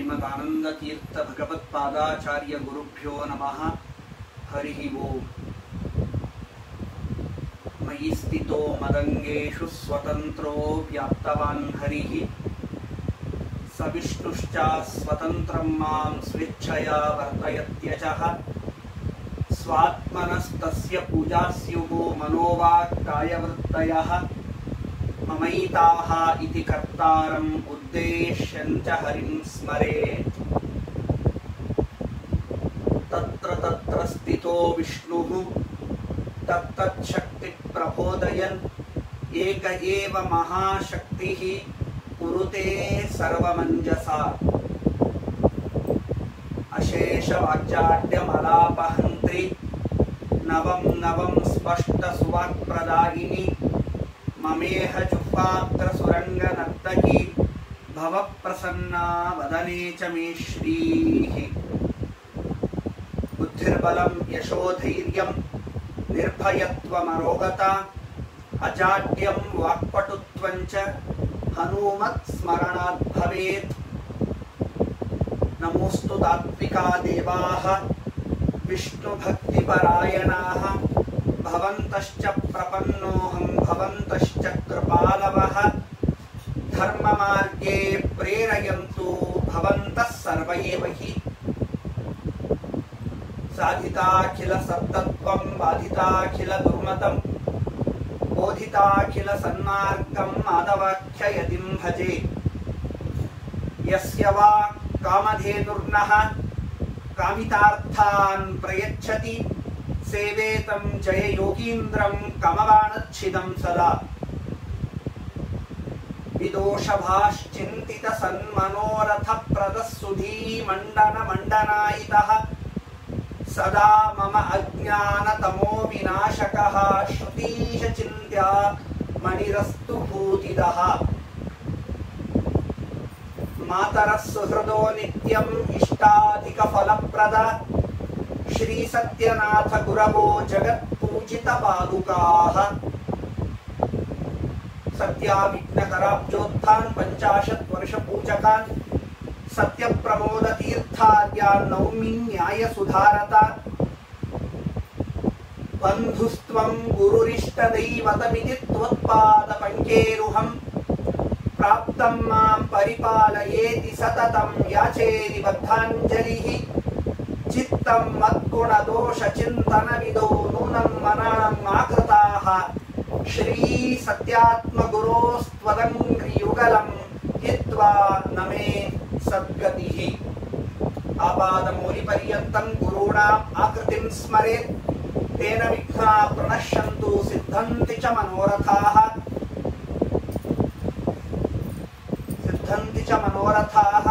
ಶ್ರೀಮದಾನಂದತೀರ್ಥ ಭಗವತ್ಪಾದಾಚಾರ್ಯ ಗುರುಭ್ಯೋ ನಮಃ ಹರಿ ಓಂ ಮಯಿ ಸ್ಥಿತೋ ಮದಂಗೇಶು ಸ್ವತಂತ್ರೋ ವ್ಯಾಪ್ತವಾನ್ ಹರಿಃ ಸ ವಿಷ್ಣುಶ್ಚ ಸ್ವತಂತ್ರಂ ಮಾಂ ಸ್ವೇಚ್ಛಯಾ ವರ್ತಯತ್ಯಜಃ स्वात्मनस्तस्य पूजास्युः मनोवाक्कायवृत्तयः ममैताः इति कर्तारम् उद्देश्यं च हरिं स्मरेत् तत्र तत्र स्थितो विष्णुः तत्तच्छक्तिप्रबोधयन् एक एव महाशक्तिः कुरुते सर्वमञ्जसा अशेषवाचाड्यमलापहन्त्रि नवं नवं स्पष्टसुवाक्प्रदायिनि ममेह जुह्वात्रसुरङ्गनर्तकी भवप्रसन्ना वदने च मे श्रीः बुद्धिर्बलं यशोधैर्यं निर्भयत्वमरोगता अजाड्यं वाक्पटुत्वं च हनूमत्स्मरणात् भवेत् नमोऽस्तु तात्विका देवाः विष्णुभक्तिपरायणाः भवन्तश्च प्रपन्नोऽहं भवन्तश्च कृपालवः धर्ममार्गे प्रेरयन्तु भवन्तः सर्व एव हि साधिताखिलसत्तत्वं बाधिताखिलदुर्मतं बोधिताखिलसन्मार्गं माधवाख्ययतिं भजे यस्य वा कामधेनुर्नः कामितार्थान् प्रयच्छति सेवेतं जययोगीन्द्रं कमवाणच्छिदं सदा विदोषभाश्चिन्तितसन्मनोरथप्रदः सुधीमण्डनमण्डनायितः सदा मम अज्ञानतमो विनाशकः श्रुतीशचिन्त्या मणिरस्तु भूतिदः मातरः सुहृदो नित्यम् इष्टाधिकफलप्रद श्रीसत्यनाथ गुरवो जगत्पूजितपादुकाः सत्याविघ्नकराब्जोत्थान् पञ्चाशत् वर्षपूजकान् सत्यप्रमोदतीर्थाद्यान् नौमि न्यायसुधारता बन्धुस्त्वं गुरुरिष्टदैवतमिति त्वत्पादपङ्केरुहम् प्राप्तं मां परिपालयेति सततं याचेति बद्धाञ्जलिः चित्तं मद्गुणदोषचिन्तनविदो नूनं मनाम् आकृताः श्रीसत्यात्मगुरोस्त्वदङ्घ्रियुगलं हित्वा न मे सद्गतिः आपादमौलिपर्यन्तं गुरूणाम् आकृतिं स्मरेत् तेन विघ्ना प्रणश्यन्तु सिद्धन्ति च मनोरथाः सिद्धन्ति च मनोरथाः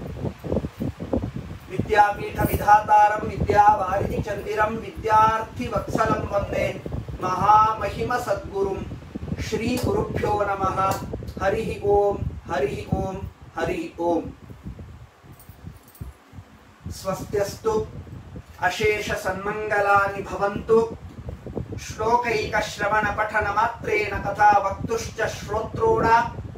विद्यापीठविधातारं विद्यावारिधिचन्दिरं विद्यार्थिवत्सलं वन्दे महामहिमसद्गुरुं श्रीगुरुभ्यो नमः हरिः ॐ हरिः ॐ हरिः ॐ स्वस्त्यस्तु अशेषसन्मङ्गलानि भवन्तु श्लोकैकश्रवणपठनमात्रेण तथा वक्तुश्च श्रोत्रोणा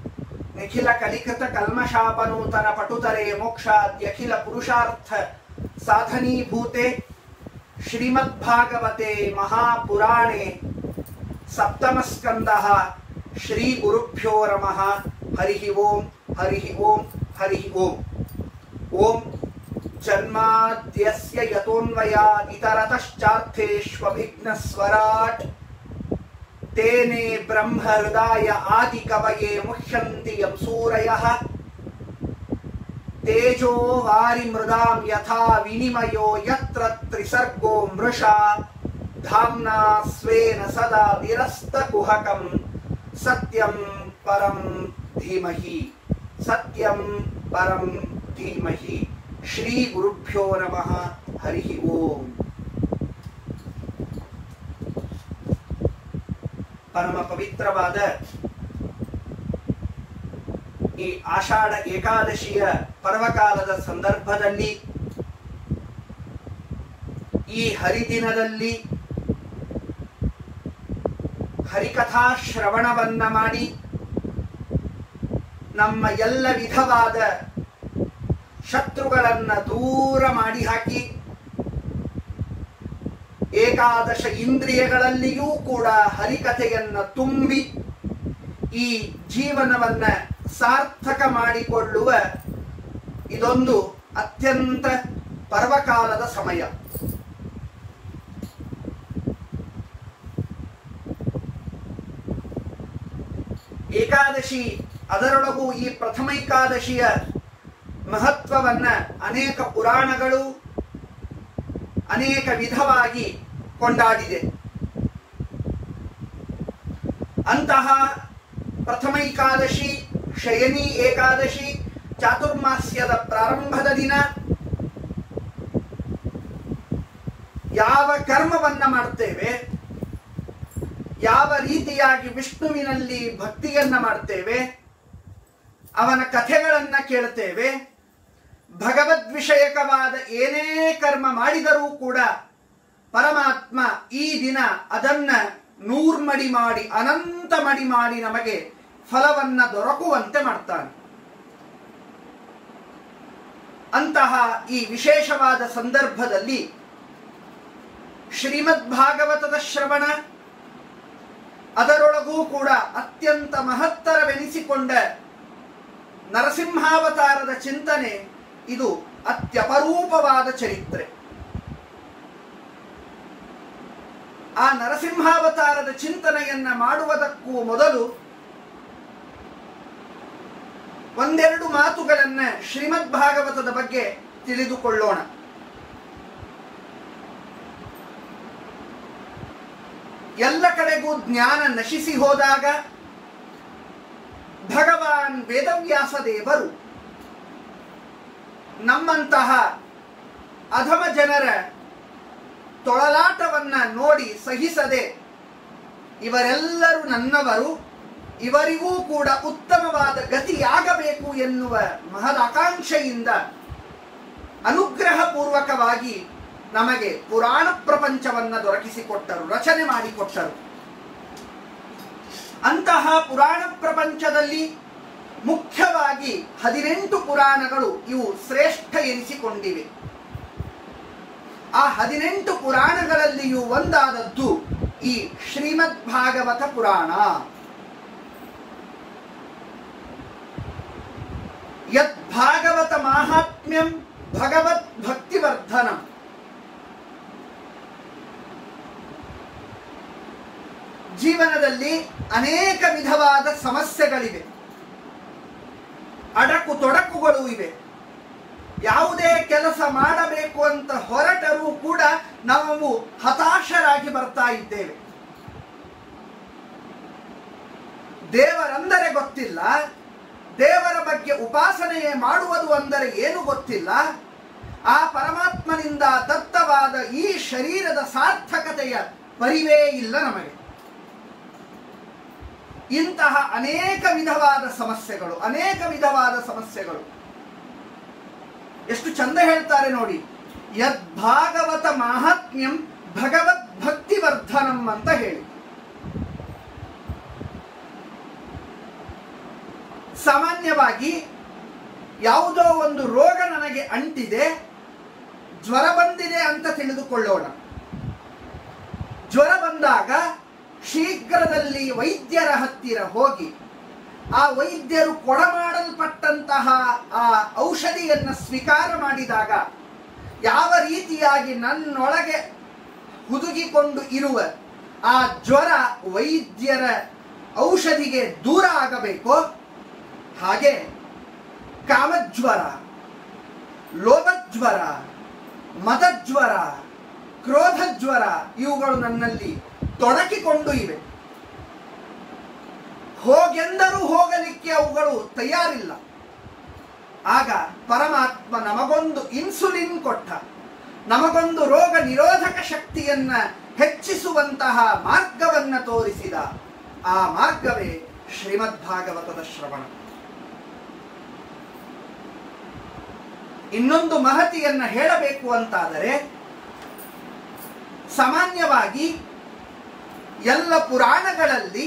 निखिलकलिकृतकल्मषापनूतनपटुतरे मोक्षाद्यखिलपुरुषार्थ साधनीभूते श्रीमद्भागवते महापुराणे सप्तमस्कन्दः श्रीगुरुभ्यो नमः हरिः ॐ हरिः ॐ हरिः ॐ ॐ जन्माद्यस्य यतोऽन्वयादितरतश्चार्थेष्वभिघ्नस्वराट् तेने ब्रह्महृदाय आदिकवये मुह्यन्ति यं सूरयः तेजो वारिमृदां यथा विनिमयो यत्र त्रिसर्गो मृषा धाम्ना स्वेन सदा निरस्तकुहकं सत्यं परं धीमहि सत्यं परं धीमहि श्रीगुरुभ्यो नमः हरिः ओम् ಪರಮ ಪವಿತ್ರವಾದ ಈ ಆಷಾಢ ಏಕಾದಶಿಯ ಪರ್ವಕಾಲದ ಸಂದರ್ಭದಲ್ಲಿ ಈ ಹರಿದಿನದಲ್ಲಿ ಹರಿಕಥಾ ಶ್ರವಣವನ್ನ ಮಾಡಿ ನಮ್ಮ ಎಲ್ಲ ವಿಧವಾದ ಶತ್ರುಗಳನ್ನ ದೂರ ಮಾಡಿ ಹಾಕಿ ಏಕಾದಶ ಇಂದ್ರಿಯಗಳಲ್ಲಿಯೂ ಕೂಡ ಹರಿಕಥೆಯನ್ನ ತುಂಬಿ ಈ ಜೀವನವನ್ನ ಸಾರ್ಥಕ ಮಾಡಿಕೊಳ್ಳುವ ಇದೊಂದು ಅತ್ಯಂತ ಪರ್ವಕಾಲದ ಸಮಯ ಏಕಾದಶಿ ಅದರೊಳಗೂ ಈ ಪ್ರಥಮೈಕಾದಶಿಯ ಮಹತ್ವವನ್ನ ಅನೇಕ ಪುರಾಣಗಳು ಅನೇಕ ವಿಧವಾಗಿ ಕೊಂಡಾಡಿದೆ ಅಂತಹ ಪ್ರಥಮೈಕಾದಶಿ ಶಯನಿ ಏಕಾದಶಿ ಚಾತುರ್ಮಾಸ್ಯದ ಪ್ರಾರಂಭದ ದಿನ ಯಾವ ಕರ್ಮವನ್ನ ಮಾಡ್ತೇವೆ ಯಾವ ರೀತಿಯಾಗಿ ವಿಷ್ಣುವಿನಲ್ಲಿ ಭಕ್ತಿಯನ್ನ ಮಾಡ್ತೇವೆ ಅವನ ಕಥೆಗಳನ್ನ ಕೇಳ್ತೇವೆ ಭಗವದ್ ವಿಷಯಕವಾದ ಏನೇ ಕರ್ಮ ಮಾಡಿದರೂ ಕೂಡ ಪರಮಾತ್ಮ ಈ ದಿನ ಅದನ್ನ ನೂರ್ಮಡಿ ಮಾಡಿ ಅನಂತ ಮಡಿ ಮಾಡಿ ನಮಗೆ ಫಲವನ್ನ ದೊರಕುವಂತೆ ಮಾಡ್ತಾನೆ ಅಂತಹ ಈ ವಿಶೇಷವಾದ ಸಂದರ್ಭದಲ್ಲಿ ಶ್ರೀಮದ್ ಭಾಗವತದ ಶ್ರವಣ ಅದರೊಳಗೂ ಕೂಡ ಅತ್ಯಂತ ಮಹತ್ತರವೆನಿಸಿಕೊಂಡ ನರಸಿಂಹಾವತಾರದ ಚಿಂತನೆ ಇದು ಅತ್ಯಪರೂಪವಾದ ಚರಿತ್ರೆ ಆ ನರಸಿಂಹಾವತಾರದ ಚಿಂತನೆಯನ್ನ ಮಾಡುವುದಕ್ಕೂ ಮೊದಲು ಒಂದೆರಡು ಮಾತುಗಳನ್ನ ಶ್ರೀಮದ್ ಭಾಗವತದ ಬಗ್ಗೆ ತಿಳಿದುಕೊಳ್ಳೋಣ ಎಲ್ಲ ಕಡೆಗೂ ಜ್ಞಾನ ನಶಿಸಿ ಹೋದಾಗ ಭಗವಾನ್ ವೇದವ್ಯಾಸ ದೇವರು ನಮ್ಮಂತಹ ಅಧಮ ಜನರ ತೊಳಲಾಟವನ್ನ ನೋಡಿ ಸಹಿಸದೆ ಇವರೆಲ್ಲರೂ ನನ್ನವರು ಇವರಿಗೂ ಕೂಡ ಉತ್ತಮವಾದ ಗತಿಯಾಗಬೇಕು ಎನ್ನುವ ಮಹದಾಕಾಂಕ್ಷೆಯಿಂದ ಅನುಗ್ರಹ ಪೂರ್ವಕವಾಗಿ ನಮಗೆ ಪುರಾಣ ಪ್ರಪಂಚವನ್ನ ದೊರಕಿಸಿಕೊಟ್ಟರು ರಚನೆ ಮಾಡಿಕೊಟ್ಟರು ಅಂತಹ ಪುರಾಣ ಪ್ರಪಂಚದಲ್ಲಿ ಮುಖ್ಯವಾಗಿ ಹದಿನೆಂಟು ಪುರಾಣಗಳು ಇವು ಶ್ರೇಷ್ಠ ಎನಿಸಿಕೊಂಡಿವೆ ಆ ಹದಿನೆಂಟು ಪುರಾಣಗಳಲ್ಲಿಯೂ ಒಂದಾದದ್ದು ಈ ಶ್ರೀಮದ್ ಭಾಗವತ ಪುರಾಣ ಯತ್ ಭಾಗವತ ಮಾಹಾತ್ಮ್ಯಂ ಭಗವತ್ ಭಕ್ತಿವರ್ಧನಂ ಜೀವನದಲ್ಲಿ ಅನೇಕ ವಿಧವಾದ ಸಮಸ್ಯೆಗಳಿವೆ ಅಡಕು ತೊಡಕುಗಳು ಇವೆ ಯಾವುದೇ ಕೆಲಸ ಮಾಡಬೇಕು ಅಂತ ಹೊರಟರೂ ಕೂಡ ನಾವು ಹತಾಶರಾಗಿ ಬರ್ತಾ ಇದ್ದೇವೆ ದೇವರಂದರೆ ಗೊತ್ತಿಲ್ಲ ದೇವರ ಬಗ್ಗೆ ಉಪಾಸನೆಯೇ ಮಾಡುವುದು ಅಂದರೆ ಏನು ಗೊತ್ತಿಲ್ಲ ಆ ಪರಮಾತ್ಮನಿಂದ ದತ್ತವಾದ ಈ ಶರೀರದ ಸಾರ್ಥಕತೆಯ ಪರಿವೇ ಇಲ್ಲ ನಮಗೆ ಇಂತಹ ಅನೇಕ ವಿಧವಾದ ಸಮಸ್ಯೆಗಳು ಅನೇಕ ವಿಧವಾದ ಸಮಸ್ಯೆಗಳು ಎಷ್ಟು ಚಂದ ಹೇಳ್ತಾರೆ ನೋಡಿ ಯದ್ ಭಾಗವತ ಮಾಹಾತ್ಮ್ಯಂ ಭಗವದ್ ಭಕ್ತಿವರ್ಧನಂ ಅಂತ ಹೇಳಿ ಸಾಮಾನ್ಯವಾಗಿ ಯಾವುದೋ ಒಂದು ರೋಗ ನನಗೆ ಅಂಟಿದೆ ಜ್ವರ ಬಂದಿದೆ ಅಂತ ತಿಳಿದುಕೊಳ್ಳೋಣ ಜ್ವರ ಬಂದಾಗ ಶೀಘ್ರದಲ್ಲಿ ವೈದ್ಯರ ಹತ್ತಿರ ಹೋಗಿ ಆ ವೈದ್ಯರು ಕೊಡಮಾಡಲ್ಪಟ್ಟಂತಹ ಆ ಔಷಧಿಯನ್ನು ಸ್ವೀಕಾರ ಮಾಡಿದಾಗ ಯಾವ ರೀತಿಯಾಗಿ ನನ್ನೊಳಗೆ ಹುದುಗಿಕೊಂಡು ಇರುವ ಆ ಜ್ವರ ವೈದ್ಯರ ಔಷಧಿಗೆ ದೂರ ಆಗಬೇಕೋ ಹಾಗೆ ಕಾಮಜ್ವರ ಲೋಭಜ್ವರ ಮದಜ್ವರ ಕ್ರೋಧಜ್ವರ ಇವುಗಳು ನನ್ನಲ್ಲಿ ತೊಡಕಿಕೊಂಡು ಇವೆ ಹೋಗೆಂದರೂ ಹೋಗಲಿಕ್ಕೆ ಅವುಗಳು ತಯಾರಿಲ್ಲ ಆಗ ಪರಮಾತ್ಮ ನಮಗೊಂದು ಇನ್ಸುಲಿನ್ ಕೊಟ್ಟ ನಮಗೊಂದು ರೋಗ ನಿರೋಧಕ ಶಕ್ತಿಯನ್ನ ಹೆಚ್ಚಿಸುವಂತಹ ಮಾರ್ಗವನ್ನ ತೋರಿಸಿದ ಆ ಮಾರ್ಗವೇ ಶ್ರೀಮದ್ ಭಾಗವತದ ಶ್ರವಣ ಇನ್ನೊಂದು ಮಹತಿಯನ್ನ ಹೇಳಬೇಕು ಅಂತಾದರೆ ಸಾಮಾನ್ಯವಾಗಿ ಎಲ್ಲ ಪುರಾಣಗಳಲ್ಲಿ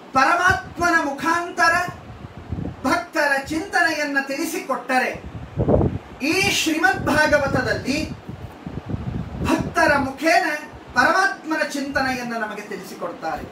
ಪರಮಾತ್ಮನ ಮುಖಾಂತರ ಭಕ್ತರ ಚಿಂತನೆಯನ್ನ ತಿಳಿಸಿಕೊಟ್ಟರೆ ಈ ಶ್ರೀಮದ್ ಭಾಗವತದಲ್ಲಿ ಭಕ್ತರ ಮುಖೇನ ಪರಮಾತ್ಮನ ಚಿಂತನೆಯನ್ನು ನಮಗೆ ತಿಳಿಸಿಕೊಡ್ತಾರೆ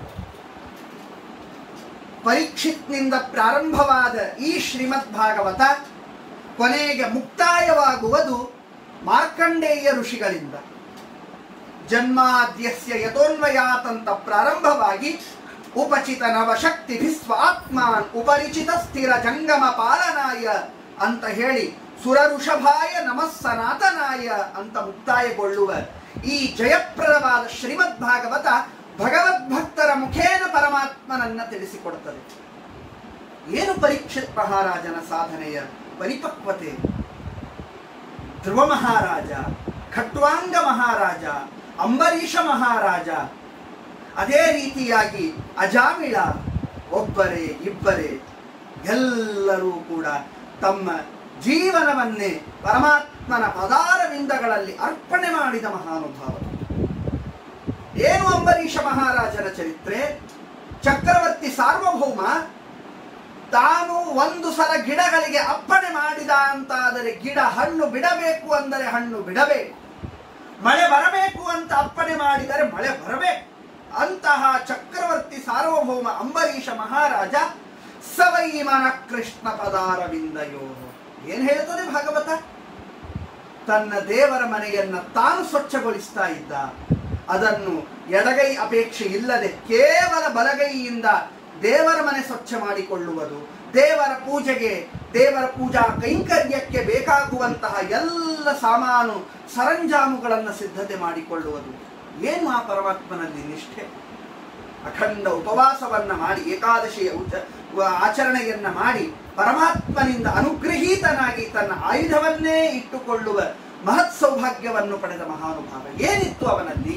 ಪರೀಕ್ಷಿತ್ನಿಂದ ಪ್ರಾರಂಭವಾದ ಈ ಶ್ರೀಮದ್ ಭಾಗವತ ಕೊನೆಗೆ ಮುಕ್ತಾಯವಾಗುವುದು ಮಾರ್ಕಂಡೇಯ ಋಷಿಗಳಿಂದ ಜನ್ಮಾದ್ಯಸ್ಯ ಯಥೋನ್ವಯಾತಂತ ಪ್ರಾರಂಭವಾಗಿ ಉಪಚಿತ ನವಶಕ್ತಿ ವಿಶ್ವ ಆತ್ಮಾನ್ ಉಪರಿಚಿತ ಸ್ಥಿರ ಜಂಗಮ ಪಾಲನಾಯ ಅಂತ ಹೇಳಿ ಸುರಋಷಭಾಯ ನಮಃ ಸನಾತನಾಯ ಅಂತ ಮುಕ್ತಾಯಗೊಳ್ಳುವ ಈ ಜಯಪ್ರದವಾದ ಶ್ರೀಮದ್ ಭಾಗವತ ಭಗವದ್ಭಕ್ತರ ಮುಖೇನ ಪರಮಾತ್ಮನನ್ನ ತಿಳಿಸಿಕೊಡುತ್ತದೆ ಏನು ಪರೀಕ್ಷಿತ್ ಮಹಾರಾಜನ ಸಾಧನೆಯ ಪರಿಪಕ್ವತೆ ಧ್ರುವ ಮಹಾರಾಜ ಖಟ್ವಾಂಗ ಮಹಾರಾಜ ಅಂಬರೀಷ ಮಹಾರಾಜ ಅದೇ ರೀತಿಯಾಗಿ ಅಜಾಮಿಳ ಒಬ್ಬರೇ ಇಬ್ಬರೇ ಎಲ್ಲರೂ ಕೂಡ ತಮ್ಮ ಜೀವನವನ್ನೇ ಪರಮಾತ್ಮನ ಪದಾರವಿಂದಗಳಲ್ಲಿ ಅರ್ಪಣೆ ಮಾಡಿದ ಮಹಾನುಭಾವ ಏನು ಅಂಬರೀಷ ಮಹಾರಾಜನ ಚರಿತ್ರೆ ಚಕ್ರವರ್ತಿ ಸಾರ್ವಭೌಮ ತಾನು ಒಂದು ಸಲ ಗಿಡಗಳಿಗೆ ಅಪ್ಪಣೆ ಮಾಡಿದ ಅಂತಾದರೆ ಗಿಡ ಹಣ್ಣು ಬಿಡಬೇಕು ಅಂದರೆ ಹಣ್ಣು ಬಿಡಬೇಕು ಮಳೆ ಬರಬೇಕು ಅಂತ ಅಪ್ಪಣೆ ಮಾಡಿದರೆ ಮಳೆ ಬರಬೇಕು ಅಂತಹ ಚಕ್ರವರ್ತಿ ಸಾರ್ವಭೌಮ ಅಂಬರೀಷ ಮಹಾರಾಜ ಸವೈಮನ ಕೃಷ್ಣ ಪದಾರವಿಂದಯೋ ಏನ್ ಹೇಳ್ತದೆ ಭಾಗವತ ತನ್ನ ದೇವರ ಮನೆಯನ್ನ ತಾನು ಸ್ವಚ್ಛಗೊಳಿಸ್ತಾ ಇದ್ದ ಅದನ್ನು ಎಡಗೈ ಅಪೇಕ್ಷೆ ಇಲ್ಲದೆ ಕೇವಲ ಬಲಗೈಯಿಂದ ದೇವರ ಮನೆ ಸ್ವಚ್ಛ ಮಾಡಿಕೊಳ್ಳುವುದು ದೇವರ ಪೂಜೆಗೆ ದೇವರ ಪೂಜಾ ಕೈಂಕರ್ಯಕ್ಕೆ ಬೇಕಾಗುವಂತಹ ಎಲ್ಲ ಸಾಮಾನು ಸರಂಜಾಮುಗಳನ್ನು ಸಿದ್ಧತೆ ಮಾಡಿಕೊಳ್ಳುವುದು ಏನು ಆ ಪರಮಾತ್ಮನಲ್ಲಿ ನಿಷ್ಠೆ ಅಖಂಡ ಉಪವಾಸವನ್ನ ಮಾಡಿ ಏಕಾದಶಿಯ ಉಚ- ವ- ಆಚರಣೆಯನ್ನ ಮಾಡಿ ಪರಮಾತ್ಮನಿಂದ ಅನುಗ್ರಹೀತನಾಗಿ ತನ್ನ ಆಯುಧವನ್ನೇ ಇಟ್ಟುಕೊಳ್ಳುವ ಮಹತ್ ಸೌಭಾಗ್ಯವನ್ನು ಪಡೆದ ಮಹಾನುಭಾವ ಏನಿತ್ತು ಅವನಲ್ಲಿ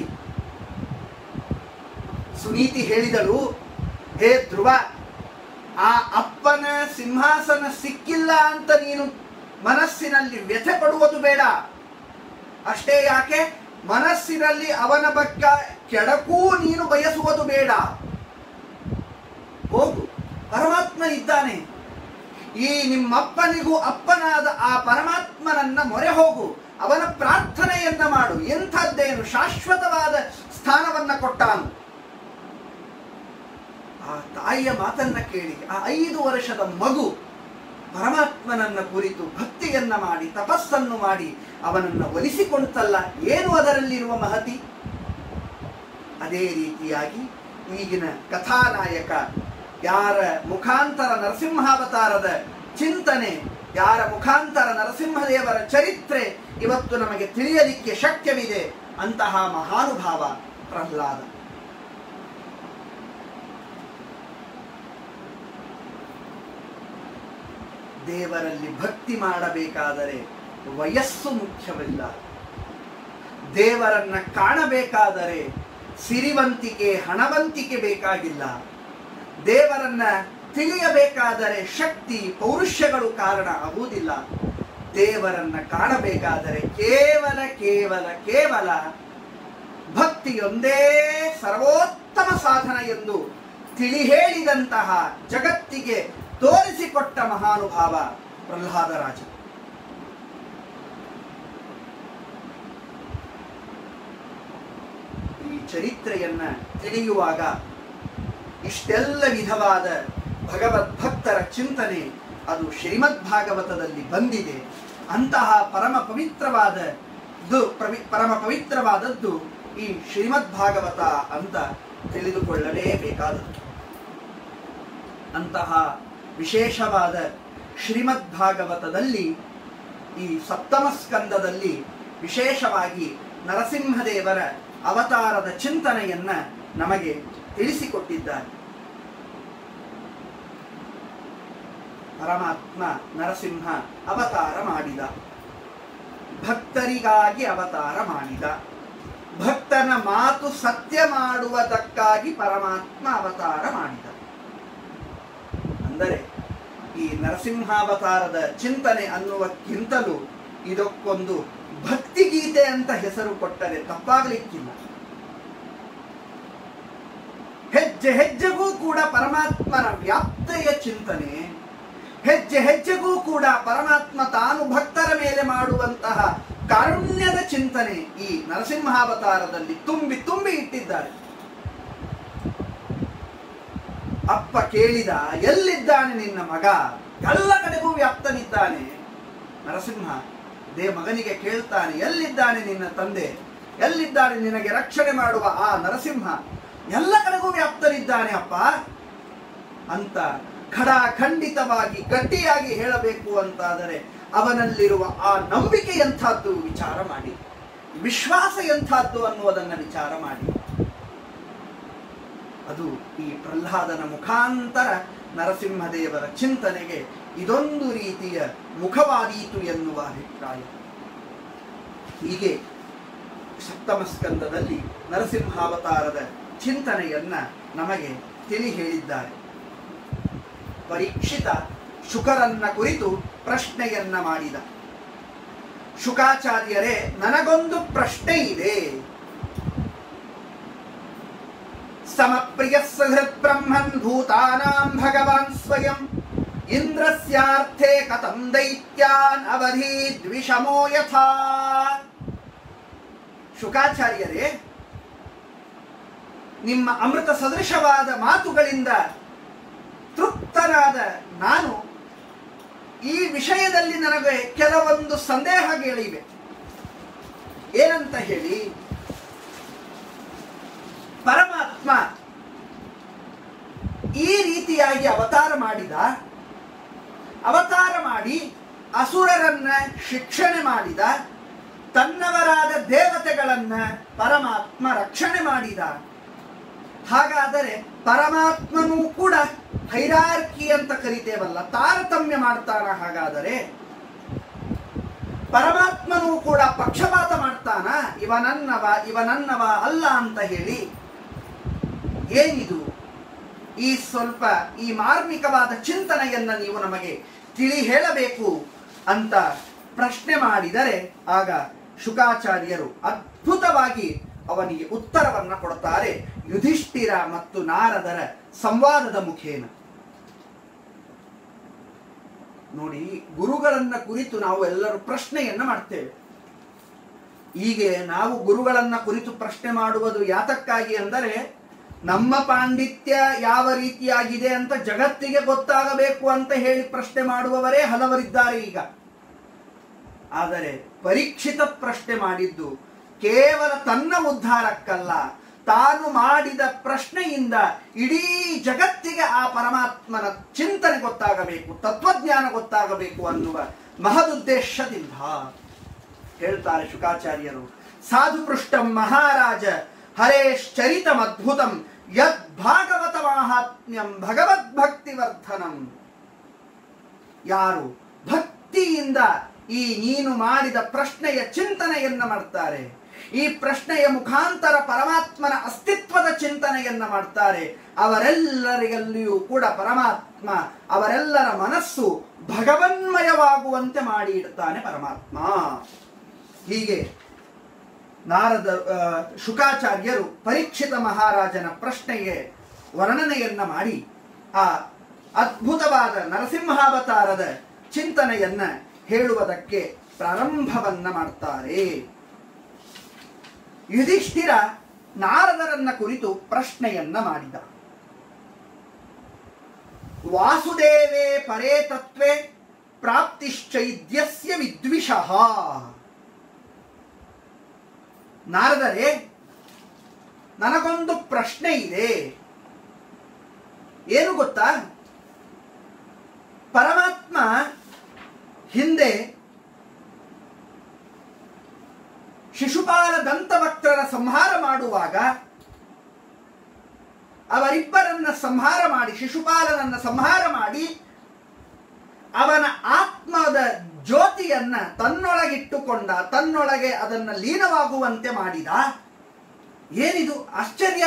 ಸುನೀತಿ ಹೇಳಿದಳು ಹೇ ಧ್ರುವ ಆ ಅಪ್ಪನ ಸಿಂಹಾಸನ ಸಿಕ್ಕಿಲ್ಲ ಅಂತ ನೀನು ಮನಸ್ಸಿನಲ್ಲಿ ವ್ಯಥೆ ಪಡುವುದು ಬೇಡ ಅಷ್ಟೇ ಯಾಕೆ ಮನಸ್ಸಿನಲ್ಲಿ ಅವನ ಬಗ್ಗೆ ಕೆಡಕೂ ನೀನು ಬಯಸುವುದು ಬೇಡ ಹೋಗು ಪರಮಾತ್ಮ ಇದ್ದಾನೆ ಈ ನಿಮ್ಮಪ್ಪನಿಗೂ ಅಪ್ಪನಾದ ಆ ಪರಮಾತ್ಮನನ್ನ ಮೊರೆ ಹೋಗು ಅವನ ಪ್ರಾರ್ಥನೆಯನ್ನ ಮಾಡು ಎಂಥದ್ದೇನು ಶಾಶ್ವತವಾದ ಸ್ಥಾನವನ್ನ ಕೊಟ್ಟಾನು ಆ ತಾಯಿಯ ಮಾತನ್ನ ಕೇಳಿ ಆ ಐದು ವರ್ಷದ ಮಗು ಪರಮಾತ್ಮನನ್ನ ಕುರಿತು ಭಕ್ತಿಯನ್ನ ಮಾಡಿ ತಪಸ್ಸನ್ನು ಮಾಡಿ ಅವನನ್ನ ಒಲಿಸಿಕೊಂತಲ್ಲ ಏನು ಅದರಲ್ಲಿರುವ ಮಹತಿ ಅದೇ ರೀತಿಯಾಗಿ ಈಗಿನ ಕಥಾನಾಯಕ ಯಾರ ಮುಖಾಂತರ ನರಸಿಂಹಾವತಾರದ ಚಿಂತನೆ ಯಾರ ಮುಖಾಂತರ ನರಸಿಂಹದೇವರ ಚರಿತ್ರೆ ಇವತ್ತು ನಮಗೆ ತಿಳಿಯಲಿಕ್ಕೆ ಶಕ್ಯವಿದೆ ಅಂತಹ ಮಹಾನುಭಾವ ಪ್ರಹ್ಲಾದ ದೇವರಲ್ಲಿ ಭಕ್ತಿ ಮಾಡಬೇಕಾದರೆ ವಯಸ್ಸು ಮುಖ್ಯವಿಲ್ಲ ದೇವರನ್ನ ಕಾಣಬೇಕಾದರೆ ಸಿರಿವಂತಿಕೆ ಹಣವಂತಿಕೆ ಬೇಕಾಗಿಲ್ಲ ದೇವರನ್ನ ತಿಳಿಯಬೇಕಾದರೆ ಶಕ್ತಿ ಪೌರುಷಗಳು ಕಾರಣ ಆಗುವುದಿಲ್ಲ ದೇವರನ್ನ ಕಾಣಬೇಕಾದರೆ ಕೇವಲ ಕೇವಲ ಕೇವಲ ಭಕ್ತಿಯೊಂದೇ ಸರ್ವೋತ್ತಮ ಸಾಧನ ಎಂದು ತಿಳಿ ಹೇಳಿದಂತಹ ಜಗತ್ತಿಗೆ ತೋರಿಸಿಕೊಟ್ಟ ಮಹಾನುಭಾವ ಪ್ರಹ್ಲಾದರಾಜ ಈ ಚರಿತ್ರೆಯನ್ನ ತಿಳಿಯುವಾಗ ಇಷ್ಟೆಲ್ಲ ವಿಧವಾದ ಭಗವದ್ ಭಕ್ತರ ಚಿಂತನೆ ಅದು ಶ್ರೀಮದ್ ಭಾಗವತದಲ್ಲಿ ಬಂದಿದೆ ಅಂತಹ ಪರಮ ಪವಿತ್ರವಾದ ಪ್ರವಿ- ಪರಮ ಪವಿತ್ರವಾದದ್ದು ಈ ಶ್ರೀಮದ್ ಭಾಗವತ ಅಂತ ತಿಳಿದುಕೊಳ್ಳಲೇಬೇಕಾದದ್ದು ಅಂತಹ ವಿಶೇಷವಾದ ಶ್ರೀಮದ್ ಭಾಗವತದಲ್ಲಿ ಈ ಸಪ್ತಮ ಸ್ಕಂದದಲ್ಲಿ ವಿಶೇಷವಾಗಿ ನರಸಿಂಹದೇವರ ಅವತಾರದ ಚಿಂತನೆಯನ್ನ ನಮಗೆ ತಿಳಿಸಿಕೊಟ್ಟಿದ್ದಾರೆ ಪರಮಾತ್ಮ ನರಸಿಂಹ ಅವತಾರ ಮಾಡಿದ ಭಕ್ತರಿಗಾಗಿ ಅವತಾರ ಮಾಡಿದ ಭಕ್ತನ ಮಾತು ಸತ್ಯ ಮಾಡುವುದಕ್ಕಾಗಿ ಪರಮಾತ್ಮ ಅವತಾರ ಮಾಡಿದ ಅಂದರೆ ಈ ನರಸಿಂಹಾವತಾರದ ಚಿಂತನೆ ಅನ್ನುವಕ್ಕಿಂತಲೂ ಇದಕ್ಕೊಂದು ಭಕ್ತಿಗೀತೆ ಅಂತ ಹೆಸರು ಕೊಟ್ಟರೆ ತಪ್ಪಾಗಲಿಕ್ಕಿಲ್ಲ ಹೆಜ್ಜೆ ಹೆಜ್ಜೆಗೂ ಕೂಡ ಪರಮಾತ್ಮನ ವ್ಯಾಪ್ತೆಯ ಚಿಂತನೆ ಹೆಜ್ಜೆ ಹೆಜ್ಜೆಗೂ ಕೂಡ ಪರಮಾತ್ಮ ತಾನು ಭಕ್ತರ ಮೇಲೆ ಕಾರುಣ್ಯದ ಚಿಂತನೆ ಈ ನರಸಿಂಹಾವತಾರದಲ್ಲಿ ತುಂಬಿ ತುಂಬಿ ಇಟ್ಟಿದ್ದಾರೆ ಅಪ್ಪ ಕೇಳಿದ ಎಲ್ಲಿದ್ದಾನೆ ನಿನ್ನ ಮಗ ಎಲ್ಲ ಕಡೆಗೂ ವ್ಯಾಪ್ತನಿದ್ದಾನೆ ನರಸಿಂಹ ದೇ ಮಗನಿಗೆ ಕೇಳ್ತಾನೆ ಎಲ್ಲಿದ್ದಾನೆ ನಿನ್ನ ತಂದೆ ಎಲ್ಲಿದ್ದಾನೆ ನಿನಗೆ ರಕ್ಷಣೆ ಮಾಡುವ ಆ ನರಸಿಂಹ ಎಲ್ಲ ಕಡೆಗೂ ವ್ಯಾಪ್ತನಿದ್ದಾನೆ ಅಪ್ಪ ಅಂತ ಖಡಾಖಂಡಿತವಾಗಿ ಗಟ್ಟಿಯಾಗಿ ಹೇಳಬೇಕು ಅಂತಾದರೆ ಅವನಲ್ಲಿರುವ ಆ ನಂಬಿಕೆ ಎಂಥದ್ದು ವಿಚಾರ ಮಾಡಿ ವಿಶ್ವಾಸ ಎಂಥದ್ದು ಅನ್ನುವುದನ್ನು ವಿಚಾರ ಮಾಡಿ ಅದು ಈ ಪ್ರಹ್ಲಾದನ ಮುಖಾಂತರ ನರಸಿಂಹದೇವರ ಚಿಂತನೆಗೆ ಇದೊಂದು ರೀತಿಯ ಮುಖವಾದೀತು ಎನ್ನುವ ಅಭಿಪ್ರಾಯ ಹೀಗೆ ಸಪ್ತಮ ಸ್ಕಂದದಲ್ಲಿ ನರಸಿಂಹಾವತಾರದ ಚಿಂತನೆಯನ್ನ ನಮಗೆ ತಿಳಿ ಹೇಳಿದ್ದಾರೆ ಪರೀಕ್ಷಿತ ಶುಕರನ್ನ ಕುರಿತು ಪ್ರಶ್ನೆಯನ್ನ ಮಾಡಿದ ಶುಕಾಚಾರ್ಯರೇ ನನಗೊಂದು ಪ್ರಶ್ನೆ ಇದೆ ಸಮಪ್ರಿಯ ಸಹೃತ್ ಬ್ರಹ್ಮನ್ ಭೂತಾನಾಂ ಭಗವಾನ್ ಸ್ವಯಂ ಇಂದ್ರಸ್ಯಾರ್ಥೆ ಕಥಂ ದೈತ್ಯಾನ್ ಅವಧಿ ದ್ವಿಷಮೋ ಯಥಾ ಶುಕಾಚಾರ್ಯರೇ ನಿಮ್ಮ ಅಮೃತ ಸದೃಶವಾದ ಮಾತುಗಳಿಂದ ತೃಪ್ತನಾದ ನಾನು ಈ ವಿಷಯದಲ್ಲಿ ನನಗೆ ಕೆಲವೊಂದು ಸಂದೇಹಗಳಿವೆ ಏನಂತ ಹೇಳಿ ಪರಮಾತ್ಮ ಈ ರೀತಿಯಾಗಿ ಅವತಾರ ಮಾಡಿದ ಅವತಾರ ಮಾಡಿ ಅಸುರರನ್ನ ಶಿಕ್ಷಣೆ ಮಾಡಿದ ತನ್ನವರಾದ ದೇವತೆಗಳನ್ನ ಪರಮಾತ್ಮ ರಕ್ಷಣೆ ಮಾಡಿದ ಹಾಗಾದರೆ ಪರಮಾತ್ಮನೂ ಕೂಡ ಹೈರಾರ್ಕಿ ಅಂತ ಕರಿತೇವಲ್ಲ ತಾರತಮ್ಯ ಮಾಡ್ತಾನ ಹಾಗಾದರೆ ಪರಮಾತ್ಮನೂ ಕೂಡ ಪಕ್ಷಪಾತ ಮಾಡ್ತಾನ ಇವನನ್ನವ ಇವನನ್ನವ ಅಲ್ಲ ಅಂತ ಹೇಳಿ ಏನಿದು ಈ ಸ್ವಲ್ಪ ಈ ಮಾರ್ಮಿಕವಾದ ಚಿಂತನೆಯನ್ನ ನೀವು ನಮಗೆ ತಿಳಿ ಹೇಳಬೇಕು ಅಂತ ಪ್ರಶ್ನೆ ಮಾಡಿದರೆ ಆಗ ಶುಕಾಚಾರ್ಯರು ಅದ್ಭುತವಾಗಿ ಅವನಿಗೆ ಉತ್ತರವನ್ನ ಕೊಡ್ತಾರೆ ಯುಧಿಷ್ಠಿರ ಮತ್ತು ನಾರದರ ಸಂವಾದದ ಮುಖೇನ ನೋಡಿ ಗುರುಗಳನ್ನ ಕುರಿತು ನಾವು ಎಲ್ಲರೂ ಪ್ರಶ್ನೆಯನ್ನ ಮಾಡ್ತೇವೆ ಹೀಗೆ ನಾವು ಗುರುಗಳನ್ನ ಕುರಿತು ಪ್ರಶ್ನೆ ಮಾಡುವುದು ಯಾತಕ್ಕಾಗಿ ಅಂದರೆ ನಮ್ಮ ಪಾಂಡಿತ್ಯ ಯಾವ ರೀತಿಯಾಗಿದೆ ಅಂತ ಜಗತ್ತಿಗೆ ಗೊತ್ತಾಗಬೇಕು ಅಂತ ಹೇಳಿ ಪ್ರಶ್ನೆ ಮಾಡುವವರೇ ಹಲವರಿದ್ದಾರೆ ಈಗ ಆದರೆ ಪರೀಕ್ಷಿತ ಪ್ರಶ್ನೆ ಮಾಡಿದ್ದು ಕೇವಲ ತನ್ನ ಉದ್ಧಾರಕ್ಕಲ್ಲ ತಾನು ಮಾಡಿದ ಪ್ರಶ್ನೆಯಿಂದ ಇಡೀ ಜಗತ್ತಿಗೆ ಆ ಪರಮಾತ್ಮನ ಚಿಂತನೆ ಗೊತ್ತಾಗಬೇಕು ತತ್ವಜ್ಞಾನ ಗೊತ್ತಾಗಬೇಕು ಅನ್ನುವ ಮಹದುದ್ದೇಶದಿಂದ ಹೇಳ್ತಾರೆ ಶುಕಾಚಾರ್ಯರು ಸಾಧು ಪೃಷ್ಟಂ ಮಹಾರಾಜ ಹರೇಶ್ಚರಿತಮದ್ಭುತಂ ಯದ್ ಭಾಗವತ ಮಾಹಾತ್ಮ್ಯಂ ಭಗವದ್ಭಕ್ತಿವರ್ಧನಂ ಯಾರು ಭಕ್ತಿಯಿಂದ ಈ ನೀನು ಮಾಡಿದ ಪ್ರಶ್ನೆಯ ಚಿಂತನೆಯನ್ನ ಮಾಡ್ತಾರೆ ಈ ಪ್ರಶ್ನೆಯ ಮುಖಾಂತರ ಪರಮಾತ್ಮನ ಅಸ್ತಿತ್ವದ ಚಿಂತನೆಯನ್ನ ಮಾಡ್ತಾರೆ ಅವರೆಲ್ಲರಿಗಲ್ಲಿಯೂ ಕೂಡ ಪರಮಾತ್ಮ ಅವರೆಲ್ಲರ ಮನಸ್ಸು ಭಗವನ್ಮಯವಾಗುವಂತೆ ಮಾಡಿ ಇಡ್ತಾನೆ ಪರಮಾತ್ಮ ಹೀಗೆ ನಾರದ ಆ, ಶುಕಾಚಾರ್ಯರು ಪರೀಕ್ಷಿತ ಮಹಾರಾಜನ ಪ್ರಶ್ನೆಗೆ ವರ್ಣನೆಯನ್ನ ಮಾಡಿ ಆ ಅದ್ಭುತವಾದ ನರಸಿಂಹಾವತಾರದ ಚಿಂತನೆಯನ್ನ ಹೇಳುವುದಕ್ಕೆ ಪ್ರಾರಂಭವನ್ನ ಮಾಡ್ತಾರೆ ಯುಧಿಷ್ಠಿರ ನಾರದರನ್ನ ಕುರಿತು ಪ್ರಶ್ನೆಯನ್ನ ಮಾಡಿದ ವಾಸುದೇವೇ ಪರೇ ತತ್ವೇ ಪ್ರಾಪ್ತಿಶ್ಚೈದ್ಯಸ್ಯ ವಿದ್ವಿಷಃ ನಾರದರೇ ನನಗೊಂದು ಪ್ರಶ್ನೆ ಇದೆ ಏನು ಗೊತ್ತಾ ಪರಮಾತ್ಮ ಹಿಂದೆ ಶಿಶುಪಾಲ ದಂತವಕ್ರರ ಸಂಹಾರ ಮಾಡುವಾಗ ಅವರಿಬ್ಬರನ್ನ ಸಂಹಾರ ಮಾಡಿ ಶಿಶುಪಾಲನನ್ನ ಸಂಹಾರ ಮಾಡಿ ಅವನ ಆತ್ಮದ ಜ್ಯೋತಿಯನ್ನ ತನ್ನೊಳಗಿಟ್ಟುಕೊಂಡ ತನ್ನೊಳಗೆ ಅದನ್ನ ಲೀನವಾಗುವಂತೆ ಮಾಡಿದ ಏನಿದು ಆಶ್ಚರ್ಯ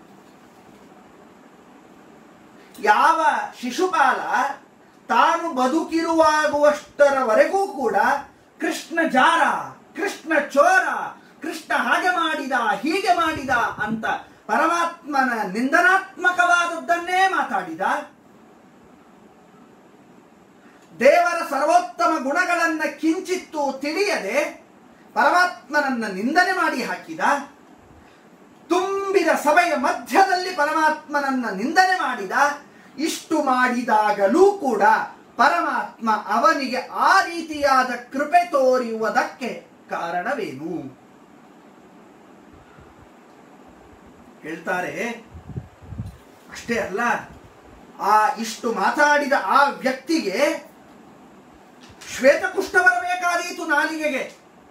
ಯಾವ ಶಿಶುಪಾಲ ತಾನು ಬದುಕಿರುವಾಗುವಷ್ಟರವರೆಗೂ ಕೂಡ ಕೃಷ್ಣ ಜಾರ ಕೃಷ್ಣ ಚೋರ ಕೃಷ್ಣ ಹಾಗೆ ಮಾಡಿದ ಹೀಗೆ ಮಾಡಿದ ಅಂತ ಪರಮಾತ್ಮನ ನಿಂದನಾತ್ಮಕವಾದದ್ದನ್ನೇ ಮಾತಾಡಿದ ದೇವರ ಸರ್ವೋತ್ತಮ ಗುಣಗಳನ್ನ ಕಿಂಚಿತ್ತು ತಿಳಿಯದೆ ಪರಮಾತ್ಮನನ್ನ ನಿಂದನೆ ಮಾಡಿ ಹಾಕಿದ ತುಂಬಿದ ಸಭೆಯ ಮಧ್ಯದಲ್ಲಿ ಪರಮಾತ್ಮನನ್ನ ನಿಂದನೆ ಮಾಡಿದ ಇಷ್ಟು ಮಾಡಿದಾಗಲೂ ಕೂಡ ಪರಮಾತ್ಮ ಅವನಿಗೆ ಆ ರೀತಿಯಾದ ಕೃಪೆ ತೋರಿಯುವುದಕ್ಕೆ ಕಾರಣವೇನು ಹೇಳ್ತಾರೆ ಅಷ್ಟೇ ಅಲ್ಲ ಆ ಇಷ್ಟು ಮಾತಾಡಿದ ಆ ವ್ಯಕ್ತಿಗೆ ಶ್ವೇತಕುಷ್ಠ ಬರಬೇಕಾದೀತು ನಾಲಿಗೆಗೆ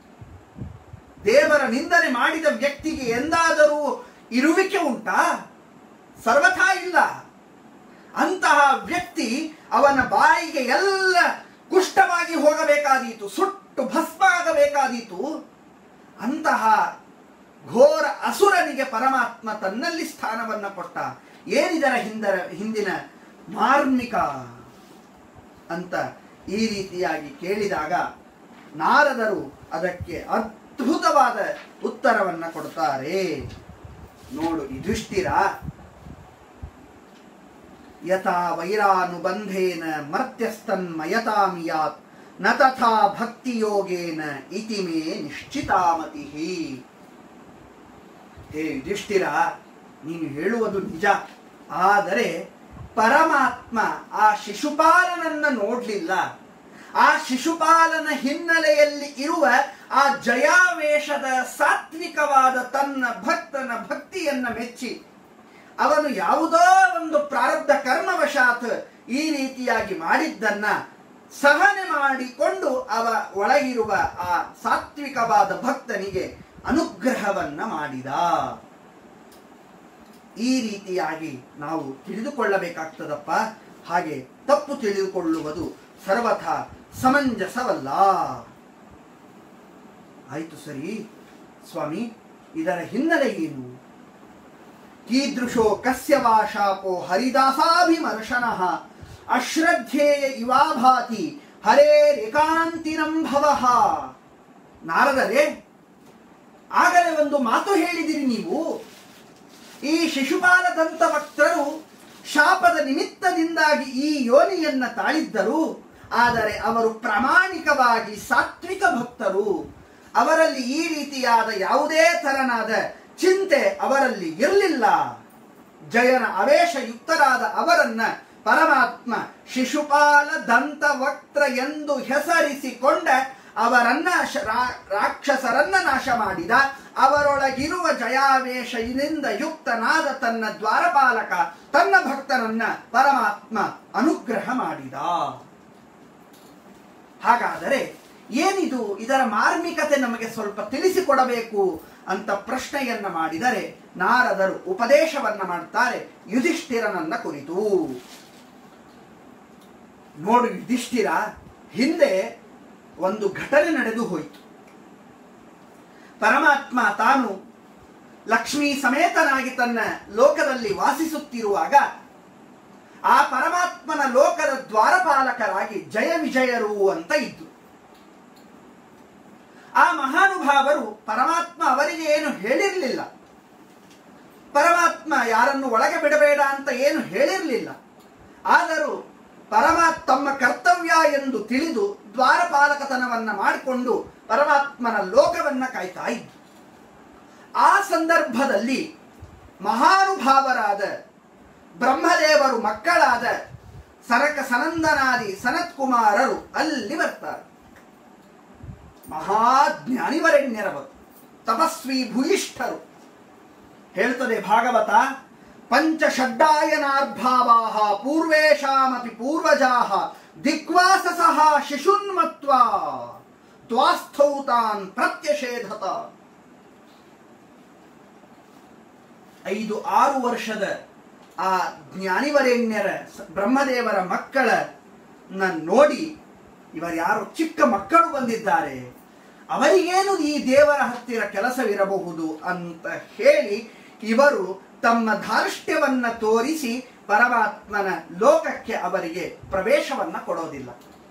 ದೇವರ ನಿಂದನೆ ಮಾಡಿದ ವ್ಯಕ್ತಿಗೆ ಎಂದಾದರೂ ಇರುವಿಕೆ ಉಂಟಾ ಸರ್ವಥಾ ಇಲ್ಲ ಅಂತಹ ವ್ಯಕ್ತಿ ಅವನ ಬಾಯಿಗೆ ಎಲ್ಲ ಕುಷ್ಠವಾಗಿ ಹೋಗಬೇಕಾದೀತು ಸುಟ್ಟು ಭಸ್ಮ ಆಗಬೇಕಾದೀತು ಅಂತಹ ಘೋರ ಅಸುರನಿಗೆ ಪರಮಾತ್ಮ ತನ್ನಲ್ಲಿ ಸ್ಥಾನವನ್ನ ಕೊಟ್ಟ ಏನಿದರ ಹಿಂದರ ಹಿಂದಿನ ಮಾರ್ಮಿಕ ಅಂತ ಈ ರೀತಿಯಾಗಿ ಕೇಳಿದಾಗ ನಾರದರು ಅದಕ್ಕೆ ಅದ್ಭುತವಾದ ಉತ್ತರವನ್ನ ಕೊಡ್ತಾರೆ ನೋಡು ಯುಧಿಷ್ಠಿರ ಯಥಾ ವೈರಾನುಬಂಧೇನ ಮರ್ತ್ಯಸ್ತನ್ಮಯತಾಮಿಯಾತ್ ನ ತಥಾ ಭಕ್ತಿಯೋಗೇನ ಇತಿ ಮೇ ನಿಶ್ಚಿತಾಮತಿ ಹೇ ಯುಧಿಷ್ಠಿರ ನೀನು ಹೇಳುವುದು ನಿಜ ಆದರೆ ಪರಮಾತ್ಮ ಆ ಶಿಶುಪಾಲನನ್ನ ನೋಡ್ಲಿಲ್ಲ ಆ ಶಿಶುಪಾಲನ ಹಿನ್ನೆಲೆಯಲ್ಲಿ ಇರುವ ಆ ಜಯಾವೇಶದ ಸಾತ್ವಿಕವಾದ ತನ್ನ ಭಕ್ತನ ಭಕ್ತಿಯನ್ನ ಮೆಚ್ಚಿ ಅವನು ಯಾವುದೋ ಒಂದು ಪ್ರಾರಬ್ಧ ಕರ್ಮವಶಾತ್ ಈ ರೀತಿಯಾಗಿ ಮಾಡಿದ್ದನ್ನ ಸಹನೆ ಮಾಡಿಕೊಂಡು ಅವ ಒಳಗಿರುವ ಆ ಸಾತ್ವಿಕವಾದ ಭಕ್ತನಿಗೆ ಅನುಗ್ರಹವನ್ನ ಮಾಡಿದ ಈ ರೀತಿಯಾಗಿ ನಾವು ತಿಳಿದುಕೊಳ್ಳಬೇಕಾಗ್ತದಪ್ಪ ಹಾಗೆ ತಪ್ಪು ತಿಳಿದುಕೊಳ್ಳುವುದು ಸರ್ವಥಾ ಸಮಂಜಸವಲ್ಲ ಆಯಿತು ಸರಿ ಸ್ವಾಮಿ ಇದರ ಹಿನ್ನೆಲೆ ಏನು ಕೀದೃಶೋ ಕಸ್ಯ ವಾ ಶಾಪೋ ಹರಿದಾಸಾಭಿಮರ್ಶನಃ ಅಶ್ರದ್ಧೇಯ ಇವಾಭಾತಿ ಹರೇರೇಕಾಂತಿನಂ ಭವಃ ನಾರದರೇ ಆಗಲೇ ಒಂದು ಮಾತು ಹೇಳಿದಿರಿ ನೀವು ಈ ಶಿಶುಪಾಲ ದಂತವಕ್ತರು ಶಾಪದ ನಿಮಿತ್ತದಿಂದಾಗಿ ಈ ಯೋನಿಯನ್ನ ತಾಳಿದ್ದರು ಆದರೆ ಅವರು ಪ್ರಾಮಾಣಿಕವಾಗಿ ಸಾತ್ವಿಕ ಭಕ್ತರು ಅವರಲ್ಲಿ ಈ ರೀತಿಯಾದ ಯಾವುದೇ ತರನಾದ ಚಿಂತೆ ಅವರಲ್ಲಿ ಇರಲಿಲ್ಲ ಜಯನ ಅವೇಶಯುಕ್ತರಾದ ಅವರನ್ನ ಪರಮಾತ್ಮ ಶಿಶುಪಾಲ ದಂತವಕ್ತ್ರ ಎಂದು ಹೆಸರಿಸಿಕೊಂಡ ಅವರನ್ನ ಶ- ರಾ- ರಾಕ್ಷಸರನ್ನ ನಾಶ ಮಾಡಿದ ಅವರೊಳಗಿರುವ ಜಯಾವೇಶದಿಂದ ಯುಕ್ತನಾದ ತನ್ನ ದ್ವಾರಪಾಲಕ ತನ್ನ ಭಕ್ತನನ್ನ ಪರಮಾತ್ಮ ಅನುಗ್ರಹ ಮಾಡಿದ ಹಾಗಾದರೆ ಏನಿದು ಇದರ ಮಾರ್ಮಿಕತೆ ನಮಗೆ ಸ್ವಲ್ಪ ತಿಳಿಸಿಕೊಡಬೇಕು ಅಂತ ಪ್ರಶ್ನೆಯನ್ನ ಮಾಡಿದರೆ ನಾರದರು ಉಪದೇಶವನ್ನ ಮಾಡ್ತಾರೆ ಯುಧಿಷ್ಠಿರನನ್ನ ಕುರಿತು ನೋಡು ಯುಧಿಷ್ಠಿರ ಹಿಂದೆ ಒಂದು ಘಟನೆ ನಡೆದು ಹೋಯಿತು ಪರಮಾತ್ಮ ತಾನು ಲಕ್ಷ್ಮೀ ಸಮೇತನಾಗಿ ತನ್ನ ಲೋಕದಲ್ಲಿ ವಾಸಿಸುತ್ತಿರುವಾಗ ಆ ಪರಮಾತ್ಮನ ಲೋಕದ ದ್ವಾರಪಾಲಕರಾಗಿ ಜಯ ವಿಜಯರು ಅಂತ ಇದ್ದು ಆ ಮಹಾನುಭಾವರು ಪರಮಾತ್ಮ ಅವರಿಗೆ ಏನು ಹೇಳಿರಲಿಲ್ಲ ಪರಮಾತ್ಮ ಯಾರನ್ನು ಒಳಗೆ ಬಿಡಬೇಡ ಅಂತ ಏನು ಹೇಳಿರಲಿಲ್ಲ ಆದರೂ ಪರಮಾತ್ಮ ತಮ್ಮ ಕರ್ತವ್ಯ ಎಂದು ತಿಳಿದು ದ್ವಾರಪಾಲಕತನವನ್ನ ಮಾಡಿಕೊಂಡು ಪರಮಾತ್ಮನ ಲೋಕವನ್ನ ಕಾಯ್ತಾ ಇದ್ದು ಆ ಸಂದರ್ಭದಲ್ಲಿ ಮಹಾನುಭಾವರಾದ ಬ್ರಹ್ಮದೇವರು ಮಕ್ಕಳಾದ ಸನಕ ಸನಂದನಾದಿ ಸನತ್ಕುಮಾರರು ಅಲ್ಲಿ ಬರ್ತಾರೆ ಮಹಾಜ್ಞಾನಿವರೆಣ್ಯರವರು ತಪಸ್ವಿ ಭೂಯಿಷ್ಠರು ಹೇಳ್ತದೆ ಭಾಗವತ ಪಂಚಷಡ್ಡಾಯನಾರ್ಭಾವಾಹ ಪೂರ್ವೇಶಾಮಪಿ ಪೂರ್ವಜಾಹ ದಿಗ್ವಾಸಸಃ ಶಿಶುನ್ಮತ್ವ ತ್ವಾಸ್ಥೌ ತಾನ್ ಪ್ರತ್ಯಷೇಧತ ಐದು ಆರು ವರ್ಷದ ಆ ಜ್ಞಾನಿವರೇಣ್ಯರ ಸ- ಬ್ರಹ್ಮದೇವರ ಮಕ್ಕಳ ನೋಡಿ ಇವರು ಯಾರು ಚಿಕ್ಕ ಮಕ್ಕಳು ಬಂದಿದ್ದಾರೆ ಅವರಿಗೇನು ಈ ದೇವರ ಹತ್ತಿರ ಕೆಲಸವಿರಬಹುದು ಅಂತ ಹೇಳಿ ಇವರು ತಮ್ಮ ಧಾರ್ಷ್ಟ್ಯವನ್ನ ತೋರಿಸಿ ಪರಮಾತ್ಮನ ಲೋಕಕ್ಕೆ ಅವರಿಗೆ ಪ್ರವೇಶವನ್ನ ಕೊಡೋದಿಲ್ಲ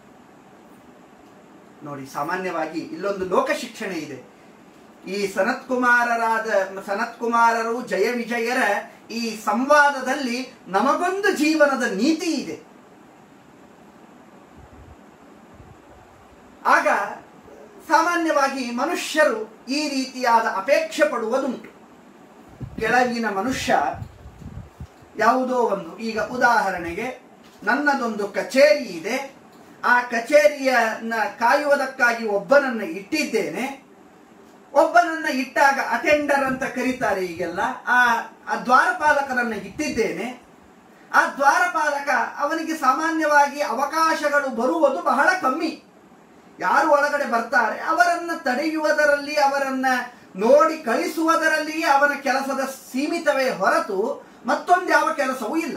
ನೋಡಿ ಸಾಮಾನ್ಯವಾಗಿ ಇಲ್ಲೊಂದು ಲೋಕ ಶಿಕ್ಷಣ ಇದೆ ಈ ಸನತ್ಕುಮಾರರಾದ ಸನತ್ಕುಮಾರರು ಜಯ ವಿಜಯರ ಈ ಸಂವಾದದಲ್ಲಿ ನಮಗೊಂದು ಜೀವನದ ನೀತಿ ಇದೆ ಆಗ ಸಾಮಾನ್ಯ ಸಾಮಾನ್ಯವಾಗಿ ಮನುಷ್ಯರು ಈ ರೀತಿಯಾದ ಅಪೇಕ್ಷೆ ಪಡುವುದುಂಟು ಕೆಳಗಿನ ಮನುಷ್ಯ ಯಾವುದೋ ಒಂದು ಈಗ ಉದಾಹರಣೆಗೆ ನನ್ನದೊಂದು ಕಚೇರಿ ಇದೆ ಆ ಕಚೇರಿಯನ್ನ ಕಾಯುವುದಕ್ಕಾಗಿ ಒಬ್ಬನನ್ನ ಇಟ್ಟಿದ್ದೇನೆ ಒಬ್ಬನನ್ನ ಇಟ್ಟಾಗ ಅಟೆಂಡರ್ ಅಂತ ಕರೀತಾರೆ ಈಗೆಲ್ಲ ಆ ಆ ದ್ವಾರಪಾಲಕರನ್ನ ಇಟ್ಟಿದ್ದೇನೆ ಆ ದ್ವಾರಪಾಲಕ ಅವನಿಗೆ ಸಾಮಾನ್ಯವಾಗಿ ಅವಕಾಶಗಳು ಬರುವುದು ಬಹಳ ಕಮ್ಮಿ ಯಾರು ಒಳಗಡೆ ಬರ್ತಾರೆ ಅವರನ್ನ ತಡೆಯುವುದರಲ್ಲಿ ಅವರನ್ನ ನೋಡಿ ಕಳಿಸುವುದರಲ್ಲಿಯೇ ಅವನ ಕೆಲಸದ ಸೀಮಿತವೇ ಹೊರತು ಮತ್ತೊಂದು ಯಾವ ಕೆಲಸವೂ ಇಲ್ಲ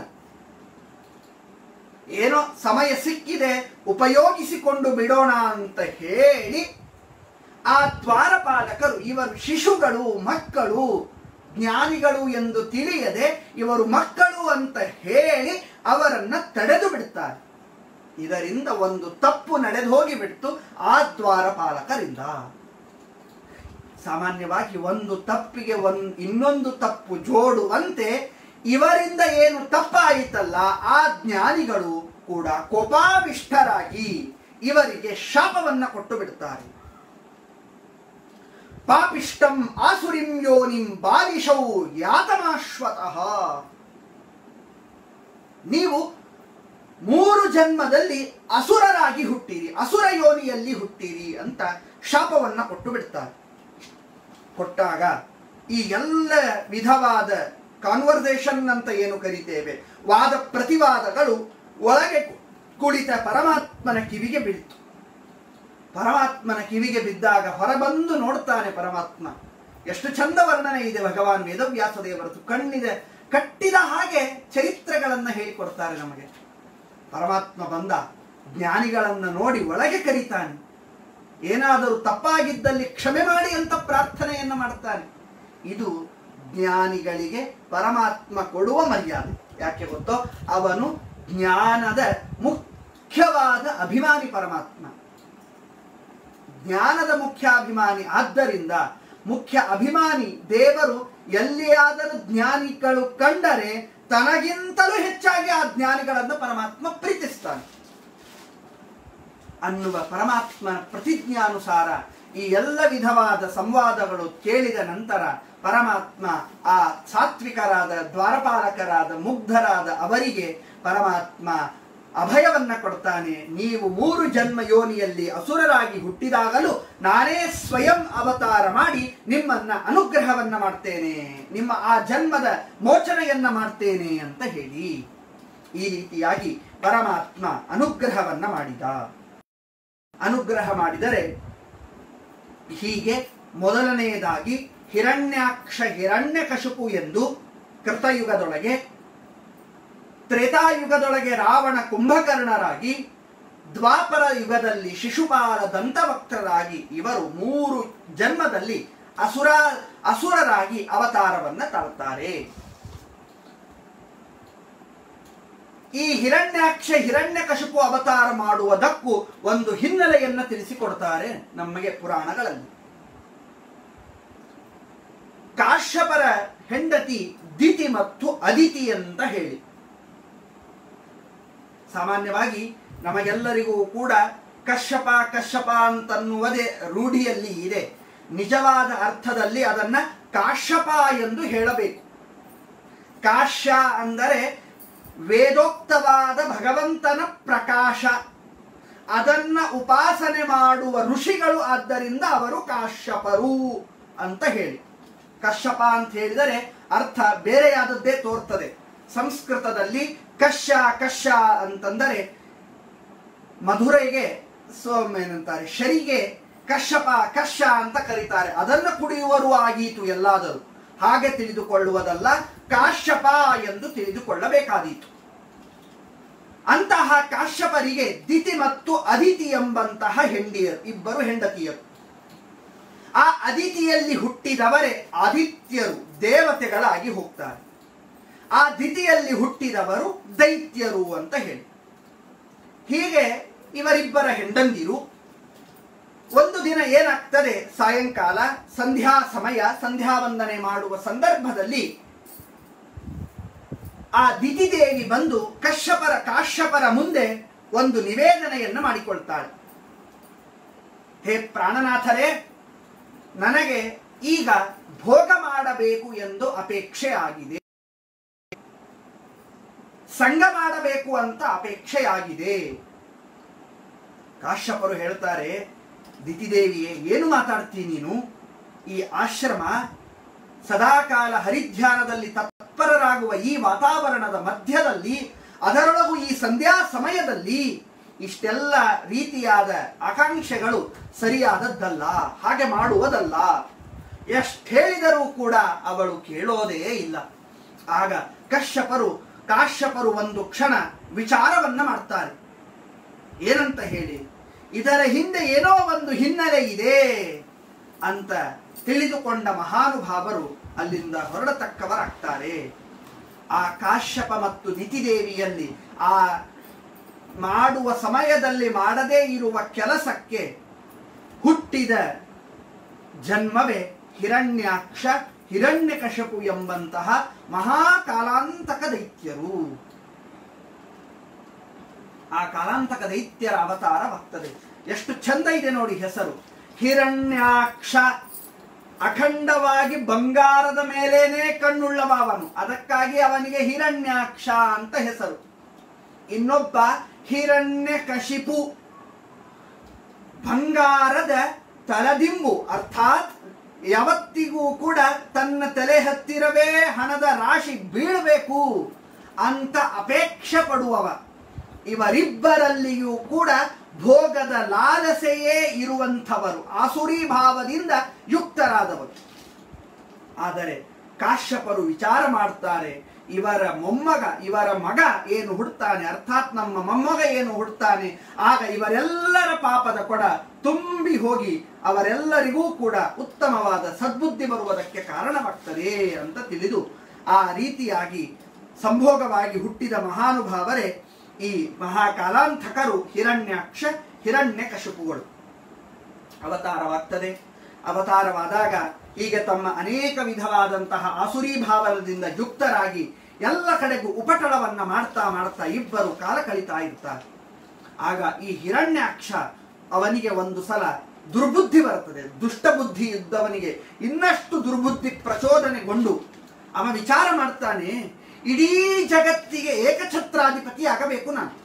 ಏನೋ ಸಮಯ ಸಿಕ್ಕಿದೆ ಉಪಯೋಗಿಸಿಕೊಂಡು ಬಿಡೋಣ ಅಂತ ಹೇಳಿ ಆ ದ್ವಾರಪಾಲಕರು ಇವರು ಶಿಶುಗಳು ಮಕ್ಕಳು ಜ್ಞಾನಿಗಳು ಎಂದು ತಿಳಿಯದೆ ಇವರು ಮಕ್ಕಳು ಅಂತ ಹೇಳಿ ಅವರನ್ನ ತಡೆದು ಬಿಡ್ತಾರೆ ಇದರಿಂದ ಒಂದು ತಪ್ಪು ನಡೆದು ಹೋಗಿಬಿಡ್ತು ಆ ದ್ವಾರಪಾಲಕರಿಂದ ಸಾಮಾನ್ಯವಾಗಿ ಒಂದು ತಪ್ಪಿಗೆ ಒಂದು ಇನ್ನೊಂದು ತಪ್ಪು ಜೋಡುವಂತೆ ಇವರಿಂದ ಏನು ತಪ್ಪಾಯಿತಲ್ಲ ಆ ಜ್ಞಾನಿಗಳು ಕೂಡ ಕೋಪಾವಿಷ್ಟರಾಗಿ ಇವರಿಗೆ ಶಾಪವನ್ನ ಕೊಟ್ಟು ಬಿಡುತ್ತಾರೆ ಪಾಪಿಷ್ಟಂ ಆಸುರಿಂ ಯೋನಿಂ ಬಾಲಿಶೌ ಯಾತಮಾಶ್ವತಃ ನೀವು ಮೂರು ಜನ್ಮದಲ್ಲಿ ಅಸುರರಾಗಿ ಹುಟ್ಟಿರಿ ಅಸುರ ಯೋನಿಯಲ್ಲಿ ಹುಟ್ಟಿರಿ ಅಂತ ಶಾಪವನ್ನ ಕೊಟ್ಟು ಬಿಡ್ತಾರೆ ಕೊಟ್ಟಾಗ ಈ ಎಲ್ಲ ವಿಧವಾದ ಕಾನ್ವರ್ಸೇಷನ್ ಅಂತ ಏನು ಕರಿತೇವೆ ವಾದ ಪ್ರತಿವಾದಗಳು ಒಳಗೆ ಕುಳಿತ ಪರಮಾತ್ಮನ ಕಿವಿಗೆ ಬೀಳ್ತು ಪರಮಾತ್ಮನ ಕಿವಿಗೆ ಬಿದ್ದಾಗ ಹೊರಬಂದು ನೋಡ್ತಾನೆ ಪರಮಾತ್ಮ ಎಷ್ಟು ಚಂದ ವರ್ಣನೆ ಇದೆ ಭಗವಾನ್ ವೇದವ್ಯಾಸ ದೇವರದು ಕಣ್ಣಿದೆ ಕಟ್ಟಿದ ಹಾಗೆ ಚರಿತ್ರೆಗಳನ್ನ ಹೇಳಿಕೊಡ್ತಾರೆ ನಮಗೆ ಪರಮಾತ್ಮ ಬಂದ ಜ್ಞಾನಿಗಳನ್ನ ನೋಡಿ ಒಳಗೆ ಕರೀತಾನೆ ಏನಾದರೂ ತಪ್ಪಾಗಿದ್ದಲ್ಲಿ ಕ್ಷಮೆ ಮಾಡಿ ಅಂತ ಪ್ರಾರ್ಥನೆಯನ್ನ ಮಾಡ್ತಾನೆ ಇದು ಜ್ಞಾನಿಗಳಿಗೆ ಪರಮಾತ್ಮ ಕೊಡುವ ಮರ್ಯಾದೆ ಯಾಕೆ ಗೊತ್ತೋ ಅವನು ಜ್ಞಾನದ ಮುಖ್ಯವಾದ ಅಭಿಮಾನಿ ಪರಮಾತ್ಮ ಜ್ಞಾನದ ಮುಖ್ಯಾಭಿಮಾನಿ ಆದ್ದರಿಂದ ಮುಖ್ಯ ಅಭಿಮಾನಿ ದೇವರು ಎಲ್ಲಿಯಾದರೂ ಜ್ಞಾನಿಗಳು ಕಂಡರೆ ತನಗಿಂತಲೂ ಹೆಚ್ಚಾಗಿ ಆ ಜ್ಞಾನಿಗಳನ್ನು ಪರಮಾತ್ಮ ಪ್ರೀತಿಸ್ತಾನೆ ಅನ್ನುವ ಪರಮಾತ್ಮನ ಪ್ರತಿಜ್ಞಾನುಸಾರ ಈ ಎಲ್ಲ ವಿಧವಾದ ಸಂವಾದಗಳು ಕೇಳಿದ ನಂತರ ಪರಮಾತ್ಮ ಆ ಸಾತ್ವಿಕರಾದ ದ್ವಾರಪಾಲಕರಾದ ಮುಗ್ಧರಾದ ಅವರಿಗೆ ಪರಮಾತ್ಮ ಅಭಯವನ್ನ ಕೊಡ್ತಾನೆ ನೀವು ಮೂರು ಜನ್ಮ ಯೋನಿಯಲ್ಲಿ ಅಸುರರಾಗಿ ಹುಟ್ಟಿದಾಗಲೂ ನಾನೇ ಸ್ವಯಂ ಅವತಾರ ಮಾಡಿ ನಿಮ್ಮನ್ನ ಅನುಗ್ರಹವನ್ನ ಮಾಡ್ತೇನೆ ನಿಮ್ಮ ಆ ಜನ್ಮದ ಮೋಚನೆಯನ್ನ ಮಾಡ್ತೇನೆ ಅಂತ ಹೇಳಿ ಈ ರೀತಿಯಾಗಿ ಪರಮಾತ್ಮ ಅನುಗ್ರಹವನ್ನ ಮಾಡಿದ ಅನುಗ್ರಹ ಮಾಡಿದರೆ ಹೀಗೆ ಮೊದಲನೆಯದಾಗಿ ಹಿರಣ್ಯಾಕ್ಷ ಹಿರಣ್ಯಕಶುಪು ಎಂದು ಕೃತಯುಗದೊಳಗೆ ತ್ರೇತಾಯುಗದೊಳಗೆ ರಾವಣ ಕುಂಭಕರ್ಣರಾಗಿ ದ್ವಾಪರ ಯುಗದಲ್ಲಿ ಶಿಶುಪಾಲ ದಂತವಕ್ತರಾಗಿ ಇವರು ಮೂರು ಜನ್ಮದಲ್ಲಿ ಅಸುರ ಅಸುರರಾಗಿ ಅವತಾರವನ್ನ ತಾಳ್ತಾರೆ ಈ ಹಿರಣ್ಯಾಕ್ಷ ಹಿರಣ್ಯಕಶಿಪು ಅವತಾರ ಮಾಡುವುದಕ್ಕೂ ಒಂದು ಹಿನ್ನೆಲೆಯನ್ನ ತಿಳಿಸಿಕೊಡ್ತಾರೆ ನಮಗೆ ಪುರಾಣಗಳಲ್ಲಿ ಕಾಶ್ಯಪರ ಹೆಂಡತಿ ದಿತಿ ಮತ್ತು ಅದಿತಿ ಅಂತ ಹೇಳಿ ಸಾಮಾನ್ಯವಾಗಿ ನಮಗೆಲ್ಲರಿಗೂ ಕೂಡ ಕಶ್ಯಪ ಕಶ್ಯಪ ಅಂತನ್ನುವುದೇ ರೂಢಿಯಲ್ಲಿ ಇದೆ ನಿಜವಾದ ಅರ್ಥದಲ್ಲಿ ಅದನ್ನ ಕಾಶ್ಯಪ ಎಂದು ಹೇಳಬೇಕು ಕಾಶ್ಯ ಅಂದರೆ ವೇದೋಕ್ತವಾದ ಭಗವಂತನ ಪ್ರಕಾಶ ಅದನ್ನ ಉಪಾಸನೆ ಮಾಡುವ ಋಷಿಗಳು ಆದ್ದರಿಂದ ಅವರು ಕಾಶ್ಯಪರು ಅಂತ ಹೇಳಿ ಕಶ್ಯಪ ಅಂತ ಹೇಳಿದರೆ ಅರ್ಥ ಬೇರೆಯಾದದ್ದೇ ತೋರ್ತದೆ ಸಂಸ್ಕೃತದಲ್ಲಿ ಕಶ್ಯ ಕಶ್ಯ ಅಂತಂದರೆ ಮಧುರೆಗೆ ಸೋಮ್ ಏನಂತಾರೆ ಶರಿಗೆ ಕಶ್ಯಪ ಕಶ್ಯ ಅಂತ ಕರೀತಾರೆ ಅದನ್ನು ಕುಡಿಯುವರು ಆಗೀತು ಎಲ್ಲಾದರೂ ಹಾಗೆ ತಿಳಿದುಕೊಳ್ಳುವುದಲ್ಲ ಕಾಶ್ಯಪ ಎಂದು ತಿಳಿದುಕೊಳ್ಳಬೇಕಾದೀತು ಅಂತಹ ಕಾಶ್ಯಪರಿಗೆ ದಿತಿ ಮತ್ತು ಅದಿತಿ ಎಂಬಂತಹ ಹೆಂಡಿಯರು ಇಬ್ಬರು ಹೆಂಡತಿಯರು ಆ ಅದಿತಿಯಲ್ಲಿ ಹುಟ್ಟಿದವರೇ ಆದಿತ್ಯರು ದೇವತೆಗಳಾಗಿ ಹೋಗ್ತಾರೆ ಆ ದಿತಿಯಲ್ಲಿ ಹುಟ್ಟಿದವರು ದೈತ್ಯರು ಅಂತ ಹೇಳಿ ಹೀಗೆ ಇವರಿಬ್ಬರ ಹೆಂಡಂದಿರು ಒಂದು ದಿನ ಏನಾಗ್ತದೆ ಸಾಯಂಕಾಲ ಸಂಧ್ಯಾ ಸಮಯ ಸಂಧ್ಯಾ ವಂದನೆ ಮಾಡುವ ಸಂದರ್ಭದಲ್ಲಿ ಆ ದಿತಿದೇವಿ ಬಂದು ಕಶ್ಯಪರ ಕಾಶ್ಯಪರ ಮುಂದೆ ಒಂದು ನಿವೇದನೆಯನ್ನು ಮಾಡಿಕೊಳ್ತಾಳೆ ಹೇ ಪ್ರಾಣನಾಥರೇ ನನಗೆ ಈಗ ಭೋಗ ಮಾಡಬೇಕು ಎಂದು ಅಪೇಕ್ಷೆ ಆಗಿದೆ ಸಂಘ ಮಾಡಬೇಕು ಅಂತ ಅಪೇಕ್ಷೆ ಆಗಿದೆ ಕಾಶ್ಯಪರು ಹೇಳ್ತಾರೆ ದಿತಿದೇವಿಯೇ ಏನು ಮಾತಾಡ್ತೀನಿ ನೀನು ಈ ಆಶ್ರಮ ಸದಾಕಾಲ ಹರಿಧ್ಯಾನದಲ್ಲಿ ತತ್ಪರರಾಗುವ ಈ ವಾತಾವರಣದ ಮಧ್ಯದಲ್ಲಿ ಅದರೊಳಗೂ ಈ ಸಂಧ್ಯಾ ಸಮಯದಲ್ಲಿ ಇಷ್ಟೆಲ್ಲ ರೀತಿಯಾದ ಆಕಾಂಕ್ಷೆಗಳು ಸರಿಯಾದದ್ದಲ್ಲ ಹಾಗೆ ಮಾಡುವುದಲ್ಲ ಎಷ್ಟು ಹೇಳಿದರೂ ಕೂಡ ಅವಳು ಕೇಳೋದೇ ಇಲ್ಲ ಆಗ ಕಶ್ಯಪರು ಕಾಶ್ಯಪರು ಒಂದು ಕ್ಷಣ ವಿಚಾರವನ್ನ ಮಾಡ್ತಾರೆ ಏನಂತ ಹೇಳಿ ಇದರ ಹಿಂದೆ ಏನೋ ಒಂದು ಹಿನ್ನೆಲೆ ಇದೆ ಅಂತ ತಿಳಿದುಕೊಂಡ ಮಹಾನುಭಾವರು ಅಲ್ಲಿಂದ ಹೊರಡತಕ್ಕವರಾಗ್ತಾರೆ ಆ ಕಾಶ್ಯಪ ಮತ್ತು ನಿತಿದೇವಿಯಲ್ಲಿ ಆ ಮಾಡುವ ಸಮಯದಲ್ಲಿ ಮಾಡದೇ ಇರುವ ಕೆಲಸಕ್ಕೆ ಹುಟ್ಟಿದ ಜನ್ಮವೇ ಹಿರಣ್ಯಾಕ್ಷ ಹಿರಣ್ಯಕಶಪು ಎಂಬಂತಹ ಮಹಾಕಾಲಾಂತಕ ದೈತ್ಯರು ಆ ಕಾಲಾಂತಕ ದೈತ್ಯರ ಅವತಾರವಾಗ್ತದೆ ಎಷ್ಟು ಚಂದ ಇದೆ ನೋಡಿ ಹೆಸರು ಹಿರಣ್ಯಾಕ್ಷ ಅಖಂಡವಾಗಿ ಬಂಗಾರದ ಮೇಲೇನೆ ಕಣ್ಣುಳ್ಳವ ಅವನು ಅದಕ್ಕಾಗಿ ಅವನಿಗೆ ಹಿರಣ್ಯಾಕ್ಷ ಅಂತ ಹೆಸರು ಇನ್ನೊಬ್ಬ ಹಿರಣ್ಯ ಕಶಿಪು ಬಂಗಾರದ ತಲದಿಂಬು ಅರ್ಥಾತ್ ಯಾವತ್ತಿಗೂ ಕೂಡ ತನ್ನ ತಲೆ ಹತ್ತಿರವೇ ಹಣದ ರಾಶಿ ಬೀಳಬೇಕು ಅಂತ ಅಪೇಕ್ಷೆ ಪಡುವವ ಇವರಿಬ್ಬರಲ್ಲಿಯೂ ಕೂಡ ಭೋಗದ ಲಾಲಸೆಯೇ ಇರುವಂಥವರು ಆಸುರಿ ಭಾವದಿಂದ ಯುಕ್ತರಾದವರು ಆದರೆ ಕಾಶ್ಯಪರು ವಿಚಾರ ಮಾಡ್ತಾರೆ ಇವರ ಮೊಮ್ಮಗ ಇವರ ಮಗ ಏನು ಹುಡ್ತಾನೆ ಅರ್ಥಾತ್ ನಮ್ಮ ಮೊಮ್ಮಗ ಏನು ಹುಡ್ತಾನೆ ಆಗ ಇವರೆಲ್ಲರ ಪಾಪದ ಕೊಡ ತುಂಬಿ ಹೋಗಿ ಅವರೆಲ್ಲರಿಗೂ ಕೂಡ ಉತ್ತಮವಾದ ಸದ್ಬುದ್ಧಿ ಬರುವುದಕ್ಕೆ ಕಾರಣವಾಗ್ತದೆ ಅಂತ ತಿಳಿದು ಆ ರೀತಿಯಾಗಿ ಸಂಭೋಗವಾಗಿ ಹುಟ್ಟಿದ ಮಹಾನುಭಾವರೇ ಈ ಮಹಾಕಾಲಾಂತಕರು ಹಿರಣ್ಯಾಕ್ಷ ಹಿರಣ್ಯ ಕಶುಪುಗಳು ಅವತಾರವಾಗ್ತದೆ ಅವತಾರವಾದಾಗ ಈಗ ತಮ್ಮ ಅನೇಕ ವಿಧವಾದಂತಹ ಆಸುರಿ ಭಾವನದಿಂದ ಯುಕ್ತರಾಗಿ ಎಲ್ಲ ಕಡೆಗೂ ಉಪಟಳವನ್ನ ಮಾಡ್ತಾ ಮಾಡ್ತಾ ಇಬ್ಬರು ಕಾಲ ಕಳೀತಾ ಇರ್ತಾರೆ ಆಗ ಈ ಹಿರಣ್ಯಾಕ್ಷ ಅವನಿಗೆ ಒಂದು ಸಲ ದುರ್ಬುದ್ಧಿ ಬರ್ತದೆ ದುಷ್ಟ ಬುದ್ಧಿ ಇದ್ದವನಿಗೆ ಇನ್ನಷ್ಟು ದುರ್ಬುದ್ಧಿ ಪ್ರಚೋದನೆಗೊಂಡು ಅವ ವಿಚಾರ ಮಾಡ್ತಾನೆ ಇಡೀ ಜಗತ್ತಿಗೆ ಏಕಛತ್ರಾಧಿಪತಿ ಆಗಬೇಕು ನಾನು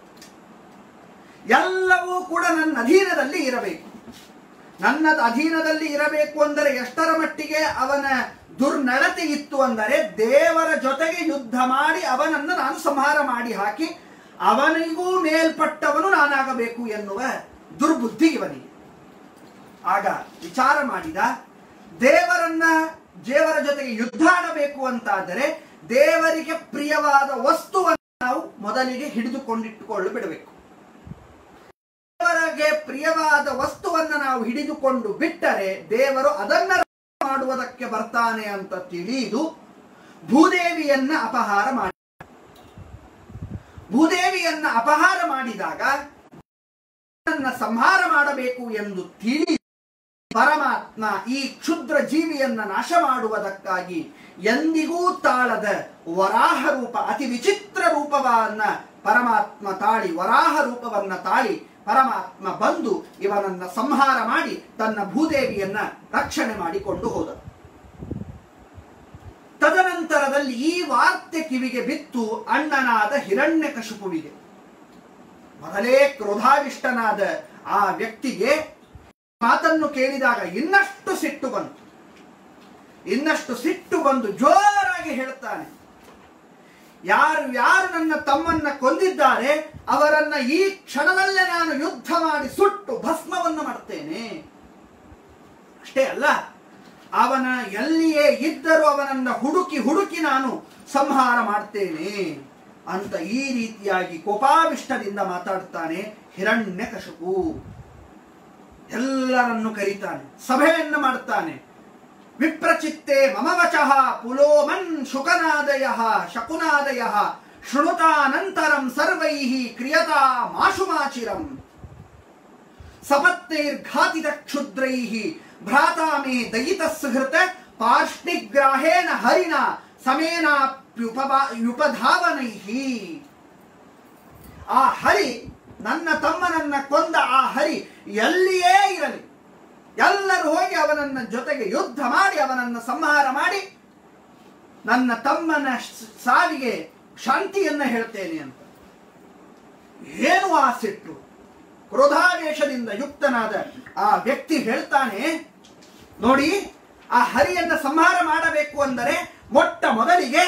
ಎಲ್ಲವೂ ಕೂಡ ನನ್ನ ಅಧೀನದಲ್ಲಿ ಇರಬೇಕು ನನ್ನ ಅಧೀನದಲ್ಲಿ ಇರಬೇಕು ಅಂದರೆ ಎಷ್ಟರ ಮಟ್ಟಿಗೆ ಅವನ ದುರ್ನಡತೆ ಇತ್ತು ಅಂದರೆ ದೇವರ ಜೊತೆಗೆ ಯುದ್ಧ ಮಾಡಿ ಅವನನ್ನು ನಾನು ಸಂಹಾರ ಮಾಡಿ ಹಾಕಿ ಅವನಿಗೂ ಮೇಲ್ಪಟ್ಟವನು ನಾನಾಗಬೇಕು ಎನ್ನುವ ದುರ್ಬುದ್ಧಿ ಇವನಿಗೆ ಆಗ ವಿಚಾರ ಮಾಡಿದ ದೇವರನ್ನ ದೇವರ ಜೊತೆಗೆ ಯುದ್ಧ ಆಡಬೇಕು ಅಂತಾದರೆ ದೇವರಿಗೆ ಪ್ರಿಯವಾದ ವಸ್ತುವನ್ನು ನಾವು ಮೊದಲಿಗೆ ಹಿಡಿದುಕೊಂಡಿಟ್ಟುಕೊಳ್ಳು ಬಿಡಬೇಕು ದೇವರಿಗೆ ಪ್ರಿಯವಾದ ವಸ್ತುವನ್ನು ನಾವು ಹಿಡಿದುಕೊಂಡು ಬಿಟ್ಟರೆ ದೇವರು ಅದನ್ನ ಮಾಡುವುದಕ್ಕೆ ಬರ್ತಾನೆ ಅಂತ ತಿಳಿದು ಭೂದೇವಿಯನ್ನ ಅಪಹಾರ ಮಾಡಿ ಭೂದೇವಿಯನ್ನ ಅಪಹಾರ ಮಾಡಿದಾಗ ನನ್ನ ಸಂಹಾರ ಮಾಡಬೇಕು ಎಂದು ತಿಳಿ ಪರಮಾತ್ಮ ಈ ಕ್ಷುದ್ರ ಜೀವಿಯನ್ನ ನಾಶ ಮಾಡುವುದಕ್ಕಾಗಿ ಎಂದಿಗೂ ತಾಳದ ವರಾಹ ರೂಪ ಅತಿ ವಿಚಿತ್ರ ರೂಪವನ್ನ ಪರಮಾತ್ಮ ತಾಳಿ ವರಾಹ ರೂಪವನ್ನ ತಾಳಿ ಪರಮಾತ್ಮ ಬಂದು ಇವನನ್ನ ಸಂಹಾರ ಮಾಡಿ ತನ್ನ ಭೂದೇವಿಯನ್ನ ರಕ್ಷಣೆ ಮಾಡಿಕೊಂಡು ಹೋದ ತದನಂತರದಲ್ಲಿ ಈ ವಾರ್ತೆ ಕಿವಿಗೆ ಬಿತ್ತು ಅಣ್ಣನಾದ ಹಿರಣ್ಯಕಶಿಪುವಿಗೆ ಮೊದಲೇ ಕ್ರೋಧಾವಿಷ್ಟನಾದ ಆ ವ್ಯಕ್ತಿಗೆ ಮಾತನ್ನು ಕೇಳಿದಾಗ ಇನ್ನಷ್ಟು ಸಿಟ್ಟು ಬಂತು ಇನ್ನಷ್ಟು ಸಿಟ್ಟು ಬಂದು ಜೋರಾಗಿ ಹೇಳ್ತಾನೆ ಯಾರು ಯಾರು ನನ್ನ ತಮ್ಮನ್ನ ಕೊಂದಿದ್ದಾರೆ ಅವರನ್ನ ಈ ಕ್ಷಣದಲ್ಲೇ ನಾನು ಯುದ್ಧ ಮಾಡಿ ಸುಟ್ಟು ಭಸ್ಮವನ್ನು ಮಾಡ್ತೇನೆ ಅಷ್ಟೇ ಅಲ್ಲ ಅವನ ಎಲ್ಲಿಯೇ ಇದ್ದರೂ ಅವನನ್ನ ಹುಡುಕಿ ಹುಡುಕಿ ನಾನು ಸಂಹಾರ ಮಾಡ್ತೇನೆ ಅಂತ ಈ ರೀತಿಯಾಗಿ ಕೋಪಾವಿಷ್ಟದಿಂದ ಮಾತಾಡ್ತಾನೆ ಹಿರಣ್ಯಕಶಿಪು ಎಲ್ಲರನ್ನು ಕರೀತಾನೆ ಸಭೆಯನ್ನು ಮಾಡ್ತಾನೆ ವಿಪ್ರಚಿತ್ತೆ ಮಮ ವಚಃ ಪುಲೋಮನ್ ಶುಕನಾದಯ ಶಕುನಾದಯ ಶೃಣುತಾನಂತರಂ ಸರ್ವೈ ಕ್ರಿಯತಾ ಮಾಶುಮಾಚಿರಂ ಸಪತ್ನೈರ್ಘಾತಿತ ಕ್ಷುದ್ರೈ ಭ್ರಾತಾ ಮೇ ದಯಿತ ಸುಹೃತ ಪಾರ್ಷ್ಣಿಗ್ರಾಹೇಣ ಹರಿಣ ಸಮೇನಾಪ್ಯುಪಧಾವನೈ ಆ ಹರಿ ನನ್ನ ತಮ್ಮನನ್ನ ಕೊಂದ ಆ ಹರಿ ಎಲ್ಲಿಯೇ ಇರಲಿ ಎಲ್ಲರೂ ಹೋಗಿ ಅವನನ್ನ ಜೊತೆಗೆ ಯುದ್ಧ ಮಾಡಿ ಅವನನ್ನ ಸಂಹಾರ ಮಾಡಿ ನನ್ನ ತಮ್ಮನ ಸ್- ಸಾವಿಗೆ ಶಾಂತಿಯನ್ನ ಹೇಳ್ತೇನೆ ಅಂತ ಏನು ಆ ಸಿಟ್ಟು ಕ್ರೋಧಾವೇಶದಿಂದ ಯುಕ್ತನಾದ ಆ ವ್ಯಕ್ತಿ ಹೇಳ್ತಾನೆ ನೋಡಿ ಆ ಹರಿಯನ್ನ ಸಂಹಾರ ಮಾಡಬೇಕು ಅಂದರೆ ಮೊಟ್ಟ ಮೊದಲಿಗೆ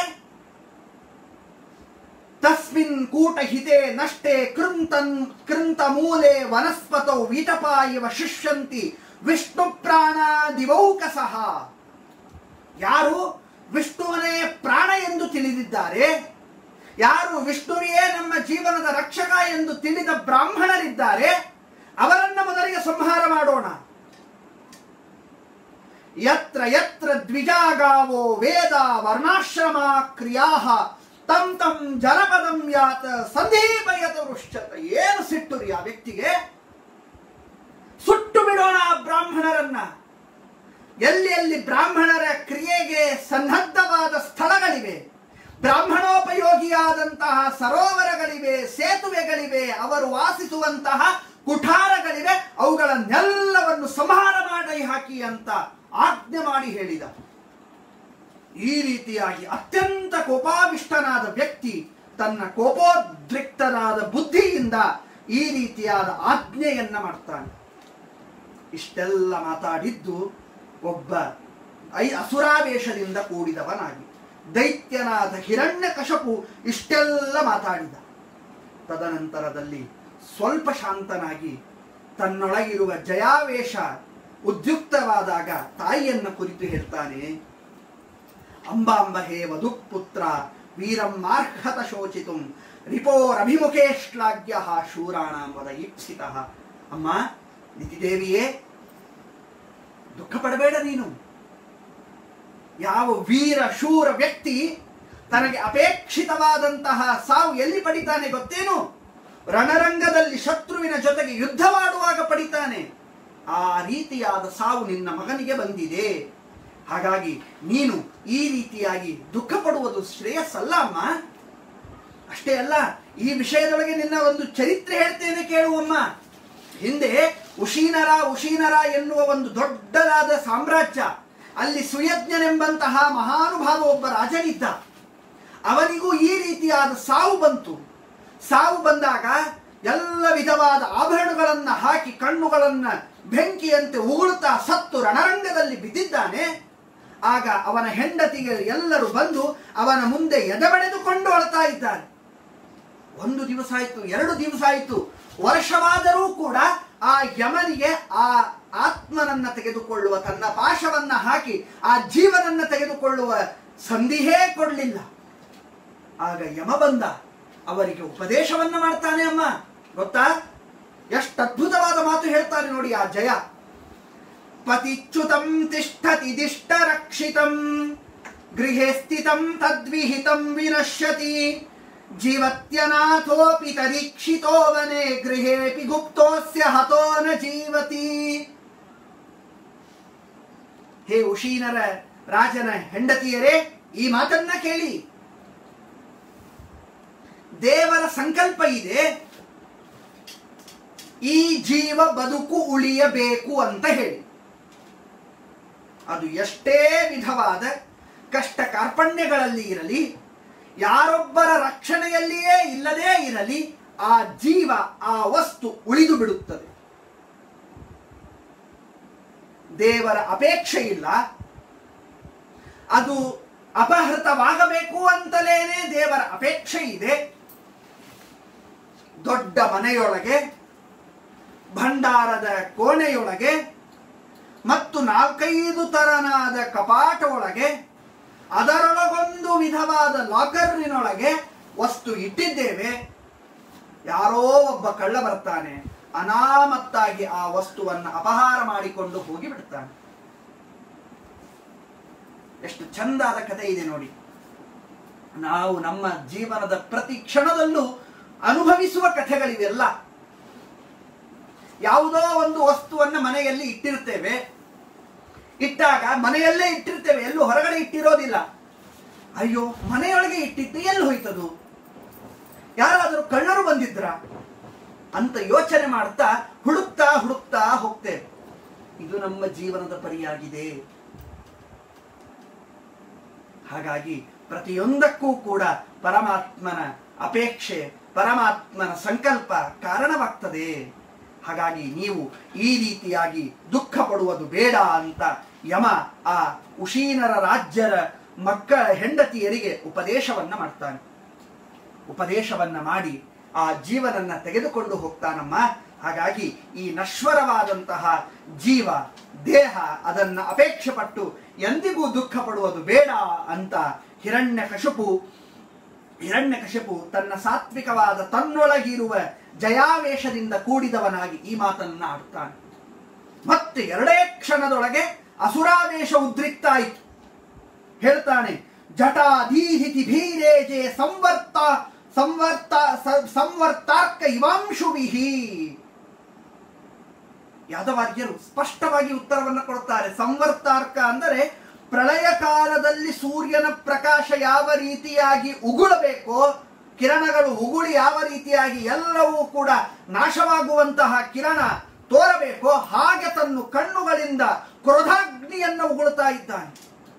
ತಸ್ಮಿನ್ ಕೂಟಹಿತೆ ನಷ್ಟೇ ಕೃಂತನ್ ಕೃಂತ ಮೂಲೆ ವನಸ್ಪತೌ ವೀಟಪಾ ಇವ ಶಿಷ್ಯಂತಿ ವಿಷ್ಣು ಪ್ರಾಣ ದಿವೌಕಸಃ ಯಾರು ವಿಷ್ಣುವನೇ ಪ್ರಾಣ ಎಂದು ತಿಳಿದಿದ್ದಾರೆ ಯಾರು ವಿಷ್ಣುವಿಯೇ ನಮ್ಮ ಜೀವನದ ರಕ್ಷಕ ಎಂದು ತಿಳಿದ ಬ್ರಾಹ್ಮಣರಿದ್ದಾರೆ ಅವರನ್ನ ಮೊದಲಿಗೆ ಸಂಹಾರ ಮಾಡೋಣ ಯತ್ರ ಯತ್ರ ದ್ವಿಜಾಗಾವೋ ವೇದ ವರ್ಣಾಶ್ರಮ ಕ್ರಿಯಾ ತಂ ತಂ ಜನಪದಂ ಯಾತ ಸಂದೀಪಯತ ವೃಶ್ಚತ ಏನು ಸಿಟ್ಟು ರೀ ಆ ವ್ಯಕ್ತಿಗೆ ಸುಟ್ಟು ಬಿಡೋಣ ಆ ಬ್ರಾಹ್ಮಣರನ್ನ ಎಲ್ಲಿ ಎಲ್ಲಿ ಬ್ರಾಹ್ಮಣರ ಕ್ರಿಯೆಗೆ ಸನ್ನದ್ಧವಾದ ಸ್ಥಳಗಳಿವೆ ಬ್ರಾಹ್ಮಣೋಪಯೋಗಿಯಾದಂತಹ ಸರೋವರಗಳಿವೆ ಸೇತುವೆಗಳಿವೆ ಅವರು ವಾಸಿಸುವಂತಹ ಕುಠಾರಗಳಿವೆ ಅವುಗಳನ್ನೆಲ್ಲವನ್ನು ಸಂಹಾರ ಮಾಡಿ ಹಾಕಿ ಅಂತ ಆಜ್ಞೆ ಮಾಡಿ ಹೇಳಿದ ಈ ರೀತಿಯಾಗಿ ಅತ್ಯಂತ ಕೋಪಾವಿಷ್ಟನಾದ ವ್ಯಕ್ತಿ ತನ್ನ ಕೋಪೋದ್ರಿಕ್ತನಾದ ಬುದ್ಧಿಯಿಂದ ಈ ರೀತಿಯಾದ ಆಜ್ಞೆಯನ್ನ ಮಾಡ್ತಾನೆ ಇಷ್ಟೆಲ್ಲ ಮಾತಾಡಿದ್ದು ಒಬ್ಬ ಐ ಅಸುರಾವೇಶದಿಂದ ಕೂಡಿದವನಾಗಿ ದೈತ್ಯನಾದ ಹಿರಣ್ಯಕಶಪು ಇಷ್ಟೆಲ್ಲ ಮಾತಾಡಿದ ತದನಂತರದಲ್ಲಿ ಸ್ವಲ್ಪ ಶಾಂತನಾಗಿ ತನ್ನೊಳಗಿರುವ ಜಯಾವೇಶ ಉದ್ಯುಕ್ತವಾದಾಗ ತಾಯಿಯನ್ನ ಕುರಿತು ಹೇಳ್ತಾನೆ ಅಂಬಾಂಬ ಹೇ ವಧುಪುತ್ರ ವೀರಂ ಮಾರ್ಹತ ಶೋಚಿತು ರಿಪೋರಭಿಮುಖೇ ಶ್ಲಾಘ್ಯ ಶೂರಾಣಾಂ ವದ ಈಪ್ಸಿತ ಅಮ್ಮ ನಿತಿದೇವಿಯೇ ದುಃಖ ಪಡಬೇಡ ನೀನು ಯಾವ ವೀರ ಶೂರ ವ್ಯಕ್ತಿ ತನಗೆ ಅಪೇಕ್ಷಿತವಾದಂತಹ ಸಾವು ಎಲ್ಲಿ ಪಡಿತಾನೆ ಗೊತ್ತೇನು ರಣರಂಗದಲ್ಲಿ ಶತ್ರುವಿನ ಜೊತೆಗೆ ಯುದ್ಧವಾಡುವಾಗ ಪಡಿತಾನೆ ಆ ರೀತಿಯಾದ ಸಾವು ನಿನ್ನ ಮಗನಿಗೆ ಬಂದಿದೆ ಹಾಗಾಗಿ ನೀನು ಈ ರೀತಿಯಾಗಿ ದುಃಖ ಪಡುವುದು ಶ್ರೇಯಸ್ಸಲ್ಲ ಅಮ್ಮ ಅಷ್ಟೇ ಅಲ್ಲ ಈ ವಿಷಯದೊಳಗೆ ನಿನ್ನ ಒಂದು ಚರಿತ್ರೆ ಹೇಳ್ತೇನೆ ಕೇಳುವಮ್ಮ ಹಿಂದೆ ಉಶೀನರ ಉಶೀನರ ಎನ್ನುವ ಒಂದು ದೊಡ್ಡದಾದ ಸಾಮ್ರಾಜ್ಯ ಅಲ್ಲಿ ಸುಯಜ್ಞನೆಂಬಂತಹ ಮಹಾನುಭಾವ ಒಬ್ಬ ರಾಜನಿದ್ದ ಅವನಿಗೂ ಈ ರೀತಿಯಾದ ಸಾವು ಬಂತು ಸಾವು ಬಂದಾಗ ಎಲ್ಲ ವಿಧವಾದ ಆಭರಣಗಳನ್ನ ಹಾಕಿ ಕಣ್ಣುಗಳನ್ನ ಬೆಂಕಿಯಂತೆ ಉಗುಳುತ್ತಾ ಸತ್ತು ರಣರಂಗದಲ್ಲಿ ಬಿದ್ದಿದ್ದಾನೆ ಆಗ ಅವನ ಹೆಂಡತಿಗೆ ಎಲ್ಲರೂ ಬಂದು ಅವನ ಮುಂದೆ ಎದೆಬಡೆದುಕೊಂಡು ಅಳ್ತಾ ಇದ್ದಾರೆ ಒಂದು ದಿವಸ ಆಯ್ತು ಎರಡು ದಿವಸ ಆಯ್ತು ವರ್ಷವಾದರೂ ಕೂಡ ಆ ಯಮನಿಗೆ ಆ ಆತ್ಮನನ್ನ ತೆಗೆದುಕೊಳ್ಳುವ ತನ್ನ ಪಾಶವನ್ನ ಹಾಕಿ ಆ ಜೀವನನ್ನ ತೆಗೆದುಕೊಳ್ಳುವ ಸಂಧಿಯೇ ಕೊಡಲಿಲ್ಲ ಆಗ ಯಮ ಬಂದ ಅವರಿಗೆ ಉಪದೇಶವನ್ನ ಮಾಡ್ತಾನೆ ಅಮ್ಮ ಗೊತ್ತಾ ಎಷ್ಟು ಅದ್ಭುತವಾದ ಮಾತು ಹೇಳ್ತಾನೆ ನೋಡಿ ಆ ಜಯ ಪತಿಚ್ಯುತಂ ತಿಷ್ಠತಿ ದಿಷ್ಟ ರಕ್ಷಿತಂ ಗೃಹೇ ಸ್ಥಿತಂ ತದ್ವಿಹಿತಂ ವಿನಶ್ಯತಿ ಜೀವತ್ಯನಾಥೋಪಿ ತದೀಕ್ಷಿತೋ ವನೆ ಗೃಹೇಪಿ ಗುಪ್ತೋಸ್ಯ ಹತೋ ನ ಜೀವತಿ ಹೇ ಉಶೀನರ ರಾಜನ ಹೆಂಡತಿಯರೇ ಈ ಮಾತನ್ನ ಕೇಳಿ ದೇವರ ಸಂಕಲ್ಪ ಇದೆ ಈ ಜೀವ ಬದುಕು ಉಳಿಯಬೇಕು ಅಂತ ಹೇಳಿ ಅದು ಎಷ್ಟೇ ವಿಧವಾದ ಕಷ್ಟ ಕಾರ್ಪಣ್ಯಗಳಲ್ಲಿ ಇರಲಿ ಯಾರೊಬ್ಬರ ರಕ್ಷಣೆಯಲ್ಲಿಯೇ ಇಲ್ಲದೇ ಇರಲಿ ಆ ಜೀವ ಆ ವಸ್ತು ಉಳಿದು ಬಿಡುತ್ತದೆ ದೇವರ ಅಪೇಕ್ಷೆ ಇಲ್ಲ ಅದು ಅಪಹೃತವಾಗಬೇಕು ಅಂತಲೇನೆ ದೇವರ ಅಪೇಕ್ಷೆ ಇದೆ ದೊಡ್ಡ ಮನೆಯೊಳಗೆ ಭಂಡಾರದ ಕೋಣೆಯೊಳಗೆ ಮತ್ತು ನಾಲ್ಕೈದು ತರನಾದ ಕಪಾಟ ಒಳಗೆ ಅದರೊಳಗೊಂದು ವಿಧವಾದ ಲಾಕರ್ನಿನೊಳಗೆ ವಸ್ತು ಇಟ್ಟಿದ್ದೇವೆ ಯಾರೋ ಒಬ್ಬ ಕಳ್ಳ ಬರ್ತಾನೆ ಅನಾಮತ್ತಾಗಿ ಆ ವಸ್ತುವನ್ನ ಅಪಹಾರ ಮಾಡಿಕೊಂಡು ಹೋಗಿ ಬಿಡ್ತಾನೆ ಎಷ್ಟು ಚಂದಾದ ಕಥೆ ಇದೆ ನೋಡಿ ನಾವು ನಮ್ಮ ಜೀವನದ ಪ್ರತಿ ಕ್ಷಣದಲ್ಲೂ ಅನುಭವಿಸುವ ಕಥೆಗಳಿವೆಲ್ಲ ಯಾವುದೋ ಒಂದು ವಸ್ತುವನ್ನ ಮನೆಯಲ್ಲಿ ಇಟ್ಟಿರ್ತೇವೆ ಇಟ್ಟಾಗ ಮನೆಯಲ್ಲೇ ಇಟ್ಟಿರ್ತೇವೆ ಎಲ್ಲೂ ಹೊರಗಡೆ ಇಟ್ಟಿರೋದಿಲ್ಲ ಅಯ್ಯೋ ಮನೆಯೊಳಗೆ ಇಟ್ಟಿದ್ದು ಎಲ್ಲಿ ಹೋಯ್ತದು ಯಾರಾದರೂ ಕಳ್ಳರು ಬಂದಿದ್ರ ಅಂತ ಯೋಚನೆ ಮಾಡ್ತಾ ಹುಡುಕ್ತಾ ಹುಡುಕ್ತಾ ಹೋಗ್ತೇವೆ ಇದು ನಮ್ಮ ಜೀವನದ ಪರಿಯಾಗಿದೆ ಹಾಗಾಗಿ ಪ್ರತಿಯೊಂದಕ್ಕೂ ಕೂಡ ಪರಮಾತ್ಮನ ಅಪೇಕ್ಷೆ ಪರಮಾತ್ಮನ ಸಂಕಲ್ಪ ಕಾರಣವಾಗ್ತದೆ ಹಾಗಾಗಿ ನೀವು ಈ ರೀತಿಯಾಗಿ ದುಃಖ ಪಡುವುದು ಬೇಡ ಅಂತ ಯಮ ಆ ಉಶೀನರ ರಾಜ್ಯರ ಮಕ್ಕಳ ಹೆಂಡತಿಯರಿಗೆ ಉಪದೇಶವನ್ನ ಮಾಡ್ತಾನೆ ಉಪದೇಶವನ್ನ ಮಾಡಿ ಆ ಜೀವನನ್ನ ತೆಗೆದುಕೊಂಡು ಹೋಗ್ತಾನಮ್ಮ ಹಾಗಾಗಿ ಈ ನಶ್ವರವಾದಂತಹ ಜೀವ ದೇಹ ಅದನ್ನ ಅಪೇಕ್ಷೆ ಪಟ್ಟು ಎಂದಿಗೂ ದುಃಖ ಪಡುವುದು ಬೇಡ ಅಂತ ಹಿರಣ್ಯ ಕಶುಪು ಹಿರಣ್ಯ ಕಶಿಪು ತನ್ನ ಸಾತ್ವಿಕವಾದ ತನ್ನೊಳಗಿರುವ ಜಯಾವೇಶದಿಂದ ಕೂಡಿದವನಾಗಿ ಈ ಮಾತನ್ನ ಆಡ್ತಾನೆ ಮತ್ತೆ ಎರಡೇ ಕ್ಷಣದೊಳಗೆ ಅಸುರಾವೇಶ ಉದ್ರಿಕ್ತಾಯಿತು ಹೇಳ್ತಾನೆ ಜಟಾಧೀಹಿತಿ ಭೀರೇಜೆ ಸಂವರ್ತ ಸಂವರ್ತ ಸ- ಸಂವರ್ತಾರ್ಕ ಇವಾಂಶುವಿಹಿ ಯಾದವಾರ್ಯರು ಸ್ಪಷ್ಟವಾಗಿ ಉತ್ತರವನ್ನು ಕೊಡುತ್ತಾರೆ ಸಂವರ್ತಾರ್ಕ ಅಂದರೆ ಪ್ರಳಯ ಕಾಲದಲ್ಲಿ ಸೂರ್ಯನ ಪ್ರಕಾಶ ಯಾವ ರೀತಿಯಾಗಿ ಉಗುಳಬೇಕೋ ಕಿರಣಗಳು ಉಗುಳಿ ಯಾವ ರೀತಿಯಾಗಿ ಎಲ್ಲವೂ ಕೂಡ ನಾಶವಾಗುವಂತಹ ಕಿರಣ ತೋರಬೇಕೋ ಹಾಗೆ ತನ್ನ ಕಣ್ಣುಗಳಿಂದ ಕ್ರೋಧಾಗ್ನಿಯನ್ನು ಉಗುಳುತ್ತಾ ಇದ್ದಾನೆ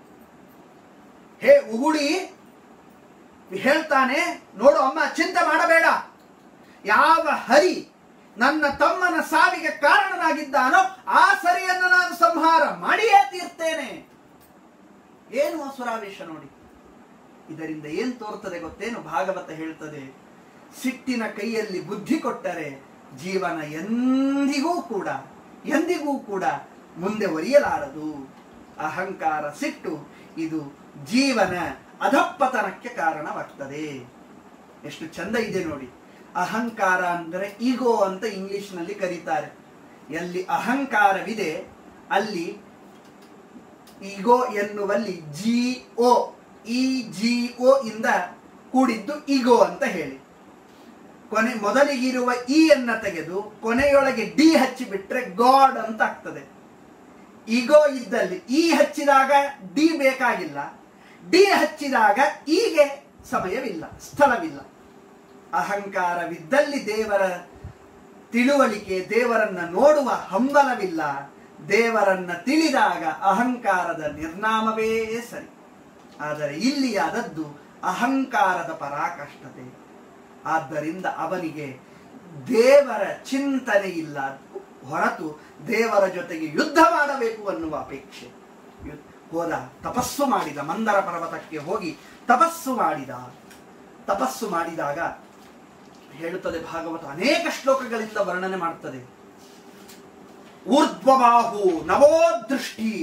ಹೇ ಉಗುಳಿ ಹೇಳ್ತಾನೆ ನೋಡು ಅಮ್ಮ ಚಿಂತೆ ಮಾಡಬೇಡ ಯಾವ ಹರಿ ನನ್ನ ತಮ್ಮನ ಸಾವಿಗೆ ಕಾರಣನಾಗಿದ್ದಾನೋ ಆ ಸರಿಯನ್ನು ನಾನು ಸಂಹಾರ ಮಾಡಿಯೇ ತೀರ್ತೇನೆ ಏನು ಅಸುರಾವೇಶ ನೋಡಿ ಇದರಿಂದ ಏನ್ ತೋರ್ತದೆ ಗೊತ್ತೇನು ಭಾಗವತ ಹೇಳ್ತದೆ ಸಿಟ್ಟಿನ ಕೈಯಲ್ಲಿ ಬುದ್ಧಿ ಕೊಟ್ಟರೆ ಜೀವನ ಎಂದಿಗೂ ಕೂಡ ಎಂದಿಗೂ ಕೂಡ ಮುಂದೆ ಒಲಿಯಲಾರದು ಅಹಂಕಾರ ಸಿಟ್ಟು ಇದು ಜೀವನ ಅಧಪ್ಪತನಕ್ಕೆ ಕಾರಣವಾಗ್ತದೆ ಎಷ್ಟು ಚಂದ ಇದೆ ನೋಡಿ ಅಹಂಕಾರ ಅಂದರೆ ಈಗೋ ಅಂತ ಇಂಗ್ಲಿಷ್ನಲ್ಲಿ ಕರೀತಾರೆ ಎಲ್ಲಿ ಅಹಂಕಾರವಿದೆ ಅಲ್ಲಿ ಈಗೋ ಎನ್ನುವಲ್ಲಿ ಜಿ ಓ ಈ ಜಿ ಓ ಇಂದ ಕೂಡಿದ್ದು ಈಗೋ ಅಂತ ಹೇಳಿ ಕೊನೆ ಮೊದಲಿಗಿರುವ ಇ ಅನ್ನ ತೆಗೆದು ಕೊನೆಯೊಳಗೆ ಡಿ ಹಚ್ಚಿ ಬಿಟ್ರೆ ಗಾಡ್ ಅಂತ ಆಗ್ತದೆ ಈಗೋ ಇದ್ದಲ್ಲಿ ಈ ಹಚ್ಚಿದಾಗ ಡಿ ಬೇಕಾಗಿಲ್ಲ ಡಿ ಹಚ್ಚಿದಾಗ ಈಗೆ ಸಮಯವಿಲ್ಲ ಸ್ಥಳವಿಲ್ಲ ಅಹಂಕಾರವಿದ್ದಲ್ಲಿ ದೇವರ ತಿಳುವಳಿಕೆ ದೇವರನ್ನ ನೋಡುವ ಹಂಬಲವಿಲ್ಲ ದೇವರನ್ನ ತಿಳಿದಾಗ ಅಹಂಕಾರದ ನಿರ್ನಾಮವೇ ಸರಿ ಆದರೆ ಇಲ್ಲಿ ಆದದ್ದು ಅಹಂಕಾರದ ಪರಾಕಾಷ್ಠತೆ ಆದ್ದರಿಂದ ಅವನಿಗೆ ದೇವರ ಚಿಂತನೆ ಇಲ್ಲ ಹೊರತು ದೇವರ ಜೊತೆಗೆ ಯುದ್ಧ ಮಾಡಬೇಕು ಅನ್ನುವ ಅಪೇಕ್ಷೆ ಯು- ಹೋದ ತಪಸ್ಸು ಮಾಡಿದ ಮಂದರ ಪರ್ವತಕ್ಕೆ ಹೋಗಿ ತಪಸ್ಸು ಮಾಡಿದ ತಪಸ್ಸು ಮಾಡಿದಾಗ ಹೇಳುತ್ತದೆ ಭಾಗವತ ಅನೇಕ ಶ್ಲೋಕಗಳಿಂದ ವರ್ಣನೆ ಮಾಡ್ತದೆ ಊರ್ಧ್ವಬಾಹು ನವೋದೃಷ್ಟಿ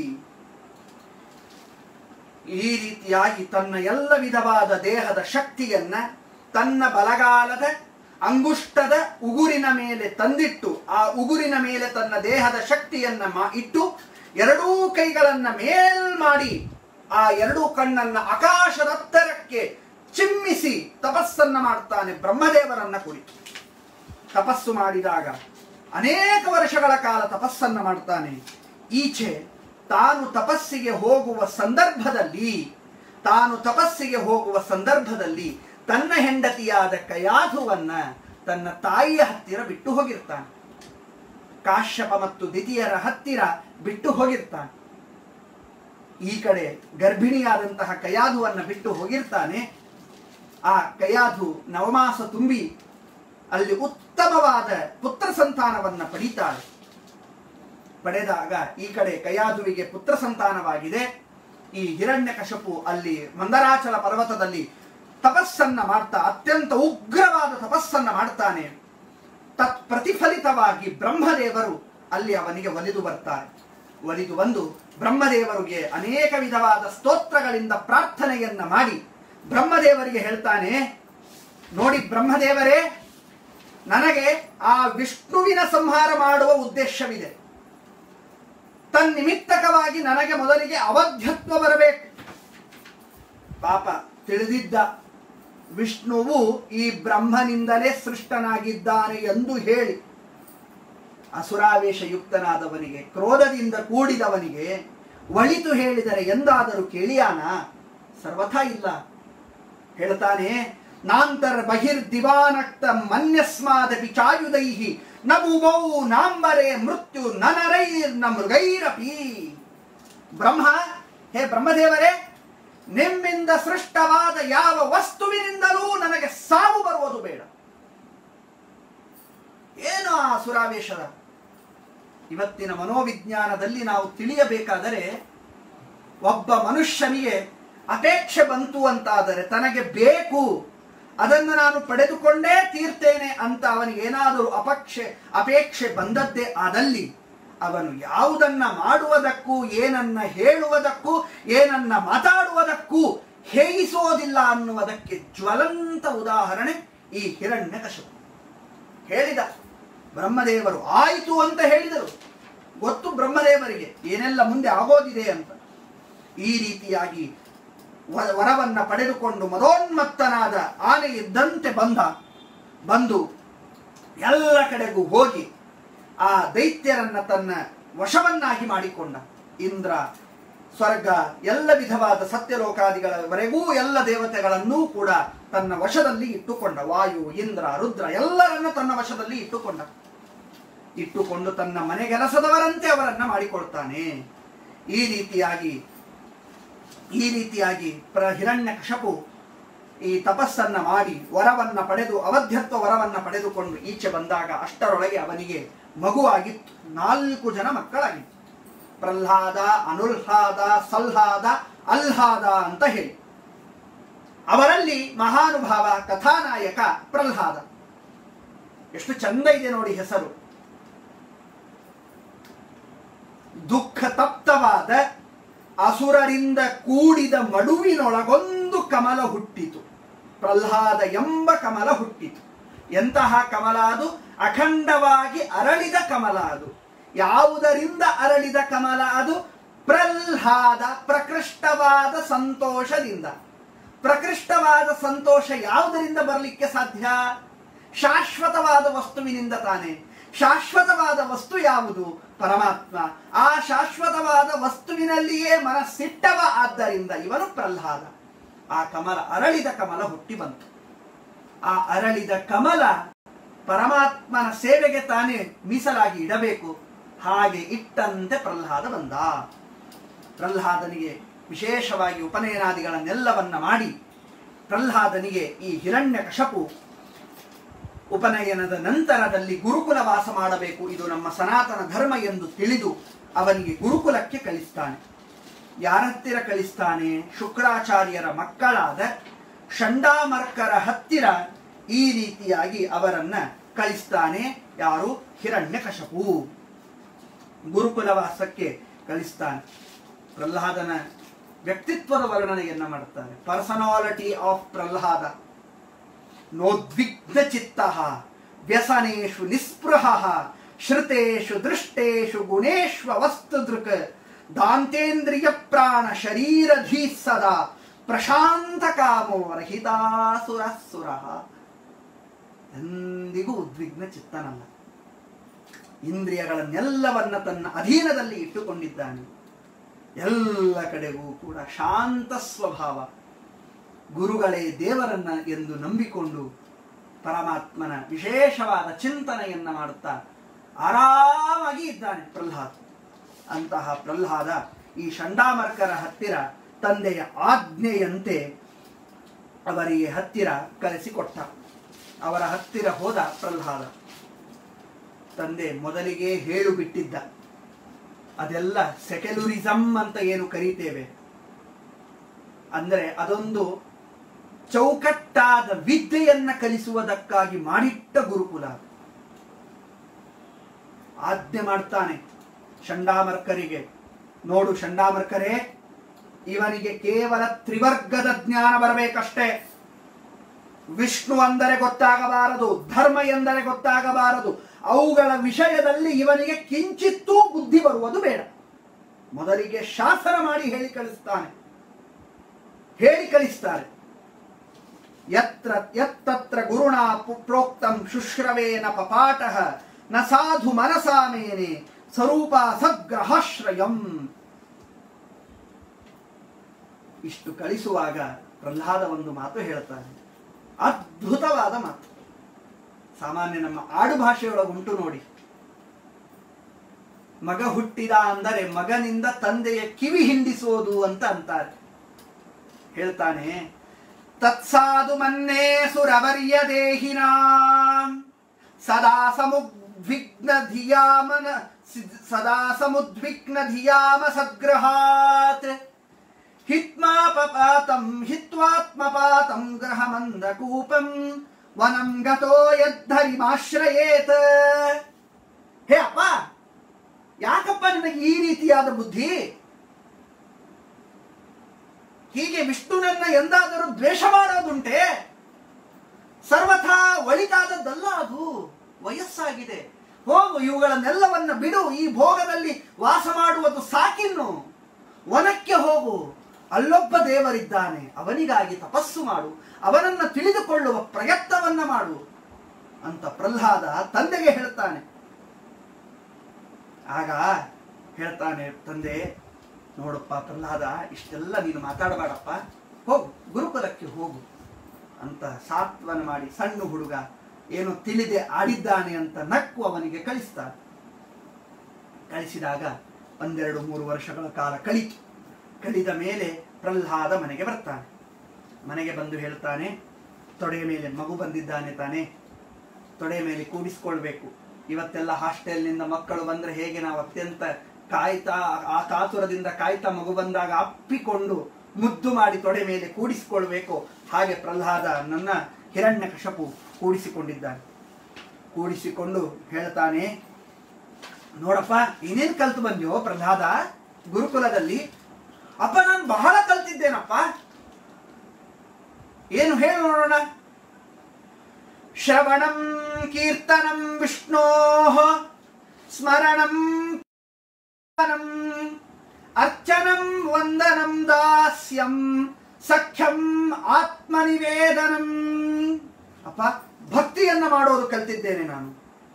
ಈ ರೀತಿಯಾಗಿ ತನ್ನ ಎಲ್ಲ ವಿಧವಾದ ದೇಹದ ಶಕ್ತಿಯನ್ನ ತನ್ನ ಬಲಗಾಲದ ಅಂಗುಷ್ಟದ ಉಗುರಿನ ಮೇಲೆ ತಂದಿಟ್ಟು ಆ ಉಗುರಿನ ಮೇಲೆ ತನ್ನ ದೇಹದ ಶಕ್ತಿಯನ್ನ ಮಾ- ಇಟ್ಟು ಎರಡೂ ಕೈಗಳನ್ನ ಮೇಲ್ ಮಾಡಿ ಆ ಎರಡೂ ಕಣ್ಣನ್ನ ಆಕಾಶದತ್ತರಕ್ಕೆ ಚಿಮ್ಮಿಸಿ ತಪಸ್ಸನ್ನ ಮಾಡ್ತಾನೆ ಬ್ರಹ್ಮದೇವರನ್ನ ಕುರಿತು ತಪಸ್ಸು ಮಾಡಿದಾಗ ಅನೇಕ ವರ್ಷಗಳ ಕಾಲ ತಪಸ್ಸನ್ನ ಮಾಡ್ತಾನೆ ಈಚೆ ತಾನು ತಪಸ್ಸಿಗೆ ಹೋಗುವ ಸಂದರ್ಭದಲ್ಲಿ ತಾನು ತಪಸ್ಸಿಗೆ ಹೋಗುವ ಸಂದರ್ಭದಲ್ಲಿ ತನ್ನ ಹೆಂಡತಿಯಾದ ಕಯಾಧುವನ್ನ ತನ್ನ ತಾಯಿಯ ಹತ್ತಿರ ಬಿಟ್ಟು ಹೋಗಿರ್ತಾನೆ ಕಾಶ್ಯಪ ಮತ್ತು ದಿತಿಯರ ಹತ್ತಿರ ಬಿಟ್ಟು ಹೋಗಿರ್ತಾನೆ ಈ ಕಡೆ ಗರ್ಭಿಣಿಯಾದಂತಹ ಕಯಾಧುವನ್ನ ಬಿಟ್ಟು ಹೋಗಿರ್ತಾನೆ ಆ ಕಯಾಧು ನವಮಾಸ ತುಂಬಿ ಅಲ್ಲಿ ಉತ್ತಮವಾದ ಪುತ್ರ ಸಂತಾನವನ್ನ ಪಡೀತಾಳೆ ಪಡೆದಾಗ ಈ ಕಡೆ ಕಯಾಧುವಿಗೆ ಪುತ್ರ ಸಂತಾನವಾಗಿದೆ ಈ ಹಿರಣ್ಯಕಶಪು ಅಲ್ಲಿ ಮಂದರಾಚಲ ಪರ್ವತದಲ್ಲಿ ತಪಸ್ಸನ್ನ ಮಾಡ್ತಾ ಅತ್ಯಂತ ಉಗ್ರವಾದ ತಪಸ್ಸನ್ನ ಮಾಡ್ತಾನೆ ತತ್ ಪ್ರತಿಫಲಿತವಾಗಿ ಬ್ರಹ್ಮದೇವರು ಅಲ್ಲಿ ಅವನಿಗೆ ಒಲಿದು ಬರ್ತಾರೆ ಒಲಿದು ಬಂದು ಬ್ರಹ್ಮದೇವರಿಗೆ ಅನೇಕ ವಿಧವಾದ ಸ್ತೋತ್ರಗಳಿಂದ ಪ್ರಾರ್ಥನೆಯನ್ನ ಮಾಡಿ ಬ್ರಹ್ಮದೇವರಿಗೆ ಹೇಳ್ತಾನೆ ನೋಡಿ ಬ್ರಹ್ಮದೇವರೇ ನನಗೆ ಆ ವಿಷ್ಣುವಿನ ಸಂಹಾರ ಮಾಡುವ ಉದ್ದೇಶವಿದೆ ತನ್ನಿಮಿತ್ತಕವಾಗಿ ನನಗೆ ಮೊದಲಿಗೆ ಅವಧ್ಯತ್ವ ಬರಬೇಕು ಪಾಪ ತಿಳಿದಿದ್ದ ವಿಷ್ಣುವು ಈ ಬ್ರಹ್ಮನಿಂದಲೇ ಸೃಷ್ಟನಾಗಿದ್ದಾನೆ ಎಂದು ಹೇಳಿ ಅಸುರಾವೇಶಯುಕ್ತನಾದವನಿಗೆ ಕ್ರೋಧದಿಂದ ಕೂಡಿದವನಿಗೆ ಒಳಿತು ಹೇಳಿದರೆ ಎಂದಾದರೂ ಕೇಳಿಯಾನ ಸರ್ವಥಾ ಇಲ್ಲ ಹೇಳ್ತಾನೆ ನಾಂತರ್ ಬಹಿರ್ದಿವಾನಕ್ತ ಮನ್ಯಸ್ಮಾದಪಿ ಚಾಯುಧೈಹಿ ನ ಭೂಮೌ ನಾಂಬರೆ ಮೃತ್ಯು ನನರೈರ್ ನ ಮೃಗೈರಪಿ ಬ್ರಹ್ಮ ಹೇ ಬ್ರಹ್ಮದೇವರೇ ನಿಮ್ಮಿಂದ ಸೃಷ್ಟವಾದ ಯಾವ ವಸ್ತುವಿನಿಂದಲೂ ನನಗೆ ಸಾವು ಬರುವುದು ಬೇಡ ಏನು ಆ ಸುರಾವೇಶದ ಇವತ್ತಿನ ಮನೋವಿಜ್ಞಾನದಲ್ಲಿ ನಾವು ತಿಳಿಯಬೇಕಾದರೆ ಒಬ್ಬ ಮನುಷ್ಯನಿಗೆ ಅಪೇಕ್ಷೆ ಬಂತು ಅಂತಾದರೆ ತನಗೆ ಬೇಕು ಅದನ್ನು ನಾನು ಪಡೆದುಕೊಂಡೇ ತೀರ್ತೇನೆ ಅಂತ ಅವನಿಗೆ ಏನಾದರೂ ಅಪಕ್ಷೆ ಅಪೇಕ್ಷೆ ಬಂದದ್ದೇ ಆದಲ್ಲಿ ಅವನು ಯಾವುದನ್ನ ಮಾಡುವುದಕ್ಕೂ ಏನನ್ನ ಹೇಳುವುದಕ್ಕೂ ಏನನ್ನ ಮಾತಾಡುವುದಕ್ಕೂ ಹೇಗಿಸೋದಿಲ್ಲ ಅನ್ನುವುದಕ್ಕೆ ಜ್ವಲಂತ ಉದಾಹರಣೆ ಈ ಹಿರಣ್ಯಕಶಿಪು ಹೇಳಿದ ಬ್ರಹ್ಮದೇವರು ಆಯಿತು ಅಂತ ಹೇಳಿದರು ಗೊತ್ತು ಬ್ರಹ್ಮದೇವರಿಗೆ ಏನೆಲ್ಲ ಮುಂದೆ ಆಗೋದಿದೆ ಅಂತ ಈ ರೀತಿಯಾಗಿ ವ- ವರವನ್ನ ಪಡೆದುಕೊಂಡು ಮದೋನ್ಮತ್ತನಾದ ಆನೆ ಇದ್ದಂತೆ ಬಂದ ಬಂದು ಎಲ್ಲ ಕಡೆಗೂ ಹೋಗಿ ಆ ದೈತ್ಯರನ್ನ ತನ್ನ ವಶವನ್ನಾಗಿ ಮಾಡಿಕೊಂಡ ಇಂದ್ರ ಸ್ವರ್ಗ ಎಲ್ಲ ವಿಧವಾದ ಸತ್ಯಲೋಕಾದಿಗಳವರೆಗೂ ಎಲ್ಲ ದೇವತೆಗಳನ್ನೂ ಕೂಡ ತನ್ನ ವಶದಲ್ಲಿ ಇಟ್ಟುಕೊಂಡ ವಾಯು ಇಂದ್ರ ರುದ್ರ ಎಲ್ಲರನ್ನ ತನ್ನ ವಶದಲ್ಲಿ ಇಟ್ಟುಕೊಂಡ ಇಟ್ಟುಕೊಂಡು ತನ್ನ ಮನೆಗೆಲಸದವರಂತೆ ಅವರನ್ನ ಮಾಡಿಕೊಳ್ತಾನೆ ಈ ರೀತಿಯಾಗಿ ಈ ರೀತಿಯಾಗಿ ಪ್ರ ಹಿರಣ್ಯಕಶಪು ಈ ತಪಸ್ಸನ್ನ ಮಾಡಿ ವರವನ್ನ ಪಡೆದು ಅವಧ್ಯತ್ವ ವರವನ್ನ ಪಡೆದುಕೊಂಡು ಈಚೆ ಬಂದಾಗ ಅಷ್ಟರೊಳಗೆ ಅವನಿಗೆ ಮಗುವಾಗಿತ್ತು ನಾಲ್ಕು ಜನ ಮಕ್ಕಳಾಗಿತ್ತು ಪ್ರಹ್ಲಾದ ಅನುಲ್ಹಾದ ಸಲ್ಹಾದ ಅಲ್ಹಾದ ಅಂತ ಹೇಳಿ ಅವರಲ್ಲಿ ಮಹಾನುಭಾವ ಕಥಾನಾಯಕ ಪ್ರಹ್ಲಾದ ಎಷ್ಟು ಚಂದ ಇದೆ ನೋಡಿ ಹೆಸರು ದುಃಖ ತಪ್ತವಾದ ಅಸುರರಿಂದ ಕೂಡಿದ ಮಡುವಿನೊಳಗೊಂದು ಕಮಲ ಹುಟ್ಟಿತು ಪ್ರಹ್ಲಾದ ಎಂಬ ಕಮಲ ಹುಟ್ಟಿತು ಎಂತಹ ಕಮಲ ಅದು ಅಖಂಡವಾಗಿ ಅರಳಿದ ಕಮಲ ಅದು ಯಾವುದರಿಂದ ಅರಳಿದ ಕಮಲ ಅದು ಪ್ರಹ್ಲಾದ ಪ್ರಕೃಷ್ಟವಾದ ಸಂತೋಷದಿಂದ ಪ್ರಕೃಷ್ಟವಾದ ಸಂತೋಷ ಯಾವುದರಿಂದ ಬರಲಿಕ್ಕೆ ಸಾಧ್ಯ ಶಾಶ್ವತವಾದ ವಸ್ತುವಿನಿಂದ ತಾನೆ ಶಾಶ್ವತವಾದ ವಸ್ತು ಯಾವುದು ಪರಮಾತ್ಮ ಆ ಶಾಶ್ವತವಾದ ವಸ್ತುವಿನಲ್ಲಿಯೇ ಮನಸ್ಸಿಟ್ಟವ ಆದ್ದರಿಂದ ಇವನು ಪ್ರಹ್ಲಾದ ಆ ಕಮಲ ಅರಳಿದ ಕಮಲ ಹುಟ್ಟಿ ಬಂತು ಆ ಅರಳಿದ ಕಮಲ ಪರಮಾತ್ಮನ ಸೇವೆಗೆ ತಾನೇ ಮೀಸಲಾಗಿ ಇಡಬೇಕು ಹಾಗೆ ಇಟ್ಟಂತೆ ಪ್ರಹ್ಲಾದ ಬಂದ ಪ್ರಹ್ಲಾದನಿಗೆ ವಿಶೇಷವಾಗಿ ಉಪನಯನಾದಿಗಳನ್ನೆಲ್ಲವನ್ನ ಮಾಡಿ ಪ್ರಹ್ಲಾದನಿಗೆ ಈ ಹಿರಣ್ಯಕಶಪು ಉಪನಯನದ ನಂತರದಲ್ಲಿ ಗುರುಕುಲ ವಾಸ ಮಾಡಬೇಕು ಇದು ನಮ್ಮ ಸನಾತನ ಧರ್ಮ ಎಂದು ತಿಳಿದು ಅವನಿಗೆ ಗುರುಕುಲಕ್ಕೆ ಕಳಿಸ್ತಾನೆ ಯಾರ ಹತ್ತಿರ ಕಳಿಸ್ತಾನೆ ಶುಕ್ರಾಚಾರ್ಯರ ಮಕ್ಕಳಾದ ಷಂಡಾಮರ್ಕರ ಹತ್ತಿರ ಈ ರೀತಿಯಾಗಿ ಅವರನ್ನ ಕಳಿಸ್ತಾನೆ ಯಾರು ಹಿರಣ್ಯಕಶಪು ಗುರುಕುಲ ವಾಸಕ್ಕೆ ಕಳಿಸ್ತಾನೆ ಪ್ರಹ್ಲಾದನ ವ್ಯಕ್ತಿತ್ವದ ವರ್ಣನೆಯನ್ನ ಮಾಡ್ತಾರೆ ಪರ್ಸನಾಲಿಟಿ ಆಫ್ ಪ್ರಹ್ಲಾದ ನೋದ್ವಿಗ್ನ ಚಿತ್ತ ವ್ಯಸನೇಶು ನಿಸ್ಪೃಹ ಶ್ರುತೇಶು ದೃಷ್ಟೇಶು ಗುಣೇಶ್ವ ವಸ್ತುದೃಕ್ ದಾಂತೇಂದ್ರಿಯ ಪ್ರಾಣ ಶರೀರಧೀ ಸದಾ ಪ್ರಶಾಂತ ಕಾಮೋ ರಹಿತಾಸುರಸುರ ಎಂದಿಗೂ ಉದ್ವಿಗ್ನ ಚಿತ್ತನಲ್ಲ ಇಂದ್ರಿಯಗಳನ್ನೆಲ್ಲವನ್ನ ತನ್ನ ಅಧೀನದಲ್ಲಿ ಇಟ್ಟುಕೊಂಡಿದ್ದಾನೆ ಎಲ್ಲ ಕಡೆಗೂ ಕೂಡ ಶಾಂತ ಸ್ವಭಾವ ಗುರುಗಳೇ ದೇವರನ್ನ ಎಂದು ನಂಬಿಕೊಂಡು ಪರಮಾತ್ಮನ ವಿಶೇಷವಾದ ಚಿಂತನೆಯನ್ನ ಮಾಡುತ್ತಾ ಆರಾಮಾಗಿ ಇದ್ದಾನೆ ಪ್ರಹ್ಲಾದ ಅಂತಹ ಪ್ರಹ್ಲಾದ ಈ ಷಂಡಾಮರ್ಕರ ಹತ್ತಿರ ತಂದೆಯ ಆಜ್ಞೆಯಂತೆ ಅವರಿಗೆ ಹತ್ತಿರ ಕಳಿಸಿಕೊಟ್ಟ ಅವರ ಹತ್ತಿರ ಹೋದ ಪ್ರಹ್ಲಾದ ತಂದೆ ಮೊದಲಿಗೆ ಹೇಳು ಬಿಟ್ಟಿದ್ದ ಅದೆಲ್ಲ ಸೆಕ್ಯುಲರಿಸಂ ಅಂತ ಏನು ಕರೀತೇವೆ ಅಂದ್ರೆ ಅದೊಂದು ಚೌಕಟ್ಟಾದ ವಿದ್ಯೆಯನ್ನ ಕಲಿಸುವುದಕ್ಕಾಗಿ ಮಾಡಿಟ್ಟ ಗುರುಕುಲ ಅದು. ಆಜ್ಞೆ ಮಾಡ್ತಾನೆ ಷಂಡಾಮರ್ಕರಿಗೆ ನೋಡು ಷಂಡಾಮರ್ಕರೇ ಇವನಿಗೆ ಕೇವಲ ತ್ರಿವರ್ಗದ ಜ್ಞಾನ ಬರಬೇಕಷ್ಟೇ ವಿಷ್ಣು ಅಂದರೆ ಗೊತ್ತಾಗಬಾರದು ಧರ್ಮ ಎಂದರೆ ಗೊತ್ತಾಗಬಾರದು ಅವುಗಳ ವಿಷಯದಲ್ಲಿ ಇವನಿಗೆ ಕಿಂಚಿತ್ತೂ ಬುದ್ಧಿ ಬರುವುದು ಬೇಡ ಮೊದಲಿಗೆ ಶಾಸನ ಮಾಡಿ ಹೇಳಿ ಕಳಿಸ್ತಾನೆ ಹೇಳಿ ಕಳಿಸ್ತಾರೆ ಯತ್ರ ಯತ್ತತ್ರ ಗುರುಣಾ ಪು- ಪ್ರೋಕ್ತಂ ಶುಶ್ರವೇನ ಪಪಾಟ ನ ಸಾಧು ಮನಸಾಮೇನೆ ಸ್ವರೂಪ ಸಗ್ರಹಾಶ್ರಯಂ ಇಷ್ಟು ಕಳಿಸುವಾಗ ಪ್ರಹ್ಲಾದ ಒಂದು ಮಾತು ಹೇಳ್ತಾನೆ ಅದ್ಭುತವಾದ ಮಾತು ಸಾಮಾನ್ಯ ನಮ್ಮ ಆಡು ಭಾಷೆಯೊಳಗೆ ಉಂಟು ನೋಡಿ ಮಗ ಹುಟ್ಟಿದ ಅಂದರೆ ಮಗನಿಂದ ತಂದೆಯ ಕಿವಿ ಹಿಂಡಿಸೋದು ಅಂತ ಅಂತಾರೆ ಹೇಳ್ತಾನೆ ತತ್ಸಾದು ಮನ್ನೇ ಸುರವರ್ಯ ದೇಹಿನ ಸದಾ ಸಮುದ್ವಿಗ್ನ ಧಿಯಾಮನ ಸಿದ್- ಸದಾ ಸಮುದ್ವಿಗ್ನ ಧಿಯಾಮ ಸದ್ಗ್ರಹಾತ್ ಹಿತ್ಮಾಪಪಾತಂ ಹಿತ್ವಾತ್ಮಪಾತಂ ಗ್ರಹಮಂದಕೂಪಂ ವನಂ ಗತೋ ಯದ್ಧರಿಮಾಶ್ರಯೇತ್ ಹೇ ಅಪ್ಪ ಯಾಕಪ್ಪ ನಿನಗೆ ಈ ರೀತಿಯಾದ ಬುದ್ಧಿ ಹೀಗೆ ವಿಷ್ಣುನನ್ನ ಎಂದಾದರೂ ದ್ವೇಷ ಮಾಡೋದುಂಟೆ ಸರ್ವಥಾ ಒಳಿತಾದದ್ದಲ್ಲ ಅದು ವಯಸ್ಸಾಗಿದೆ ಹೋಗು ಇವುಗಳನ್ನೆಲ್ಲವನ್ನ ಬಿಡು ಈ ಭೋಗದಲ್ಲಿ ವಾಸ ಮಾಡುವುದು ಸಾಕಿನ್ನು ವನಕ್ಕೆ ಹೋಗು ಅಲ್ಲೊಬ್ಬ ದೇವರಿದ್ದಾನೆ ಅವನಿಗಾಗಿ ತಪಸ್ಸು ಮಾಡು ಅವನನ್ನ ತಿಳಿದುಕೊಳ್ಳುವ ಪ್ರಯತ್ನವನ್ನ ಮಾಡು ಅಂತ ಪ್ರಹ್ಲಾದ ತಂದೆಗೆ ಹೇಳ್ತಾನೆ ಆಗ ಹೇಳ್ತಾನೆ ತಂದೆ ನೋಡಪ್ಪ ಪ್ರಹ್ಲಾದ ಇಷ್ಟೆಲ್ಲ ನೀನು ಮಾತಾಡಬೇಡಪ್ಪ ಹೋಗು ಗುರುಕುಲಕ್ಕೆ ಹೋಗು ಅಂತ ಸಾತ್ವನ ಮಾಡಿ ಸಣ್ಣ ಹುಡುಗ ಏನು ತಿಳಿದೆ ಆಡಿದ್ದಾನೆ ಅಂತ ನಕ್ಕು ಅವನಿಗೆ ಕಳಿಸ್ತಾನೆ ಕಳಿಸಿದಾಗ ಒಂದೆರಡು ಮೂರು ವರ್ಷಗಳ ಕಾಲ ಕಳಿತು ಕಳಿದ ಮೇಲೆ ಪ್ರಹ್ಲಾದ ಮನೆಗೆ ಬರ್ತಾನೆ ಮನೆಗೆ ಬಂದು ಹೇಳ್ತಾನೆ ತೊಡೆಯ ಮೇಲೆ ಮಗು ಬಂದಿದ್ದಾನೆ ತಾನೆ ತೊಡೆಯ ಮೇಲೆ ಕೂಡಿಸ್ಕೊಳ್ಬೇಕು ಇವತ್ತೆಲ್ಲ ಹಾಸ್ಟೆಲ್ನಿಂದ ಮಕ್ಕಳು ಬಂದ್ರೆ ಹೇಗೆ ನಾವು ಅತ್ಯಂತ ಕಾಯ್ತಾ ಆ ಕಾತುರದಿಂದ ಕಾಯ್ತಾ ಮಗು ಬಂದಾಗ ಅಪ್ಪಿಕೊಂಡು ಮುದ್ದು ಮಾಡಿ ತೊಡೆ ಮೇಲೆ ಕೂಡಿಸಿಕೊಳ್ಬೇಕು ಹಾಗೆ ಪ್ರಹ್ಲಾದ ನನ್ನ ಹಿರಣ್ಯಕಶಪು ಕೂಡಿಸಿಕೊಂಡಿದ್ದಾನೆ ಕೂಡಿಸಿಕೊಂಡು ಹೇಳ್ತಾನೆ ನೋಡಪ್ಪ ಏನೇನ್ ಕಲ್ತು ಬಂದ್ಯೋ ಪ್ರಹ್ಲಾದ ಗುರುಕುಲದಲ್ಲಿ ಅಪ್ಪ ನಾನು ಬಹಳ ಕಲ್ತಿದ್ದೇನಪ್ಪ ಏನು ಹೇಳಿ ನೋಡೋಣ ಶ್ರವಣಂ ಕೀರ್ತನಂ ವಿಷ್ಣೋ ಸ್ಮರಣಂ ಕೀರ್ತನಂ, ಅರ್ಚನಂ ವಂದನಂ ದಾಸ್ಯಂ ಸಖ್ಯಂ ಆತ್ಮನಿವೇದನಂ ಅಪ್ಪ ಭಕ್ತಿಯನ್ನ ಮಾಡೋದು ಕಲ್ತಿದ್ದೇನೆ ನಾನು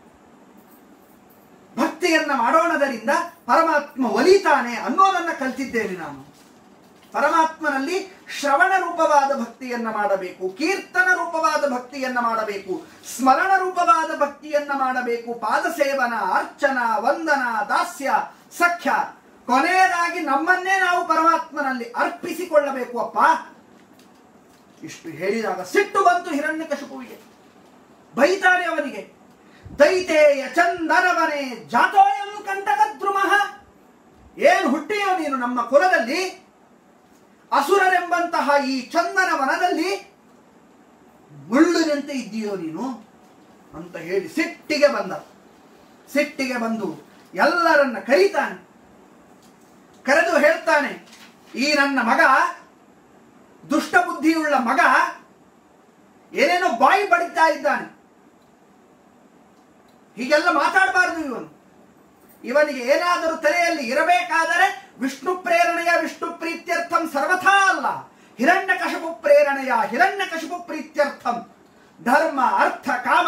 ಭಕ್ತಿಯನ್ನ ಮಾಡೋಣದರಿಂದ ಪರಮಾತ್ಮ ಒಲಿತಾನೆ ಅನ್ನೋದನ್ನ ಕಲ್ತಿದ್ದೇನೆ ನಾನು ಪರಮಾತ್ಮನಲ್ಲಿ ಶ್ರವಣ ರೂಪವಾದ ಭಕ್ತಿಯನ್ನ ಮಾಡಬೇಕು ಕೀರ್ತನ ರೂಪವಾದ ಭಕ್ತಿಯನ್ನ ಮಾಡಬೇಕು ಸ್ಮರಣ ರೂಪವಾದ ಭಕ್ತಿಯನ್ನ ಮಾಡಬೇಕು ಪಾದ ಸೇವನ ಅರ್ಚನ ವಂದನ ದಾಸ್ಯ ಸಖ್ಯ ಕೊನೆಯದಾಗಿ ನಮ್ಮನ್ನೇ ನಾವು ಪರಮಾತ್ಮನಲ್ಲಿ ಅರ್ಪಿಸಿಕೊಳ್ಳಬೇಕು ಅಪ್ಪ ಇಷ್ಟು ಹೇಳಿದಾಗ ಸಿಟ್ಟು ಬಂತು ಹಿರಣ್ಯಕಶಿಪುವಿಗೆ ಬೈತಾನೆ ಅವನಿಗೆ ದೈತೇಯ ಚಂದನವನೇ ಜಾತೋಯಂ ಕಂಟಕದ್ರುಮಃ ಏನು ಹುಟ್ಟಿಯೋ ನೀನು ನಮ್ಮ ಕುಲದಲ್ಲಿ ಅಸುರರೆಂಬಂತಹ ಈ ಚಂದನ ವನದಲ್ಲಿ ಮುಳ್ಳಿನಂತೆ ಇದ್ದೀಯೋ ನೀನು ಅಂತ ಹೇಳಿ ಸಿಟ್ಟಿಗೆ ಬಂದ ಸಿಟ್ಟಿಗೆ ಬಂದು ಎಲ್ಲರನ್ನ ಕರೀತಾನೆ ಕರೆದು ಹೇಳ್ತಾನೆ ಈ ನನ್ನ ಮಗ ದುಷ್ಟ ಬುದ್ಧಿಯುಳ್ಳ ಮಗ ಏನೇನೋ ಬಾಯಿ ಬಡಿತಾ ಇದ್ದಾನೆ ಹೀಗೆಲ್ಲ ಮಾತಾಡಬಾರದು ಇವನು ಇವನಿಗೆ ಏನಾದರೂ ತಲೆಯಲ್ಲಿ ಇರಬೇಕಾದರೆ ವಿಷ್ಣು ಪ್ರೇರಣೆಯ ವಿಷ್ಣು ಪ್ರೀತ್ಯರ್ಥಂ ಸರ್ವಥಾ ಅಲ್ಲ ಹಿರಣ್ಯ ಕಶಪು ಪ್ರೇರಣೆಯ ಹಿರಣ್ಯ ಕಶಪು ಪ್ರೀತ್ಯರ್ಥಂ ಧರ್ಮ ಅರ್ಥ ಕಾಮ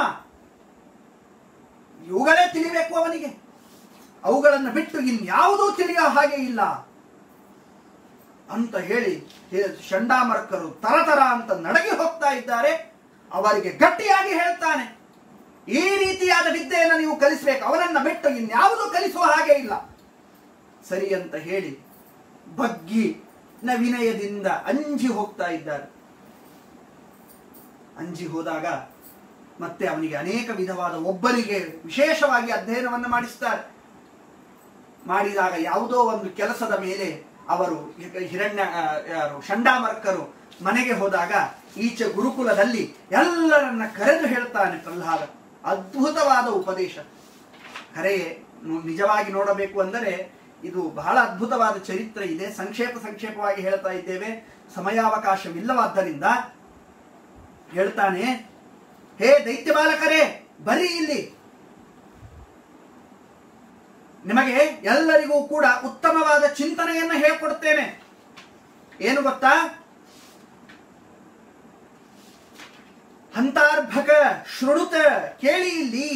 ಇವುಗಳೇ ತಿಳಿಬೇಕು ಅವನಿಗೆ ಅವುಗಳನ್ನು ಬಿಟ್ಟು ಇನ್ಯಾವುದೂ ತಿಳಿಯೋ ಹಾಗೆ ಇಲ್ಲ ಅಂತ ಹೇಳಿ ಹೇ- ಚಂಡಾಮರ್ಕರು ತರತರ ಅಂತ ನಡಗಿ ಹೋಗ್ತಾ ಇದ್ದಾರೆ ಅವರಿಗೆ ಗಟ್ಟಿಯಾಗಿ ಹೇಳ್ತಾನೆ ಈ ರೀತಿಯಾದ ವಿದ್ಯೆಯನ್ನು ನೀವು ಕಲಿಸಬೇಕು ಅವನನ್ನ ಬಿಟ್ಟು ಇನ್ಯಾವುದೂ ಕಲಿಸುವ ಹಾಗೆ ಇಲ್ಲ ಸರಿ ಅಂತ ಹೇಳಿ ಬಗ್ಗಿ ನ ವಿನಯದಿಂದ ಅಂಜಿ ಹೋಗ್ತಾ ಇದ್ದಾರೆ ಅಂಜಿ ಹೋದಾಗ ಮತ್ತೆ ಅವನಿಗೆ ಅನೇಕ ವಿಧವಾದ ಒಬ್ಬರಿಗೆ ವಿಶೇಷವಾಗಿ ಅಧ್ಯಯನವನ್ನು ಮಾಡಿಸ್ತಾರೆ ಮಾಡಿದಾಗ ಯಾವುದೋ ಒಂದು ಕೆಲಸದ ಮೇಲೆ ಅವರು ಹಿ- ಹಿರಣ್ಯ ಆ, ಯಾರು ಷಂಡಾಮರ್ಕರು ಮನೆಗೆ ಹೋದಾಗ ಈಚೆ ಗುರುಕುಲದಲ್ಲಿ ಎಲ್ಲರನ್ನ ಕರೆದು ಹೇಳ್ತಾನೆ ಪ್ರಹ್ಲಾದ ಅದ್ಭುತವಾದ ಉಪದೇಶ ಖರೆಯೇ ನು- ನಿಜವಾಗಿ ನೋಡಬೇಕು ಅಂದರೆ ಇದು ಬಹಳ ಅದ್ಭುತವಾದ ಚರಿತ್ರೆ ಇದೆ ಸಂಕ್ಷೇಪ ಸಂಕ್ಷೇಪವಾಗಿ ಹೇಳ್ತಾ ಇದ್ದೇವೆ ಸಮಯಾವಕಾಶವಿಲ್ಲವಾದ್ದರಿಂದ ಹೇಳ್ತಾನೆ ಹೇ ದೈತ್ಯ ಬಾಲಕರೇ ಬರೀ ಇಲ್ಲಿ ನಿಮಗೆ ಎಲ್ಲರಿಗೂ ಕೂಡ ಉತ್ತಮವಾದ ಚಿಂತನೆಯನ್ನು ಹೇಳ್ಕೊಡ್ತೇನೆ ಏನು ಗೊತ್ತಾ ಹಂತಾರ್ಭಕ ಶೃಣುತ ಕೇಳಿ ಇಲ್ಲಿ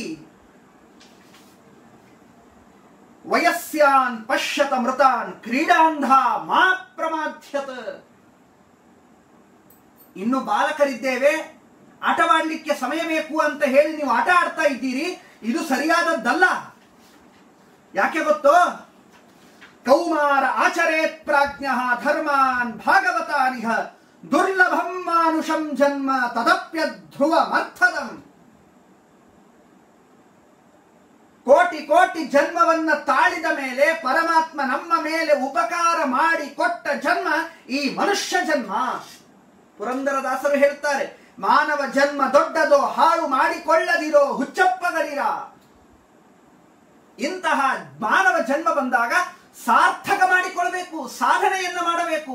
ವಯಸ್ಯಾನ್ ಪಶ್ಯತ ಮೃತಾನ್ ಕ್ರೀಡಾಂಧ ಮಾ ಪ್ರಮಾಧ್ಯತ ಇನ್ನು ಬಾಲಕರಿದ್ದೇವೆ ಆಟವಾಡ್ಲಿಕ್ಕೆ ಸಮಯ ಬೇಕು ಅಂತ ಹೇಳಿ ನೀವು ಆಟ ಆಡ್ತಾ ಇದ್ದೀರಿ ಇದು ಸರಿಯಾದದ್ದಲ್ಲ ಯಾಕೆ ಗೊತ್ತೋ ಕೌಮಾರ ಆಚರೇತ್ ಪ್ರಾಜ್ಞ ಧರ್ಮಾನ್ ಭಾಗವತಾನಿಹ ದುರ್ಲಭಂ ಮಾನುಷಂ ಜನ್ಮ ತದಪ್ಯ ಧ್ರುವ ಮರ್ಥದಂ ಕೋಟಿ ಕೋಟಿ ಜನ್ಮವನ್ನ ತಾಳಿದ ಮೇಲೆ ಪರಮಾತ್ಮ ನಮ್ಮ ಮೇಲೆ ಉಪಕಾರ ಮಾಡಿ ಕೊಟ್ಟ ಜನ್ಮ ಈ ಮನುಷ್ಯ ಜನ್ಮ ಪುರಂದರದಾಸರು ಹೇಳ್ತಾರೆ ಮಾನವ ಜನ್ಮ ದೊಡ್ಡದೋ ಹಾಳು ಮಾಡಿಕೊಳ್ಳದಿರೋ ಹುಚ್ಚಪ್ಪಗಳಿರ ಇಂತಹ ಮಾನವ ಜನ್ಮ ಬಂದಾಗ ಸಾರ್ಥಕ ಮಾಡಿಕೊಳ್ಬೇಕು ಸಾಧನೆಯನ್ನ ಮಾಡಬೇಕು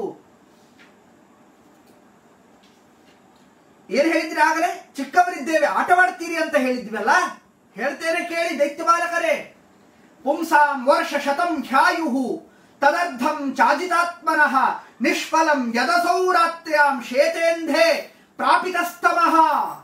ಏನ್ ಹೇಳಿದ್ರಿ ಆಗಲೇ ಚಿಕ್ಕವರಿದ್ದೇವೆ ಆಟವಾಡ್ತೀರಿ ಅಂತ ಹೇಳಿದ್ವಲ್ಲ ಹೇಳ್ತೇನೆ ಕೇಳಿ ದೈತ್ಯ ಬಾಲಕರೇ ಪುಂಸಾಂ ವರ್ಷ ಶತಂ ಖ್ಯಾಯು ತದರ್ಧಂ ಚಾಜಿತಾತ್ಮನಃ ನಿಷ್ಫಲಂ ಯದಸೌರಾತ್ರ್ಯಾಂ ಶೇತೇಂಧೆ ಪ್ರಾಪಿತಸ್ತಮಃ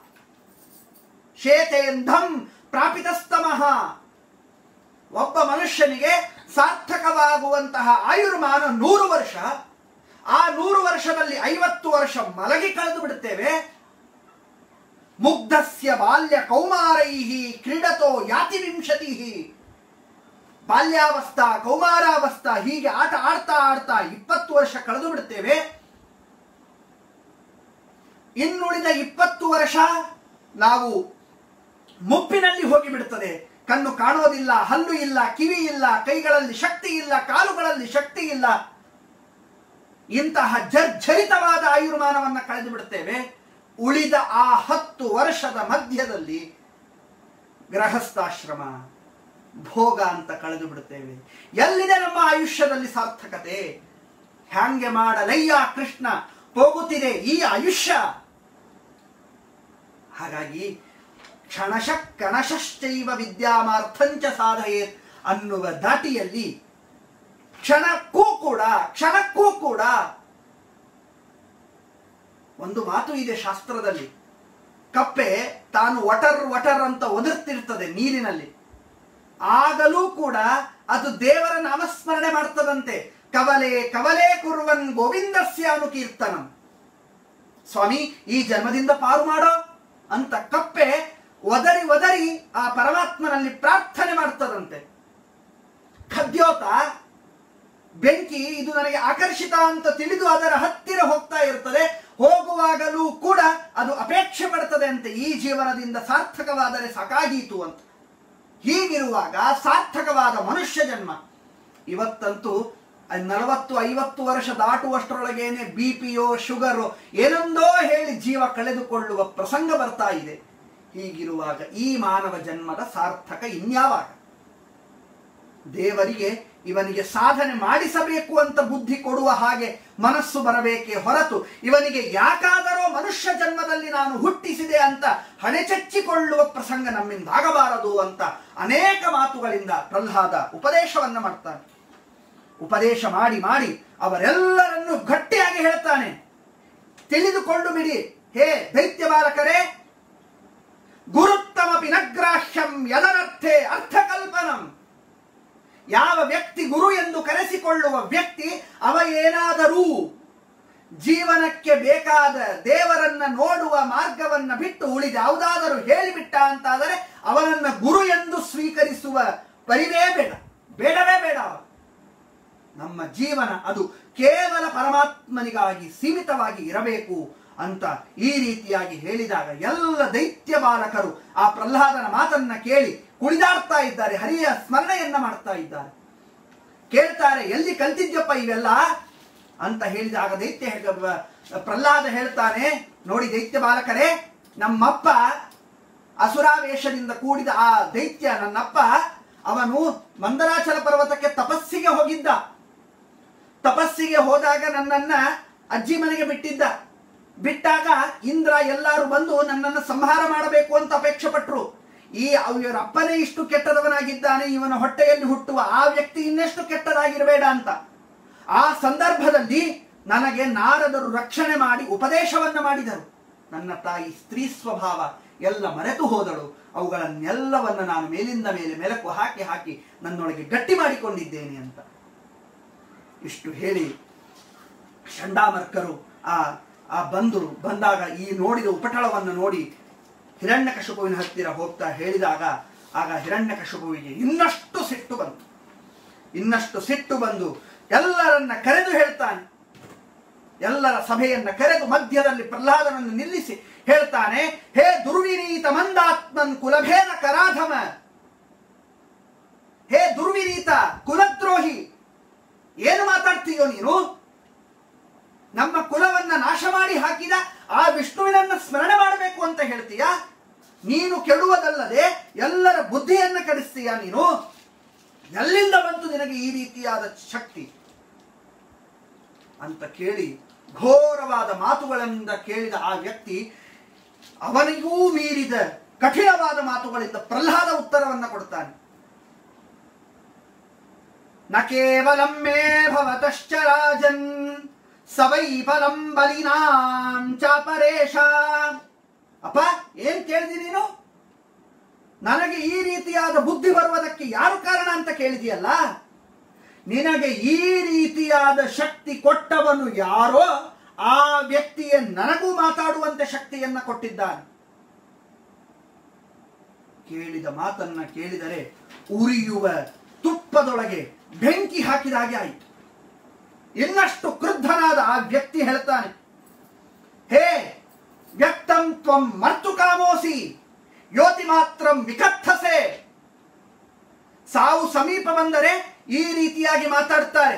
ಶೇತೇಂಧಂ ಪ್ರಾಪಿತಸ್ತಮಃ ಒಬ್ಬ ಮನುಷ್ಯನಿಗೆ ಸಾರ್ಥಕವಾಗುವಂತಹ ಆಯುರ್ಮಾನ ನೂರು ವರ್ಷ ಆ ನೂರು ವರ್ಷದಲ್ಲಿ ಐವತ್ತು ವರ್ಷ ಮಲಗಿ ಕಳೆದು ಬಿಡುತ್ತೇವೆ ಮುಗ್ಧಸ್ಯ ಬಾಲ್ಯ ಕೌಮಾರೈ ಕ್ರೀಡತೋ ಯಾತಿ ವಿಂಶತಿ ಬಾಲ್ಯಾವಸ್ಥಾ ಕೌಮಾರಾವಸ್ಥಾ ಹೀಗೆ ಆಟ ಆಡ್ತಾ ಆಡ್ತಾ ಇಪ್ಪತ್ತು ವರ್ಷ ಕಳೆದು ಬಿಡುತ್ತೇವೆ ಇನ್ನುಳಿದ ಇಪ್ಪತ್ತು ವರ್ಷ ನಾವು ಮುಪ್ಪಿನಲ್ಲಿ ಹೋಗಿಬಿಡುತ್ತದೆ ಕಣ್ಣು ಕಾಣೋದಿಲ್ಲ ಹಲ್ಲು ಇಲ್ಲ ಕಿವಿ ಇಲ್ಲ ಕೈಗಳಲ್ಲಿ ಶಕ್ತಿ ಇಲ್ಲ ಕಾಲುಗಳಲ್ಲಿ ಶಕ್ತಿ ಇಲ್ಲ ಇಂತಹ ಜರ್ಜರಿತವಾದ ಆಯುರ್ಮಾನವನ್ನು ಕಳೆದು ಬಿಡುತ್ತೇವೆ ಉಳಿದ ಆ ಹತ್ತು ವರ್ಷದ ಮಧ್ಯದಲ್ಲಿ ಗೃಹಸ್ಥಾಶ್ರಮ ಭೋಗ ಅಂತ ಕಳೆದು ಬಿಡುತ್ತೇವೆ ಎಲ್ಲಿದೆ ನಮ್ಮ ಆಯುಷ್ಯದಲ್ಲಿ ಸಾರ್ಥಕತೆ ಹ್ಯಾಂಗೆ ಮಾಡಲಯ್ಯ ಕೃಷ್ಣ ಹೋಗುತ್ತಿದೆ ಈ ಆಯುಷ್ಯ ಹಾಗಾಗಿ ಕ್ಷಣಶ ಕಣಶಶ್ಚೈವ ವಿದ್ಯಾಮಾರ್ಥಂಚ ಸಾಧಯೇತ್ ಅನ್ನುವ ದಾಟಿಯಲ್ಲಿ ಕ್ಷಣಕ್ಕೂ ಕೂಡ ಕ್ಷಣಕ್ಕೂ ಕೂಡ ಒಂದು ಮಾತು ಇದೆ ಶಾಸ್ತ್ರದಲ್ಲಿ ಕಪ್ಪೆ ತಾನು ವಟರ್ ವಟರ್ ಅಂತ ಒದರ್ತಿರ್ತದೆ ನೀರಿನಲ್ಲಿ ಆಗಲೂ ಕೂಡ ಅದು ದೇವರ ನಾಮಸ್ಮರಣೆ ಮಾಡ್ತದಂತೆ ಕವಲೆ ಕವಲೆ ಕುರುವನ್ ಗೋವಿಂದಸ್ಯ ಅನುಕೀರ್ತನಂ ಸ್ವಾಮಿ ಈ ಜನ್ಮದಿಂದ ಪಾರು ಮಾಡೋ ಅಂತ ಕಪ್ಪೆ ಒದರಿ ಒದರಿ ಆ ಪರಮಾತ್ಮನಲ್ಲಿ ಪ್ರಾರ್ಥನೆ ಮಾಡ್ತದಂತೆ ಖದ್ಯೋತ ಬೆಂಕಿ ಇದು ನನಗೆ ಆಕರ್ಷಿತ ಅಂತ ತಿಳಿದು ಅದರ ಹತ್ತಿರ ಹೋಗ್ತಾ ಇರ್ತದೆ ಹೋಗುವಾಗಲೂ ಕೂಡ ಅದು ಅಪೇಕ್ಷೆ ಪಡ್ತದೆ ಅಂತೆ ಈ ಜೀವನದಿಂದ ಸಾರ್ಥಕವಾದರೆ ಸಾಕಾಗೀತು ಅಂತ ಹೀಗಿರುವಾಗ ಸಾರ್ಥಕವಾದ ಮನುಷ್ಯ ಜನ್ಮ ಇವತ್ತಂತೂ ನಲವತ್ತು ಐವತ್ತು ವರ್ಷ ದಾಟುವಷ್ಟರೊಳಗೇನೆ ಬಿ ಪಿಯೋ ಶುಗರು ಏನೊಂದೋ ಹೇಳಿ ಜೀವ ಕಳೆದುಕೊಳ್ಳುವ ಪ್ರಸಂಗ ಬರ್ತಾ ಇದೆ ಹೀಗಿರುವಾಗ ಈ ಮಾನವ ಜನ್ಮದ ಸಾರ್ಥಕ ಇನ್ಯಾವಾಗ ದೇವರಿಗೆ ಇವನಿಗೆ ಸಾಧನೆ ಮಾಡಿಸಬೇಕು ಅಂತ ಬುದ್ಧಿ ಕೊಡುವ ಹಾಗೆ ಮನಸ್ಸು ಬರಬೇಕೇ ಹೊರತು ಇವನಿಗೆ ಯಾಕಾದರೋ ಮನುಷ್ಯ ಜನ್ಮದಲ್ಲಿ ನಾನು ಹುಟ್ಟಿಸಿದೆ ಅಂತ ಹಣೆಚಚ್ಚಿಕೊಳ್ಳುವ ಪ್ರಸಂಗ ನಮ್ಮಿಂದ ಆಗಬಾರದು ಅಂತ ಅನೇಕ ಮಾತುಗಳಿಂದ ಪ್ರಹ್ಲಾದ ಉಪದೇಶವನ್ನ ಮಾಡ್ತಾನೆ ಉಪದೇಶ ಮಾಡಿ ಮಾಡಿ ಅವರೆಲ್ಲರನ್ನು ಗಟ್ಟಿಯಾಗಿ ಹೇಳ್ತಾನೆ ತಿಳಿದುಕೊಂಡು ಬಿಡಿ ಹೇ ದೈತ್ಯ ಬಾಲಕರೇ ಗುರುತ್ತಮಪಿ ನಗ್ರಾಹ್ಯಂ ಯದನರ್ಥೆ ಅರ್ಥಕಲ್ಪನಂ ಯಾವ ವ್ಯಕ್ತಿ ಗುರು ಎಂದು ಕರೆಸಿಕೊಳ್ಳುವ ವ್ಯಕ್ತಿ ಅವ ಏನಾದರೂ ಜೀವನಕ್ಕೆ ಬೇಕಾದ ದೇವರನ್ನ ನೋಡುವ ಮಾರ್ಗವನ್ನ ಬಿಟ್ಟು ಉಳಿದ ಯಾವುದಾದರೂ ಹೇಳಿಬಿಟ್ಟ ಅಂತಾದರೆ ಅವನನ್ನ ಗುರು ಎಂದು ಸ್ವೀಕರಿಸುವ ಪರಿವೇ ಬೇಡ ಬೇಡವೇ ಬೇಡ ಅವ. ನಮ್ಮ ಜೀವನ ಅದು ಕೇವಲ ಪರಮಾತ್ಮನಿಗಾಗಿ ಸೀಮಿತವಾಗಿ ಇರಬೇಕು ಅಂತ ಈ ರೀತಿಯಾಗಿ ಹೇಳಿದಾಗ ಎಲ್ಲ ದೈತ್ಯ ಬಾಲಕರು ಆ ಪ್ರಹ್ಲಾದನ ಮಾತನ್ನ ಕೇಳಿ ಕುಣಿದಾಡ್ತಾ ಇದ್ದಾರೆ ಹರಿಯ ಸ್ಮರಣೆಯನ್ನ ಮಾಡ್ತಾ ಇದ್ದಾರೆ ಕೇಳ್ತಾರೆ ಎಲ್ಲಿ ಕಲ್ತಿದ್ಯಪ್ಪ ಇವೆಲ್ಲ ಅಂತ ಹೇಳಿದಾಗ ದೈತ್ಯ ಹೇಳ್- ಪ್ರಹ್ಲಾದ ಹೇಳ್ತಾನೆ ನೋಡಿ ದೈತ್ಯ ಬಾಲಕರೇ ನಮ್ಮಪ್ಪ ಅಸುರಾವೇಶದಿಂದ ಕೂಡಿದ ಆ ದೈತ್ಯ ನನ್ನಪ್ಪ ಅವನು ಮಂದರಾಚಲ ಪರ್ವತಕ್ಕೆ ತಪಸ್ಸಿಗೆ ಹೋಗಿದ್ದ ತಪಸ್ಸಿಗೆ ಹೋದಾಗ ನನ್ನನ್ನ ಅಜ್ಜಿ ಮನೆಗೆ ಬಿಟ್ಟಿದ್ದ ಬಿಟ್ಟಾಗ ಇಂದ್ರ ಎಲ್ಲರೂ ಬಂದು ನನ್ನನ್ನು ಸಂಹಾರ ಮಾಡಬೇಕು ಅಂತ ಅಪೇಕ್ಷೆ ಪಟ್ರು ಈ ಇವರ ಅಪ್ಪನೇ ಇಷ್ಟು ಕೆಟ್ಟದವನಾಗಿದ್ದಾನೆ ಇವನ ಹೊಟ್ಟೆಯಲ್ಲಿ ಹುಟ್ಟುವ ಆ ವ್ಯಕ್ತಿ ಇನ್ನೆಷ್ಟು ಕೆಟ್ಟದಾಗಿರಬೇಡ ಅಂತ ಆ ಸಂದರ್ಭದಲ್ಲಿ ನನಗೆ ನಾರದರು ರಕ್ಷಣೆ ಮಾಡಿ ಉಪದೇಶವನ್ನ ಮಾಡಿದರು ನನ್ನ ತಾಯಿ ಸ್ತ್ರೀ ಸ್ವಭಾವ ಎಲ್ಲ ಮರೆತು ಹೋದಳು ಅವುಗಳನ್ನೆಲ್ಲವನ್ನ ನಾನು ಮೇಲಿಂದ ಮೇಲೆ ಮೆಲಕು ಹಾಕಿ ಹಾಕಿ ನನ್ನೊಳಗೆ ಗಟ್ಟಿ ಮಾಡಿಕೊಂಡಿದ್ದೇನೆ ಅಂತ ಇಷ್ಟು ಹೇಳಿ ಚಂಡಾಮರ್ಕರು ಆ ಆ ಬಂದರು ಬಂದಾಗ ಈ ನೋಡಿದ ಉಪಟಳವನ್ನು ನೋಡಿ ಹಿರಣ್ಯಕಶಿಪುವಿನ ಹತ್ತಿರ ಹೋಗ್ತಾ ಹೇಳಿದಾಗ ಆಗ ಹಿರಣ್ಯಕಶಿಪುವಿಗೆ ಇನ್ನಷ್ಟು ಸಿಟ್ಟು ಬಂತು ಇನ್ನಷ್ಟು ಸಿಟ್ಟು ಬಂದು ಎಲ್ಲರನ್ನ ಕರೆದು ಹೇಳ್ತಾನೆ ಎಲ್ಲರ ಸಭೆಯನ್ನ ಕರೆದು ಮಧ್ಯದಲ್ಲಿ ಪ್ರಹ್ಲಾದನನ್ನು ನಿಲ್ಲಿಸಿ ಹೇಳ್ತಾನೆ ಹೇ ದುರ್ವಿನೀತ ಮಂದಾತ್ಮನ್ ಕುಲಭೇದ ಕರಾಧಮ ಹೇ ದುರ್ವಿನೀತ ಕುಲದ್ರೋಹಿ ಏನು ಮಾತಾಡ್ತೀಯೋ ನೀನು ನಮ್ಮ ಕುಲವನ್ನ ನಾಶ ಮಾಡಿ ಹಾಕಿದ ಆ ವಿಷ್ಣುವಿನನ್ನ ಸ್ಮರಣೆ ಮಾಡಬೇಕು ಅಂತ ಹೇಳ್ತೀಯ ನೀನು ಕೆಡುವುದಲ್ಲದೆ ಎಲ್ಲರ ಬುದ್ಧಿಯನ್ನ ಕಡಿಸ್ತೀಯ ನೀನು ಎಲ್ಲಿಂದ ಬಂತು ನಿನಗೆ ಈ ರೀತಿಯಾದ ಶಕ್ತಿ ಅಂತ ಕೇಳಿ ಘೋರವಾದ ಮಾತುಗಳಿಂದ ಕೇಳಿದ ಆ ವ್ಯಕ್ತಿ ಅವನಿಗೂ ಮೀರಿದ ಕಠಿಣವಾದ ಮಾತುಗಳಿಂದ ಪ್ರಹ್ಲಾದ ಉತ್ತರವನ್ನ ಕೊಡ್ತಾನೆ ನ ಕೇವಲಂ ಮೇ ಭವತಶ್ಚ ರಾಜನ್ ಸವೈ ಫಲಂ ಬಲಿನಾಂ ಚಾಪರೇಶ ಅಪ್ಪ ಏನ್ ಕೇಳಿದಿ ನೀನು ನನಗೆ ಈ ರೀತಿಯಾದ ಬುದ್ಧಿ ಬರುವುದಕ್ಕೆ ಯಾರು ಕಾರಣ ಅಂತ ಕೇಳಿದೆಯಲ್ಲ ನಿನಗೆ ಈ ರೀತಿಯಾದ ಶಕ್ತಿ ಕೊಟ್ಟವನು ಯಾರೋ ಆ ವ್ಯಕ್ತಿಯೇ ನನಗೂ ಮಾತಾಡುವಂತೆ ಶಕ್ತಿಯನ್ನ ಕೊಟ್ಟಿದ್ದಾನೆ ಕೇಳಿದ ಮಾತನ್ನ ಕೇಳಿದರೆ ಉರಿಯುವ ತುಪ್ಪದೊಳಗೆ ಬೆಂಕಿ ಹಾಕಿದ ಹಾಗೆ ಆಯಿತು ಇನ್ನಷ್ಟು ಕ್ರುದ್ಧನಾದ ಆ ವ್ಯಕ್ತಿ ಹೇಳ್ತಾನೆ ಹೇ ವ್ಯಕ್ತಂ ತ್ವಂ ಮರ್ತು ಕಾಮೋಸಿ ಯೋತಿ ಮಾತ್ರಂ ವಿಕಥಸೆ ಸಾವು ಸಮೀಪ ಬಂದರೆ ಈ ರೀತಿಯಾಗಿ ಮಾತಾಡ್ತಾರೆ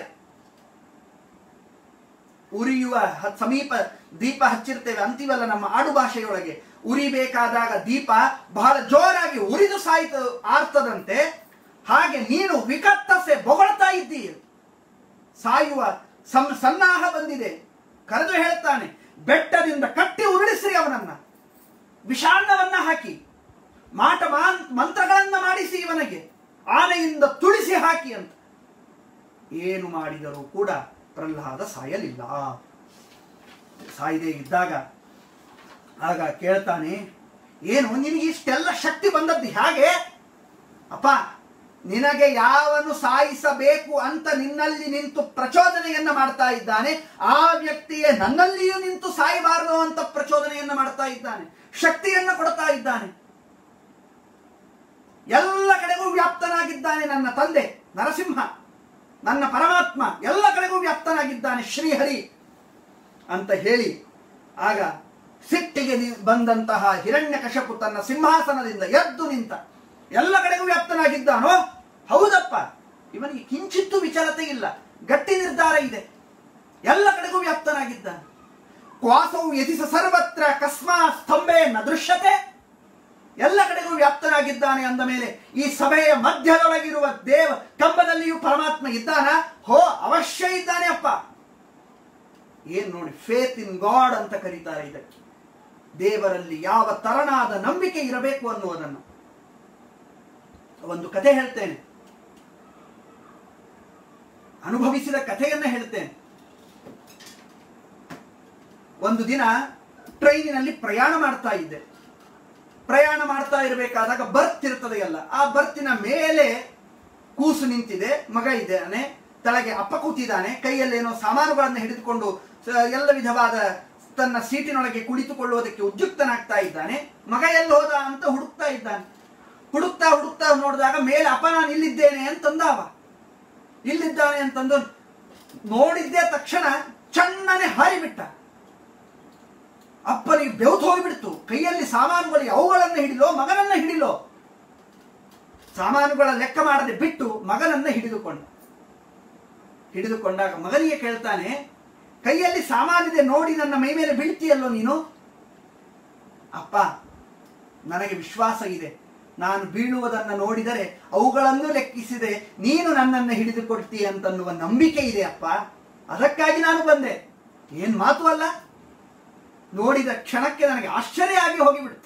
ಉರಿಯುವ ಹ- ಸಮೀಪ ದೀಪ ಹಚ್ಚಿರ್ತೇವೆ ಅಂತೀವಲ್ಲ ನಮ್ಮ ಆಡು ಭಾಷೆಯೊಳಗೆ ಉರಿಬೇಕಾದಾಗ ದೀಪ ಬಹಳ ಜೋರಾಗಿ ಉರಿದು ಸಾಯ್ತು ಆರ್ತದಂತೆ ಹಾಗೆ ನೀನು ವಿಕತ್ತಸೆ ಬೊಗಳ್ತಾ ಇದ್ದೀಯ ಸಾಯುವ ಸಂ ಸನ್ನಾಹ ಬಂದಿದೆ ಕರೆದು ಹೇಳ್ತಾನೆ ಬೆಟ್ಟದಿಂದ ಕಟ್ಟಿ ಉರುಳಿಸ್ರಿ ಅವನನ್ನ ವಿಷಾನ್ನವನ್ನ ಹಾಕಿ ಮಾಟ ಮಾನ್- ಮಂತ್ರಗಳನ್ನ ಮಾಡಿಸಿ ಇವನಿಗೆ ಆನೆಯಿಂದ ತುಳಿಸಿ ಹಾಕಿ ಅಂತ ಏನು ಮಾಡಿದರೂ ಕೂಡ ಪ್ರಹ್ಲಾದ ಸಾಯಲಿಲ್ಲ ಸಾಯದೆ ಇದ್ದಾಗ ಆಗ ಕೇಳ್ತಾನೆ ಏನು ನಿನಗೆ ಇಷ್ಟೆಲ್ಲ ಶಕ್ತಿ ಬಂದದ್ದು ಹೇಗೆ ಅಪ್ಪ ನಿನಗೆ ಯಾವನು ಸಾಯಿಸಬೇಕು ಅಂತ ನಿನ್ನಲ್ಲಿ ನಿಂತು ಪ್ರಚೋದನೆಯನ್ನ ಮಾಡ್ತಾ ಇದ್ದಾನೆ ಆ ವ್ಯಕ್ತಿಯೇ ನನ್ನಲ್ಲಿಯೂ ನಿಂತು ಸಾಯಬಾರದು ಅಂತ ಪ್ರಚೋದನೆಯನ್ನ ಮಾಡ್ತಾ ಇದ್ದಾನೆ ಶಕ್ತಿಯನ್ನ ಕೊಡ್ತಾ ಇದ್ದಾನೆ ಎಲ್ಲ ಕಡೆಗೂ ವ್ಯಾಪ್ತನಾಗಿದ್ದಾನೆ ನನ್ನ ತಂದೆ ನರಸಿಂಹ ನನ್ನ ಪರಮಾತ್ಮ ಎಲ್ಲ ಕಡೆಗೂ ವ್ಯಾಪ್ತನಾಗಿದ್ದಾನೆ ಶ್ರೀಹರಿ ಅಂತ ಹೇಳಿ ಆಗ ಸಿಟ್ಟಿಗೆ ನಿ- ಬಂದಂತಹ ಹಿರಣ್ಯಕಶಪು ತನ್ನ ಸಿಂಹಾಸನದಿಂದ ಎದ್ದು ನಿಂತ ಎಲ್ಲ ಕಡೆಗೂ ವ್ಯಾಪ್ತನಾಗಿದ್ದಾನೋ ಹೌದಪ್ಪ ಇವನಿಗೆ ಕಿಂಚಿತ್ತೂ ವಿಚಲತೆ ಇಲ್ಲ ಗಟ್ಟಿ ನಿರ್ಧಾರ ಇದೆ ಎಲ್ಲ ಕಡೆಗೂ ವ್ಯಾಪ್ತನಾಗಿದ್ದಾನೆ ಕ್ವಾಸವು ಯದಿಸ ಸರ್ವತ್ರ ಕಸ್ಮಾ ಸ್ತಂಭೆ ನ ದೃಶ್ಯತೆ ಎಲ್ಲ ಕಡೆಗೂ ವ್ಯಾಪ್ತನಾಗಿದ್ದಾನೆ ಅಂದ ಮೇಲೆ ಈ ಸಭೆಯ ಮಧ್ಯದೊಳಗಿರುವ ದೇವ ಕಂಬದಲ್ಲಿಯೂ ಪರಮಾತ್ಮ ಇದ್ದಾನ ಹೋ ಅವಶ್ಯ ಇದ್ದಾನೆ ಅಪ್ಪ ಏನ್ ನೋಡಿ ಫೇತ್ ಇನ್ ಗಾಡ್ ಅಂತ ಕರೀತಾರೆ ಇದಕ್ಕೆ ದೇವರಲ್ಲಿ ಯಾವ ತರನಾದ ನಂಬಿಕೆ ಇರಬೇಕು ಅನ್ನುವುದನ್ನು ಒಂದು ಕತೆ ಹೇಳ್ತೇನೆ ಅನುಭವಿಸಿದ ಕಥೆಯನ್ನ ಹೇಳ್ತೇನೆ ಒಂದು ದಿನ ಟ್ರೈನಿನಲ್ಲಿ ಪ್ರಯಾಣ ಮಾಡ್ತಾ ಇದ್ದೆ ಪ್ರಯಾಣ ಮಾಡ್ತಾ ಇರಬೇಕಾದಾಗ ಬರ್ತ್ ಇರ್ತದೆ ಎಲ್ಲ ಆ ಬರ್ತಿನ ಮೇಲೆ ಕೂಸು ನಿಂತಿದೆ ಮಗ ಇದ್ದಾನೆ ತಳಗೆ ಅಪ್ಪ ಕೂತಿದ್ದಾನೆ ಕೈಯಲ್ಲಿ ಏನೋ ಸಾಮಾನುಗಳನ್ನು ಹಿಡಿದುಕೊಂಡು ಸ- ಎಲ್ಲ ವಿಧವಾದ ತನ್ನ ಸೀಟಿನೊಳಗೆ ಕುಳಿತುಕೊಳ್ಳುವುದಕ್ಕೆ ಉದ್ಯುಕ್ತನಾಗ್ತಾ ಇದ್ದಾನೆ ಮಗ ಎಲ್ಲಿ ಹೋದ ಅಂತ ಹುಡುಕ್ತಾ ಇದ್ದಾನೆ ಹುಡುಕ್ತಾ ಹುಡುಕ್ತಾ ನೋಡಿದಾಗ ಮೇಲೆ ಅಪ್ಪ ನಾನು ಇಲ್ಲಿದ್ದೇನೆ ಅಂತಂದ ಅವ ಇಲ್ಲಿದ್ದಾನೆ ಅಂತಂದು ನೋಡಿದ್ದೇ ತಕ್ಷಣ ಚಣ್ಣನೆ ಹಾರಿಬಿಟ್ಟ ಅಪ್ಪನಿಗೆ ಬೆವ್ತು ಹೋಗಿಬಿಡ್ತು ಕೈಯಲ್ಲಿ ಸಾಮಾನುಗಳು ಅವುಗಳನ್ನ ಹಿಡಿಲೋ ಮಗನನ್ನ ಹಿಡಿಲೋ ಸಾಮಾನುಗಳ ಲೆಕ್ಕ ಮಾಡದೆ ಬಿಟ್ಟು ಮಗನನ್ನ ಹಿಡಿದುಕೊಂಡ ಹಿಡಿದುಕೊಂಡಾಗ ಮಗನಿಗೆ ಕೇಳ್ತಾನೆ ಕೈಯಲ್ಲಿ ಸಾಮಾನಿದೆ ನೋಡಿ ನನ್ನ ಮೈ ಮೇಲೆ ಬೀಳ್ತೀಯಲ್ಲೋ ನೀನು ಅಪ್ಪ ನನಗೆ ವಿಶ್ವಾಸ ಇದೆ ನಾನು ಬೀಳುವುದನ್ನು ನೋಡಿದರೆ ಅವುಗಳನ್ನು ಲೆಕ್ಕಿಸಿದೆ ನೀನು ನನ್ನನ್ನು ಹಿಡಿದುಕೊಡ್ತೀಯ ಅಂತನ್ನುವ ನಂಬಿಕೆ ಇದೆ ಅಪ್ಪ ಅದಕ್ಕಾಗಿ ನಾನು ಬಂದೆ ಏನ್ ಮಾತು ಅಲ್ಲ ನೋಡಿದ ಕ್ಷಣಕ್ಕೆ ನನಗೆ ಆಶ್ಚರ್ಯ ಆಗಿ ಹೋಗಿಬಿಡ್ತು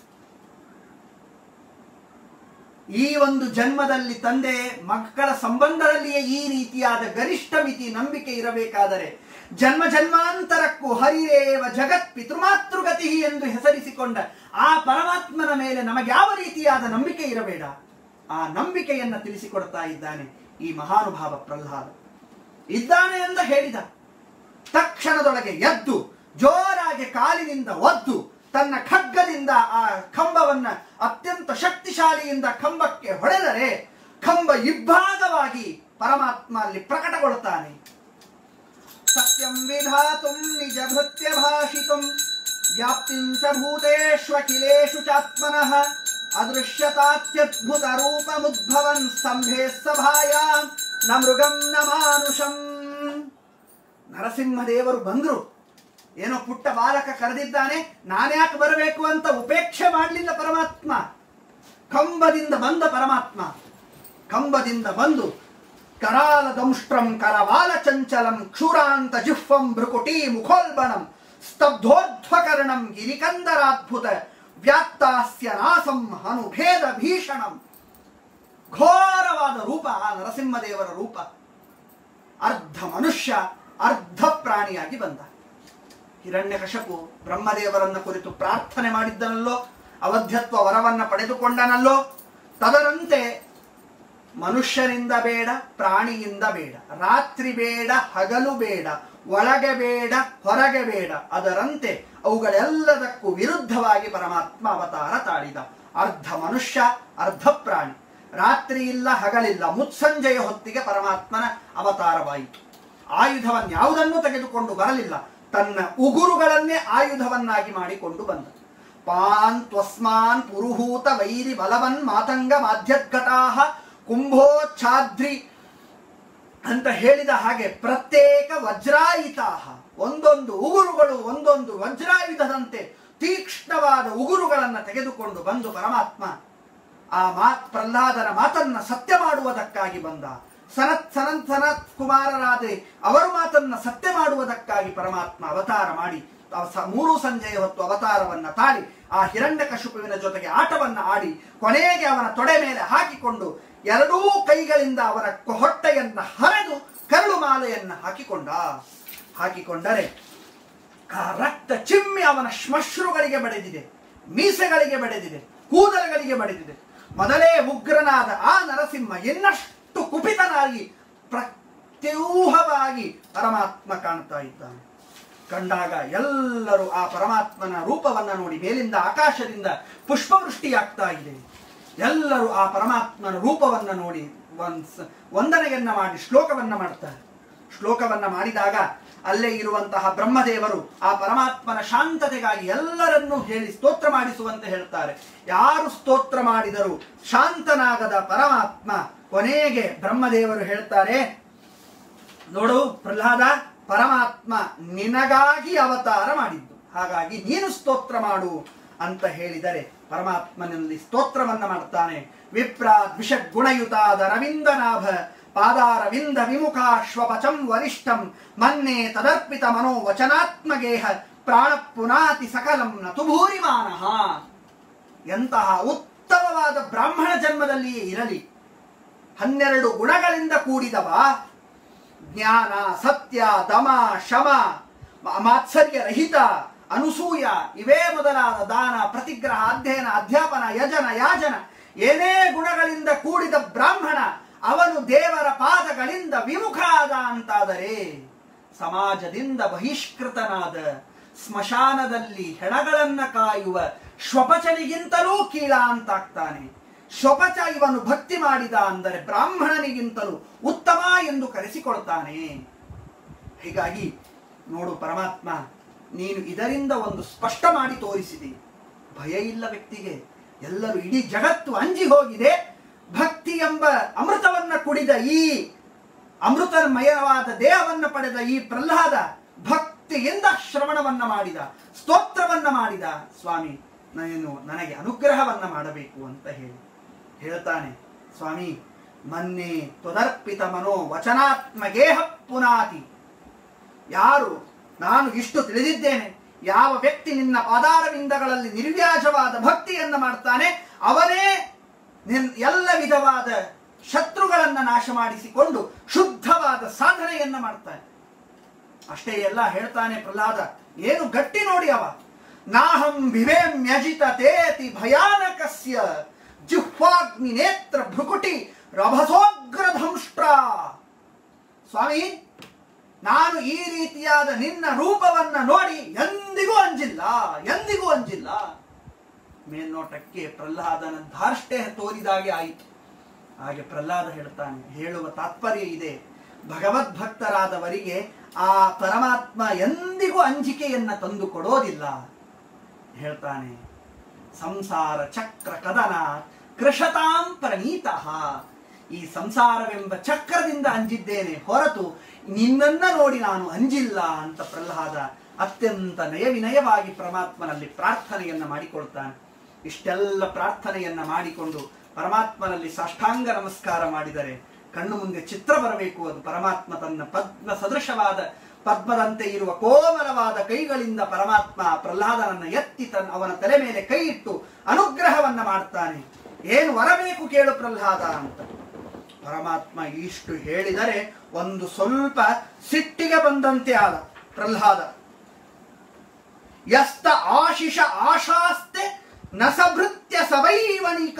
ಈ ಒಂದು ಜನ್ಮದಲ್ಲಿ ತಂದೆ ಮಕ್ಕಳ ಸಂಬಂಧದಲ್ಲಿಯೇ ಈ ರೀತಿಯಾದ ಗರಿಷ್ಠ ಮಿತಿ ನಂಬಿಕೆ ಇರಬೇಕಾದರೆ ಜನ್ಮ ಜನ್ಮಾಂತರಕ್ಕೂ ಹರಿರೇವ ಜಗತ್ ಪಿತೃಮಾತೃಗತಿ ಎಂದು ಹೆಸರಿಸಿಕೊಂಡ ಆ ಪರಮಾತ್ಮನ ಮೇಲೆ ನಮಗೆ ಯಾವ ರೀತಿಯಾದ ನಂಬಿಕೆ ಇರಬೇಡ ಆ ನಂಬಿಕೆಯನ್ನ ತಿಳಿಸಿಕೊಡ್ತಾ ಇದ್ದಾನೆ ಈ ಮಹಾನುಭಾವ ಪ್ರಹ್ಲಾದ ಇದ್ದಾನೆ ಅಂತ ಹೇಳಿದ ತಕ್ಷಣದೊಳಗೆ ಎದ್ದು ಜೋರಾಗಿ ಕಾಲಿನಿಂದ ಒದ್ದು ತನ್ನ ಖಡ್ಗದಿಂದ ಆ ಕಂಬವನ್ನ ಅತ್ಯಂತ ಶಕ್ತಿಶಾಲಿಯಿಂದ ಕಂಬಕ್ಕೆ ಹೊಡೆದರೆ ಕಂಬ ಇಬ್ಬಾಗವಾಗಿ ಪರಮಾತ್ಮ ಅಲ್ಲಿ ಪ್ರಕಟಗೊಳ್ಳುತ್ತಾನೆ ಸತ್ಯಂ ವಿಧಾತುಂ ನಿಜ ಭೃತ್ಯ ಭಾಷಿತುಂ ವ್ಯಾಪ್ತಿಂ ಚ ಭೂತೇಷ್ವಖಿಲೇಷು ಚಾತ್ಮನಃ ಅದೃಶ್ಯತಾತ್ಯದ್ಭುತ ರೂಪಮುದ್ಭವನ್ ಸ್ತಂಭೆ ಸಭಾಯಾಂ ನ ಮೃಗಂ ನ ಮಾನುಷಂ ನರಸಿಂಹದೇವರು ಬಂದ್ರು ಏನೋ ಪುಟ್ಟ ಬಾಲಕ ಕರೆದಿದ್ದಾನೆ ನಾನ್ಯಾಕೆ ಬರಬೇಕು ಅಂತ ಉಪೇಕ್ಷೆ ಮಾಡಲಿಲ್ಲ ಪರಮಾತ್ಮ ಕಂಬದಿಂದ ಬಂದ ಪರಮಾತ್ಮ ಕಂಬದಿಂದ ಬಂದು ಕರಾಲ ದಂಷ್ಟ್ರಂ ಕರವಾಲ ಚಂಚಲಂ ಕ್ಷುರಾಂತ ಜಿಹ್ವಂ ಭೃಕುಟಿ ಮುಖೋಲ್ಬಣಂ ಸ್ತಬ್ಧೋಧ್ವಕರ್ಣಂ ಗಿರಿಕಂದರಾದ್ಭುತ ವ್ಯಾತ್ತಾಸ್ಯ ನಾಸಂ ಅನುಭೇದ ಭೀಷಣಂ ಘೋರವಾದ ರೂಪ ಆ ನರಸಿಂಹದೇವರ ರೂಪ ಅರ್ಧ ಮನುಷ್ಯ ಅರ್ಧ ಪ್ರಾಣಿಯಾಗಿ ಬಂದ ಹಿರಣ್ಯಕಶಪು ಬ್ರಹ್ಮದೇವರನ್ನ ಕುರಿತು ಪ್ರಾರ್ಥನೆ ಮಾಡಿದ್ದನಲ್ಲೋ ಅವಧ್ಯತ್ವ ವರವನ್ನ ಪಡೆದುಕೊಂಡನಲ್ಲೋ ತದರಂತೆ ಮನುಷ್ಯನಿಂದ ಬೇಡ ಪ್ರಾಣಿಯಿಂದ ಬೇಡ ರಾತ್ರಿ ಬೇಡ ಹಗಲು ಬೇಡ ಒಳಗೆ ಬೇಡ ಹೊರಗೆ ಬೇಡ ಅದರಂತೆ ಅವುಗಳೆಲ್ಲದಕ್ಕೂ ವಿರುದ್ಧವಾಗಿ ಪರಮಾತ್ಮ ಅವತಾರ ತಾಳಿದ ಅರ್ಧ ಮನುಷ್ಯ ಅರ್ಧ ಪ್ರಾಣಿ ರಾತ್ರಿ ಇಲ್ಲ ಹಗಲಿಲ್ಲ ಮುತ್ಸಂಜೆಯ ಹೊತ್ತಿಗೆ ಪರಮಾತ್ಮನ ಅವತಾರವಾಯಿತು ಆಯುಧವನ್ನು ಯಾವುದನ್ನೂ ತೆಗೆದುಕೊಂಡು ಬರಲಿಲ್ಲ ತನ್ನ ಉಗುರುಗಳನ್ನೇ ಆಯುಧವನ್ನಾಗಿ ಮಾಡಿಕೊಂಡು ಬಂದ ಪಾನ್ ತ್ವಸ್ಮಾನ್ ಪುರುಹೂತ ವೈರಿ ಬಲವನ್ ಮಾತಂಗ ಮಾಧ್ಯದ್ಘಟಾಹ ಕುಂಭೋಚ್ಛಾದ್ರಿ ಅಂತ ಹೇಳಿದ ಹಾಗೆ ಪ್ರತ್ಯೇಕ ವಜ್ರಾಯಿತಾಹ ಒಂದೊಂದು ಉಗುರುಗಳು ಒಂದೊಂದು ವಜ್ರಾಯುಧದಂತೆ ತೀಕ್ಷ್ಣವಾದ ಉಗುರುಗಳನ್ನು ತೆಗೆದುಕೊಂಡು ಬಂದು ಪರಮಾತ್ಮ ಆ ಮಾತ್ ಪ್ರಹ್ಲಾದನ ಮಾತನ್ನ ಸತ್ಯ ಮಾಡುವುದಕ್ಕಾಗಿ ಬಂದ ಸನತ್ ಸನತ್ ಸನತ್ ಕುಮಾರರಾದೆ ಅವರ ಮಾತನ್ನ ಸತ್ಯ ಮಾಡುವುದಕ್ಕಾಗಿ ಪರಮಾತ್ಮ ಅವತಾರ ಮಾಡಿ ಆ ಸ- ಮೂರು ಸಂಜೆಯ ಹೊತ್ತು ಅವತಾರವನ್ನ ತಾಳಿ ಆ ಹಿರಣ್ಯಕಶಿಪುವಿನ ಜೊತೆಗೆ ಆಟವನ್ನ ಆಡಿ ಕೊನೆಗೆ ಅವನ ತೊಡೆ ಮೇಲೆ ಹಾಕಿಕೊಂಡು ಎರಡೂ ಕೈಗಳಿಂದ ಅವನ ಕೊ- ಹೊಟ್ಟೆಯನ್ನ ಹರಿದು ಕರಳು ಮಾಲೆಯನ್ನ ಹಾಕಿಕೊಂಡ ಹಾಕಿಕೊಂಡರೆ ಆ ರಕ್ತ ಚಿಮ್ಮಿ ಅವನ ಶ್ಮಶ್ರುಗಳಿಗೆ ಬಡಿದಿದೆ ಮೀಸೆಗಳಿಗೆ ಬಡಿದಿದೆ ಕೂದಲುಗಳಿಗೆ ಬಡಿದಿದೆ ಮೊದಲೇ ಉಗ್ರನಾದ ಆ ನರಸಿಂಹ ಇನ್ನಷ್ಟು ಕುಪಿತನಾಗಿ ಪ್ರತ್ಯೂಹವಾಗಿ ಪರಮಾತ್ಮ ಕಾಣ್ತಾ ಇದ್ದಾನೆ ಕಂಡಾಗ ಎಲ್ಲರೂ ಆ ಪರಮಾತ್ಮನ ರೂಪವನ್ನ ನೋಡಿ ಮೇಲಿಂದ ಆಕಾಶದಿಂದ ಪುಷ್ಪವೃಷ್ಟಿಯಾಗ್ತಾ ಇದೆ ಎಲ್ಲರೂ ಆ ಪರಮಾತ್ಮನ ರೂಪವನ್ನ ನೋಡಿ ಒಂದ್- ವಂದನೆಯನ್ನ ಮಾಡಿ ಶ್ಲೋಕವನ್ನ ಮಾಡ್ತಾರೆ ಶ್ಲೋಕವನ್ನ ಮಾಡಿದಾಗ ಅಲ್ಲೇ ಇರುವಂತಹ ಬ್ರಹ್ಮದೇವರು ಆ ಪರಮಾತ್ಮನ ಶಾಂತತೆಗಾಗಿ ಎಲ್ಲರನ್ನೂ ಹೇಳಿ ಸ್ತೋತ್ರ ಮಾಡಿಸುವಂತೆ ಹೇಳ್ತಾರೆ ಯಾರು ಸ್ತೋತ್ರ ಮಾಡಿದರು ಶಾಂತನಾಗದ ಪರಮಾತ್ಮ ಕೊನೆಗೆ ಬ್ರಹ್ಮದೇವರು ಹೇಳ್ತಾರೆ ನೋಡು ಪ್ರಹ್ಲಾದ ಪರಮಾತ್ಮ ನಿನಗಾಗಿ ಅವತಾರ ಮಾಡಿದ್ದು ಹಾಗಾಗಿ ನೀನು ಸ್ತೋತ್ರ ಮಾಡು ಅಂತ ಹೇಳಿದರೆ ಪರಮಾತ್ಮನಲ್ಲಿ ಸ್ತೋತ್ರವನ್ನ ಮಾಡ್ತಾನೆ ವಿಪ್ರ ದ್ವಿಷಗುಣಯುತಾದ ರವಿಂದನಾಭ ಪಾದಾರವಿಂದ ವಿಮುಖಾಶ್ವಪಚಂ ವರಿಷ್ಠಂ ಮನ್ನೆ ತದರ್ಪಿತ ಮನೋ ವಚನಾತ್ಮಗೇಹ ಪ್ರಾಣ ಪುನಾತಿ ಸಕಲಂ ನತು ಭೂರಿಮಾನಃ ಎಂತಹ ಉತ್ತಮವಾದ ಬ್ರಾಹ್ಮಣ ಜನ್ಮದಲ್ಲಿಯೇ ಇರಲಿ ಹನ್ನೆರಡು ಗುಣಗಳಿಂದ ಕೂಡಿದವ ಜ್ಞಾನ ಸತ್ಯ ದಮ ಶಮ ಮ- ಮಾತ್ಸರ್ಯ ರಹಿತ ಅನುಸೂಯ ಇವೇ ಮೊದಲಾದ ದಾನ ಪ್ರತಿಗ್ರಹ ಅಧ್ಯಯನ ಅಧ್ಯಾಪನ ಯಜನ ಯಾಜನ ಏನೇ ಗುಣಗಳಿಂದ ಕೂಡಿದ ಬ್ರಾಹ್ಮಣ ಅವನು ದೇವರ ಪಾದಗಳಿಂದ ವಿಮುಖ ಆದ ಅಂತಾದರೆ ಸಮಾಜದಿಂದ ಬಹಿಷ್ಕೃತನಾದ ಸ್ಮಶಾನದಲ್ಲಿ ಹೆಣಗಳನ್ನ ಕಾಯುವ ಶ್ವಪಚನಿಗಿಂತಲೂ ಕೀಳ ಅಂತಾಗ್ತಾನೆ ಶ್ವಪಚ ಇವನು ಭಕ್ತಿ ಮಾಡಿದ ಅಂದರೆ ಬ್ರಾಹ್ಮಣನಿಗಿಂತಲೂ ಉತ್ತಮ ಎಂದು ಕರೆಸಿಕೊಳ್ತಾನೆ ಹೀಗಾಗಿ ನೋಡು ಪರಮಾತ್ಮ ನೀನು ಇದರಿಂದ ಒಂದು ಸ್ಪಷ್ಟ ಮಾಡಿ ತೋರಿಸಿದಿ ಭಯ ಇಲ್ಲ ವ್ಯಕ್ತಿಗೆ ಎಲ್ಲರೂ ಇಡೀ ಜಗತ್ತು ಅಂಜಿ ಹೋಗಿದೆ ಭಕ್ತಿ ಎಂಬ ಅಮೃತವನ್ನ ಕುಡಿದ ಈ ಅಮೃತಮಯವಾದ ದೇಹವನ್ನ ಪಡೆದ ಈ ಪ್ರಹ್ಲಾದ ಭಕ್ತಿಯಿಂದ ಶ್ರವಣವನ್ನ ಮಾಡಿದ ಸ್ತೋತ್ರವನ್ನ ಮಾಡಿದ ಸ್ವಾಮಿ ನಾನು ನನಗೆ ಅನುಗ್ರಹವನ್ನ ಮಾಡಬೇಕು ಅಂತ ಹೇಳಿ ಹೇಳ್ತಾನೆ ಸ್ವಾಮಿ ಮನ್ನೆ ತ್ವದರ್ಪಿತ ಮನೋ ವಚನಾತ್ಮಗೇಹ ಪುನಾತಿ ಯಾರು ನಾನು ಇಷ್ಟು ತಿಳಿದಿದ್ದೇನೆ ಯಾವ ವ್ಯಕ್ತಿ ನಿನ್ನ ಪಾದಾರವಿಂದಗಳಲ್ಲಿ ನಿರ್ವ್ಯಾಜವಾದ ಭಕ್ತಿಯನ್ನ ಮಾಡ್ತಾನೆ ಅವನೇ ನಿನ್ ಎಲ್ಲ ವಿಧವಾದ ಶತ್ರುಗಳನ್ನ ನಾಶ ಮಾಡಿಸಿಕೊಂಡು ಶುದ್ಧವಾದ ಸಾಧನೆಯನ್ನ ಮಾಡ್ತಾನೆ ಅಷ್ಟೇ ಎಲ್ಲ ಹೇಳ್ತಾನೆ ಪ್ರಹ್ಲಾದ ಏನು ಗಟ್ಟಿ ನೋಡಿ ಅವ ನಾಹಂ ವಿವೇಮ್ಯಜಿತ ತೇತಿ ಭಯಾನಕಸ್ಯ ಜಿಹ್ವಾಗ್ನಿ ನೇತ್ರ ಭ್ರುಕುಟಿ ರಭಸೋಗ್ರಧಂಷ್ಟ್ರ ಸ್ವಾಮಿ ನಾನು ಈ ರೀತಿಯಾದ ನಿನ್ನ ರೂಪವನ್ನ ನೋಡಿ ಎಂದಿಗೂ ಅಂಜಿಲ್ಲ ಎಂದಿಗೂ ಅಂಜಿಲ್ಲ ಮೇಲ್ನೋಟಕ್ಕೆ ಪ್ರಹ್ಲಾದನ ಧಾರ್ಷ್ಟ್ಯ ತೋರಿದಾಗೆ ಆಯಿತು ಹಾಗೆ ಪ್ರಹ್ಲಾದ ಹೇಳ್ತಾನೆ ಹೇಳುವ ತಾತ್ಪರ್ಯ ಇದೆ ಭಗವದ್ಭಕ್ತರಾದವರಿಗೆ ಆ ಪರಮಾತ್ಮ ಎಂದಿಗೂ ಅಂಜಿಕೆಯನ್ನ ತಂದು ಕೊಡೋದಿಲ್ಲ ಹೇಳ್ತಾನೆ ಸಂಸಾರ ಚಕ್ರ ಕದನ ಕೃಷತಾಂ ಪ್ರಣೀತಃ ಈ ಸಂಸಾರವೆಂಬ ಚಕ್ರದಿಂದ ಅಂಜಿದ್ದೇನೆ ಹೊರತು ನಿನ್ನನ್ನ ನೋಡಿ ನಾನು ಅಂಜಿಲ್ಲ ಅಂತ ಪ್ರಹ್ಲಾದ ಅತ್ಯಂತ ನಯವಿನಯವಾಗಿ ಪರಮಾತ್ಮನಲ್ಲಿ ಪ್ರಾರ್ಥನೆಯನ್ನ ಮಾಡಿಕೊಳ್ತಾನೆ ಇಷ್ಟೆಲ್ಲ ಪ್ರಾರ್ಥನೆಯನ್ನ ಮಾಡಿಕೊಂಡು ಪರಮಾತ್ಮನಲ್ಲಿ ಸಾಷ್ಟಾಂಗ ನಮಸ್ಕಾರ ಮಾಡಿದರೆ ಕಣ್ಣು ಮುಂದೆ ಚಿತ್ರ ಬರಬೇಕು ಅದು ಪರಮಾತ್ಮ ತನ್ನ ಪದ್ಮ ಸದೃಶವಾದ ಪದ್ಮದಂತೆ ಇರುವ ಕೋಮಲವಾದ ಕೈಗಳಿಂದ ಪರಮಾತ್ಮ ಪ್ರಹ್ಲಾದನನ್ನ ಎತ್ತಿ ತನ್ನ ಅವನ ತಲೆ ಮೇಲೆ ಕೈ ಇಟ್ಟು ಅನುಗ್ರಹವನ್ನ ಮಾಡ್ತಾನೆ ಏನು ವರಬೇಕು ಕೇಳು ಪ್ರಹ್ಲಾದ ಅಂತ ಪರಮಾತ್ಮ ಇಷ್ಟು ಹೇಳಿದರೆ ಒಂದು ಸ್ವಲ್ಪ ಸಿಟ್ಟಿಗೆ ಬಂದಂತೆ ಆದ ಪ್ರಹ್ಲಾದ ಯಸ್ತ ಆಶಿಷ ಆಶಾಸ್ತೆ ನಸಭೃತ್ಯ ಸವೈವಣಿಕ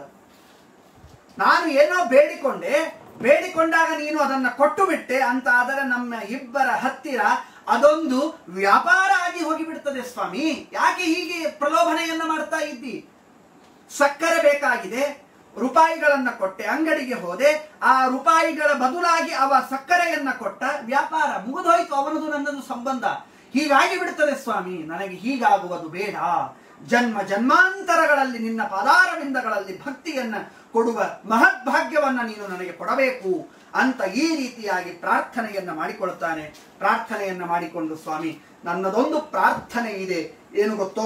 ನಾನು ಏನೋ ಬೇಡಿಕೊಂಡೆ ಬೇಡಿಕೊಂಡಾಗ ನೀನು ಅದನ್ನ ಕೊಟ್ಟು ಬಿಟ್ಟೆ ಅಂತ ಆದರೆ ನಮ್ಮ ಇಬ್ಬರ ಹತ್ತಿರ ಅದೊಂದು ವ್ಯಾಪಾರ ಆಗಿ ಹೋಗಿಬಿಡ್ತದೆ ಸ್ವಾಮಿ ಯಾಕೆ ಹೀಗೆ ಪ್ರಲೋಭನೆಯನ್ನ ಮಾಡ್ತಾ ಇದ್ದಿ ಸಕ್ಕರೆ ಬೇಕಾಗಿದೆ ರೂಪಾಯಿಗಳನ್ನ ಕೊಟ್ಟೆ ಅಂಗಡಿಗೆ ಹೋದೆ ಆ ರೂಪಾಯಿಗಳ ಬದಲಾಗಿ ಅವ ಸಕ್ಕರೆಯನ್ನ ಕೊಟ್ಟ ವ್ಯಾಪಾರ ಮುಗಿದೋಯ್ತು ಅವನದು ನನ್ನದು ಸಂಬಂಧ ಹೀಗಾಗಿ ಬಿಡುತ್ತದೆ ಸ್ವಾಮಿ ನನಗೆ ಹೀಗಾಗುವುದು ಬೇಡ ಜನ್ಮ ಜನ್ಮಾಂತರಗಳಲ್ಲಿ ನಿನ್ನ ಪದಾರವಿಂದಗಳಲ್ಲಿ ಭಕ್ತಿಯನ್ನ ಕೊಡುವ ಮಹದ್ಭಾಗ್ಯವನ್ನ ನೀನು ನನಗೆ ಕೊಡಬೇಕು ಅಂತ ಈ ರೀತಿಯಾಗಿ ಪ್ರಾರ್ಥನೆಯನ್ನ ಮಾಡಿಕೊಳ್ತಾನೆ ಪ್ರಾರ್ಥನೆಯನ್ನ ಮಾಡಿಕೊಂಡು ಸ್ವಾಮಿ ನನ್ನದೊಂದು ಪ್ರಾರ್ಥನೆ ಇದೆ ಏನು ಗೊತ್ತೋ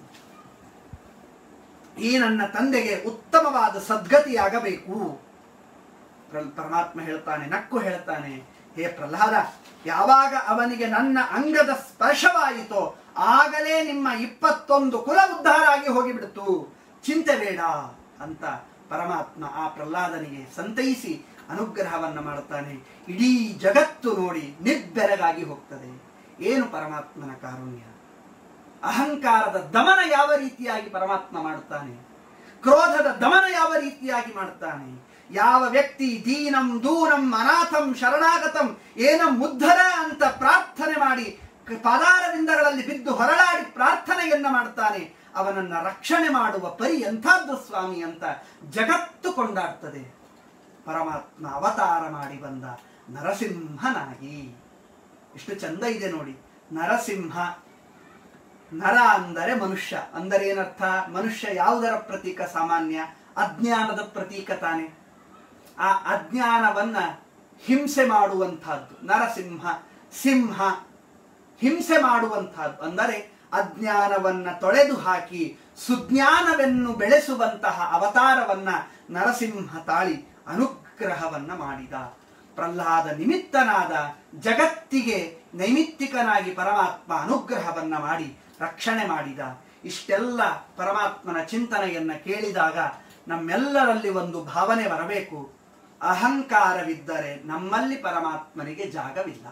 ಈ ನನ್ನ ತಂದೆಗೆ ಉತ್ತಮವಾದ ಸದ್ಗತಿಯಾಗಬೇಕು ಪ್ರ- ಪರಮಾತ್ಮ ಹೇಳ್ತಾನೆ ನಕ್ಕು ಹೇಳ್ತಾನೆ ಹೇ ಪ್ರಹ್ಲಾದ ಯಾವಾಗ ಅವನಿಗೆ ನನ್ನ ಅಂಗದ ಸ್ಪರ್ಶವಾಯಿತೋ ಆಗಲೇ ನಿಮ್ಮ ಇಪ್ಪತ್ತೊಂದು ಕುಲ ಉದ್ಧಾರ ಆಗಿ ಹೋಗಿಬಿಡ್ತು ಚಿಂತೆ ಬೇಡ ಅಂತ ಪರಮಾತ್ಮ ಆ ಪ್ರಹ್ಲಾದನಿಗೆ ಸಂತೈಸಿ ಅನುಗ್ರಹವನ್ನ ಮಾಡುತ್ತಾನೆ ಇಡೀ ಜಗತ್ತು ನೋಡಿ ನಿಬ್ಬೆರಗಾಗಿ ಹೋಗ್ತದೆ ಏನು ಪರಮಾತ್ಮನ ಕಾರುಣ್ಯ ಅಹಂಕಾರದ ದಮನ ಯಾವ ರೀತಿಯಾಗಿ ಪರಮಾತ್ಮ ಮಾಡುತ್ತಾನೆ ಕ್ರೋಧದ ದಮನ ಯಾವ ರೀತಿಯಾಗಿ ಮಾಡುತ್ತಾನೆ ಯಾವ ವ್ಯಕ್ತಿ ದೀನಂ ದೂರಂ ಅನಾಥಂ ಶರಣಾಗತಂ ಏನಂ ಉದ್ಧರ ಅಂತ ಪ್ರಾರ್ಥನೆ ಮಾಡಿ ಕ- ಪಾದಾರವಿಂದಗಳಲ್ಲಿ ಬಿದ್ದು ಹೊರಳಾಡಿ ಪ್ರಾರ್ಥನೆಯನ್ನ ಮಾಡ್ತಾನೆ ಅವನನ್ನ ರಕ್ಷಣೆ ಮಾಡುವ ಪರಿ ಎಂಥದ್ದು ಸ್ವಾಮಿ ಅಂತ ಜಗತ್ತು ಕೊಂಡಾಡ್ತದೆ ಪರಮಾತ್ಮ ಅವತಾರ ಮಾಡಿ ಬಂದ ನರಸಿಂಹನಾಗಿ ಎಷ್ಟು ಚಂದ ಇದೆ ನೋಡಿ ನರಸಿಂಹ ನರ ಅಂದರೆ ಮನುಷ್ಯ ಅಂದರೆ ಏನರ್ಥ ಮನುಷ್ಯ ಯಾವುದರ ಪ್ರತೀಕ ಸಾಮಾನ್ಯ ಅಜ್ಞಾನದ ಪ್ರತೀಕ ತಾನೆ ಆ ಅಜ್ಞಾನವನ್ನ ಹಿಂಸೆ ಮಾಡುವಂತಹದ್ದು ನರಸಿಂಹ ಸಿಂಹ ಹಿಂಸೆ ಮಾಡುವಂತಹದ್ದು ಅಂದರೆ ಅಜ್ಞಾನವನ್ನ ತೊಳೆದು ಹಾಕಿ ಸುಜ್ಞಾನವನ್ನು ಬೆಳೆಸುವಂತಹ ಅವತಾರವನ್ನ ನರಸಿಂಹ ತಾಳಿ ಅನುಗ್ರಹವನ್ನ ಮಾಡಿದ ಪ್ರಹ್ಲಾದ ನಿಮಿತ್ತನಾದ ಜಗತ್ತಿಗೆ ನೈಮಿತ್ತಿಕನಾಗಿ ಪರಮಾತ್ಮ ಅನುಗ್ರಹವನ್ನ ಮಾಡಿ ರಕ್ಷಣೆ ಮಾಡಿದ ಇಷ್ಟೆಲ್ಲ ಪರಮಾತ್ಮನ ಚಿಂತನೆಯನ್ನ ಕೇಳಿದಾಗ ನಮ್ಮೆಲ್ಲರಲ್ಲಿ ಒಂದು ಭಾವನೆ ಬರಬೇಕು ಅಹಂಕಾರವಿದ್ದರೆ ನಮ್ಮಲ್ಲಿ ಪರಮಾತ್ಮನಿಗೆ ಜಾಗವಿಲ್ಲ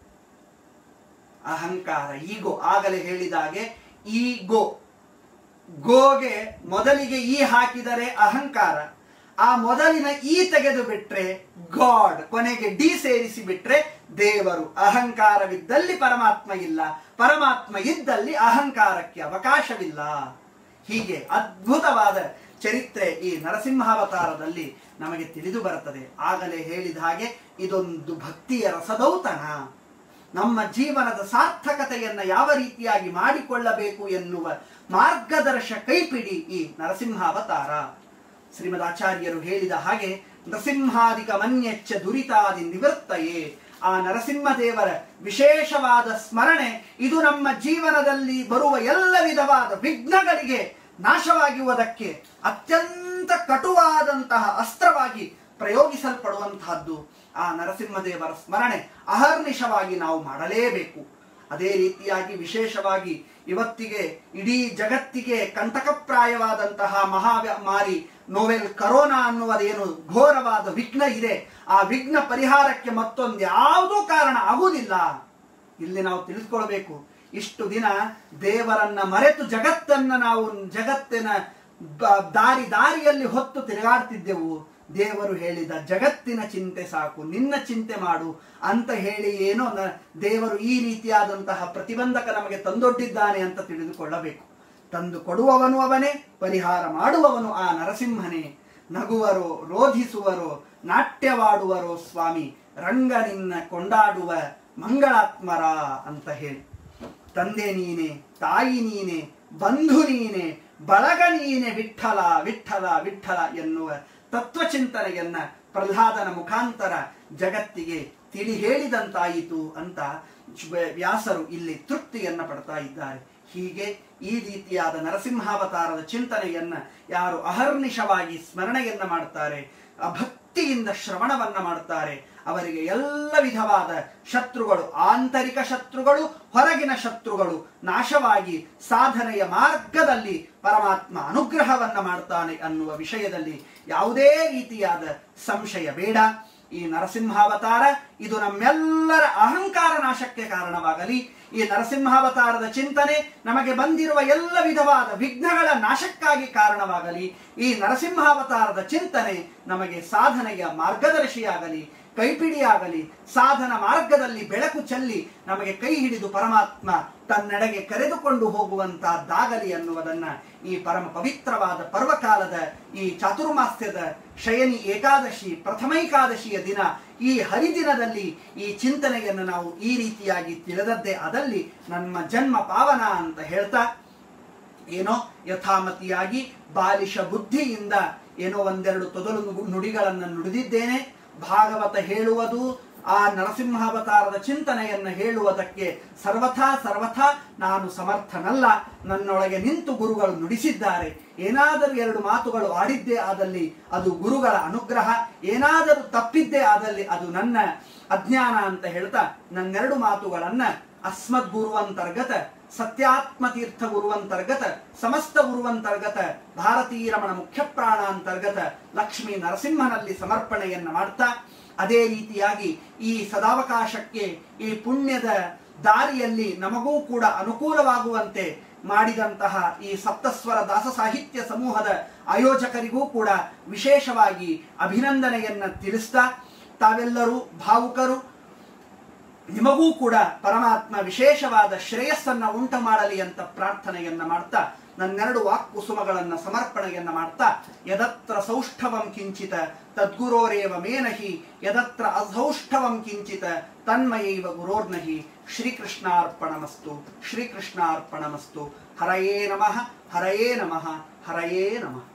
ಅಹಂಕಾರ ಈಗೋ ಆಗಲೇ ಹೇಳಿದಾಗೆ ಈಗೋ ಗೋಗೆ ಮೊದಲಿಗೆ ಈ ಹಾಕಿದರೆ ಅಹಂಕಾರ ಆ ಮೊದಲಿನ ಈ ತೆಗೆದು ಬಿಟ್ರೆ ಗಾಡ್ ಕೊನೆಗೆ ಡಿ ಸೇರಿಸಿ ಬಿಟ್ರೆ ದೇವರು ಅಹಂಕಾರವಿದ್ದಲ್ಲಿ ಪರಮಾತ್ಮ ಇಲ್ಲ ಪರಮಾತ್ಮ ಇದ್ದಲ್ಲಿ ಅಹಂಕಾರಕ್ಕೆ ಅವಕಾಶವಿಲ್ಲ ಹೀಗೆ ಅದ್ಭುತವಾದ ಚರಿತ್ರೆ ಈ ನರಸಿಂಹಾವತಾರದಲ್ಲಿ ನಮಗೆ ತಿಳಿದು ಬರುತ್ತದೆ ಆಗಲೇ ಹೇಳಿದ ಹಾಗೆ ಇದೊಂದು ಭಕ್ತಿಯ ರಸದೌತಣ ನಮ್ಮ ಜೀವನದ ಸಾರ್ಥಕತೆಯನ್ನ ಯಾವ ರೀತಿಯಾಗಿ ಮಾಡಿಕೊಳ್ಳಬೇಕು ಎನ್ನುವ ಮಾರ್ಗದರ್ಶ ಕೈಪಿಡಿ ಈ ನರಸಿಂಹಾವತಾರ ಶ್ರೀಮದ್ ಆಚಾರ್ಯರು ಹೇಳಿದ ಹಾಗೆ ನರಸಿಂಹಾದಿಕ ಮನ್ಯಚ್ಚ ದುರಿತಾದಿ ನಿವೃತ್ತಯೇ ಆ ನರಸಿಂಹದೇವರ ವಿಶೇಷವಾದ ಸ್ಮರಣೆ ಇದು ನಮ್ಮ ಜೀವನದಲ್ಲಿ ಬರುವ ಎಲ್ಲ ವಿಧವಾದ ವಿಘ್ನಗಳಿಗೆ ನಾಶವಾಗಿರುವುದಕ್ಕೆ ಅತ್ಯಂತ ಕಟುವಾದಂತಹ ಅಸ್ತ್ರವಾಗಿ ಪ್ರಯೋಗಿಸಲ್ಪಡುವಂತಹದ್ದು ಆ ನರಸಿಂಹದೇವರ ಸ್ಮರಣೆ ಅಹರ್ನಿಶವಾಗಿ ನಾವು ಮಾಡಲೇಬೇಕು ಅದೇ ರೀತಿಯಾಗಿ ವಿಶೇಷವಾಗಿ ಇವತ್ತಿಗೆ ಇಡೀ ಜಗತ್ತಿಗೆ ಕಂಟಕಪ್ರಾಯವಾದಂತಹ ಮಹಾಮಾರಿ ನೋವೆಲ್ ಕರೋನಾ ಅನ್ನುವುದೇನು ಘೋರವಾದ ವಿಘ್ನ ಇದೆ ಆ ವಿಘ್ನ ಪರಿಹಾರಕ್ಕೆ ಮತ್ತೊಂದು ಯಾವುದೂ ಕಾರಣ ಆಗುವುದಿಲ್ಲ ಇಲ್ಲಿ ನಾವು ತಿಳಿದುಕೊಳ್ಬೇಕು ಇಷ್ಟು ದಿನ ದೇವರನ್ನ ಮರೆತು ಜಗತ್ತನ್ನ ನಾವು ಜಗತ್ತಿನ ಬ- ದಾರಿ ದಾರಿಯಲ್ಲಿ ಹೊತ್ತು ತಿರುಗಾಡ್ತಿದ್ದೆವು ದೇವರು ಹೇಳಿದ ಜಗತ್ತಿನ ಚಿಂತೆ ಸಾಕು ನಿನ್ನ ಚಿಂತೆ ಮಾಡು ಅಂತ ಹೇಳಿ ಏನೋ ನ- ದೇವರು ಈ ರೀತಿಯಾದಂತಹ ಪ್ರತಿಬಂಧಕ ನಮಗೆ ತಂದೊಡ್ಡಿದ್ದಾನೆ ಅಂತ ತಿಳಿದುಕೊಳ್ಳಬೇಕು ತಂದು ಕೊಡುವವನು ಅವನೇ ಪರಿಹಾರ ಮಾಡುವವನು ಆ ನರಸಿಂಹನೇ ನಗುವರೋ ರೋಧಿಸುವರೋ ನಾಟ್ಯವಾಡುವರೋ ಸ್ವಾಮಿ ರಂಗ ನಿನ್ನ ಕೊಂಡಾಡುವ ಮಂಗಳಾತ್ಮರ ಅಂತ ಹೇಳಿ ತಂದೆ ನೀನೆ ತಾಯಿ ನೀನೆ ಬಂಧು ನೀನೆ ಬಳಗ ನೀನೆ ವಿಠಲ ವಿಠಲ ವಿಠಲ ಎನ್ನುವ ತತ್ವಚಿಂತನೆಯನ್ನ ಪ್ರಹ್ಲಾದನ ಮುಖಾಂತರ ಜಗತ್ತಿಗೆ ತಿಳಿ ಹೇಳಿದಂತಾಯಿತು ಅಂತ ಶುಭ- ವ್ಯಾಸರು ಇಲ್ಲಿ ತೃಪ್ತಿಯನ್ನ ಪಡ್ತಾ ಇದ್ದಾರೆ ಹೀಗೆ ಈ ರೀತಿಯಾದ ನರಸಿಂಹಾವತಾರದ ಚಿಂತನೆಯನ್ನ ಯಾರು ಅಹರ್ನಿಶವಾಗಿ ಸ್ಮರಣೆಯನ್ನ ಮಾಡ್ತಾರೆ ಆ ಭಕ್ತಿಯಿಂದ ಶ್ರವಣವನ್ನ ಮಾಡ್ತಾರೆ ಅವರಿಗೆ ಎಲ್ಲ ವಿಧವಾದ ಶತ್ರುಗಳು ಆಂತರಿಕ ಶತ್ರುಗಳು ಹೊರಗಿನ ಶತ್ರುಗಳು ನಾಶವಾಗಿ ಸಾಧನೆಯ ಮಾರ್ಗದಲ್ಲಿ ಪರಮಾತ್ಮ ಅನುಗ್ರಹವನ್ನ ಮಾಡ್ತಾನೆ ಅನ್ನುವ ವಿಷಯದಲ್ಲಿ ಯಾವುದೇ ರೀತಿಯಾದ ಸಂಶಯ ಬೇಡ ಈ ನರಸಿಂಹಾವತಾರ ಇದು ನಮ್ಮೆಲ್ಲರ ಅಹಂಕಾರ ನಾಶಕ್ಕೆ ಕಾರಣವಾಗಲಿ ಈ ನರಸಿಂಹಾವತಾರದ ಚಿಂತನೆ ನಮಗೆ ಬಂದಿರುವ ಎಲ್ಲ ವಿಧವಾದ ವಿಘ್ನಗಳ ನಾಶಕ್ಕಾಗಿ ಕಾರಣವಾಗಲಿ ಈ ನರಸಿಂಹಾವತಾರದ ಚಿಂತನೆ ನಮಗೆ ಸಾಧನೆಯ ಮಾರ್ಗದರ್ಶಿಯಾಗಲಿ ಕೈಪಿಡಿಯಾಗಲಿ ಸಾಧನ ಮಾರ್ಗದಲ್ಲಿ ಬೆಳಕು ಚೆಲ್ಲಿ ನಮಗೆ ಕೈ ಹಿಡಿದು ಪರಮಾತ್ಮ ತನ್ನೆಡೆಗೆ ಕರೆದುಕೊಂಡು ಹೋಗುವಂತಹದ್ದಾಗಲಿ ಅನ್ನುವುದನ್ನ ಈ ಪರಮ ಪವಿತ್ರವಾದ ಪರ್ವಕಾಲದ ಈ ಚಾತುರ್ಮಾಸ್ಯದ ಶಯನಿ ಏಕಾದಶಿ ಪ್ರಥಮೈಕಾದಶಿಯ ದಿನ ಈ ಹರಿದಿನದಲ್ಲಿ ಈ ಚಿಂತನೆಯನ್ನು ನಾವು ಈ ರೀತಿಯಾಗಿ ತಿಳಿದದ್ದೇ ಅದಲ್ಲಿ ನಮ್ಮ ಜನ್ಮ ಪಾವನ ಅಂತ ಹೇಳ್ತಾ ಏನೋ ಯಥಾಮತಿಯಾಗಿ ಬಾಲಿಶ ಬುದ್ಧಿಯಿಂದ ಏನೋ ಒಂದೆರಡು ತೊದಲು ನುಗು- ನುಡಿಗಳನ್ನು ನುಡಿದಿದ್ದೇನೆ ಭಾಗವತ ಹೇಳುವುದು ಆ ನರಸಿಂಹಾವತಾರದ ಚಿಂತನೆಯನ್ನು ಹೇಳುವುದಕ್ಕೆ ಸರ್ವಥಾ ಸರ್ವಥಾ ನಾನು ಸಮರ್ಥನಲ್ಲ ನನ್ನೊಳಗೆ ನಿಂತು ಗುರುಗಳು ನುಡಿಸಿದ್ದಾರೆ ಏನಾದರೂ ಎರಡು ಮಾತುಗಳು ಆಡಿದ್ದೇ ಆದಲ್ಲಿ ಅದು ಗುರುಗಳ ಅನುಗ್ರಹ ಏನಾದರೂ ತಪ್ಪಿದ್ದೇ ಆದಲ್ಲಿ ಅದು ನನ್ನ ಅಜ್ಞಾನ ಅಂತ ಹೇಳ್ತಾ ನನ್ನೆರಡು ಮಾತುಗಳನ್ನ ಅಸ್ಮದ್ ಗುರುವಂತರ್ಗತ ಸತ್ಯಾತ್ಮ ತೀರ್ಥ ಗುರುವಂತರ್ಗತ ಸಮಸ್ತ ಗುರುವಂತರ್ಗತ ಭಾರತೀ ರಮಣ ಮುಖ್ಯ ಪ್ರಾಣಾಂತರ್ಗತ ಲಕ್ಷ್ಮೀ ನರಸಿಂಹನಲ್ಲಿ ಸಮರ್ಪಣೆಯನ್ನ ಮಾಡ್ತಾ ಅದೇ ರೀತಿಯಾಗಿ ಈ ಸದಾವಕಾಶಕ್ಕೆ ಈ ಪುಣ್ಯದ ದಾರಿಯಲ್ಲಿ ನಮಗೂ ಕೂಡ ಅನುಕೂಲವಾಗುವಂತೆ ಮಾಡಿದಂತಹ ಈ ಸಪ್ತಸ್ವರ ದಾಸ ಸಾಹಿತ್ಯ ಸಮೂಹದ ಆಯೋಜಕರಿಗೂ ಕೂಡ ವಿಶೇಷವಾಗಿ ಅಭಿನಂದನೆಯನ್ನ ತಿಳಿಸ್ತಾ ತಾವೆಲ್ಲರೂ ಭಾವುಕರು ನಿಮಗೂ ಕೂಡ ಪರಮಾತ್ಮ ವಿಶೇಷವಾದ ಶ್ರೇಯಸ್ಸನ್ನ ಉಂಟು ಮಾಡಲಿ ಅಂತ ಪ್ರಾರ್ಥನೆಯನ್ನ ಮಾಡ್ತಾ ನನ್ನೆರಡು ವಾಕ್ಕುಸುಮಗಳನ್ನ ಸಮರ್ಪಣೆಯನ್ನ ಮಾಡ್ತಾ ಯದತ್ರ ಸೌಷ್ಠವಂ ಕಿಂಚಿತ ತದ್ಗುರೋರೇವ ಮೇನಹಿ ಯದತ್ರ ಅಸೌಷ್ಠವಂ ಕಿಂಚಿತ ತನ್ಮಯೈವ ಗುರೋರ್ನಹಿ ಶ್ರೀಕೃಷ್ಣಾರ್ಪಣಮಸ್ತು ಶ್ರೀಕೃಷ್ಣಾರ್ಪಣಮಸ್ತು ಹರಯೇ ನಮಃ ಹರಯೇ ನಮಃ ಹರಯೇ ನಮಃ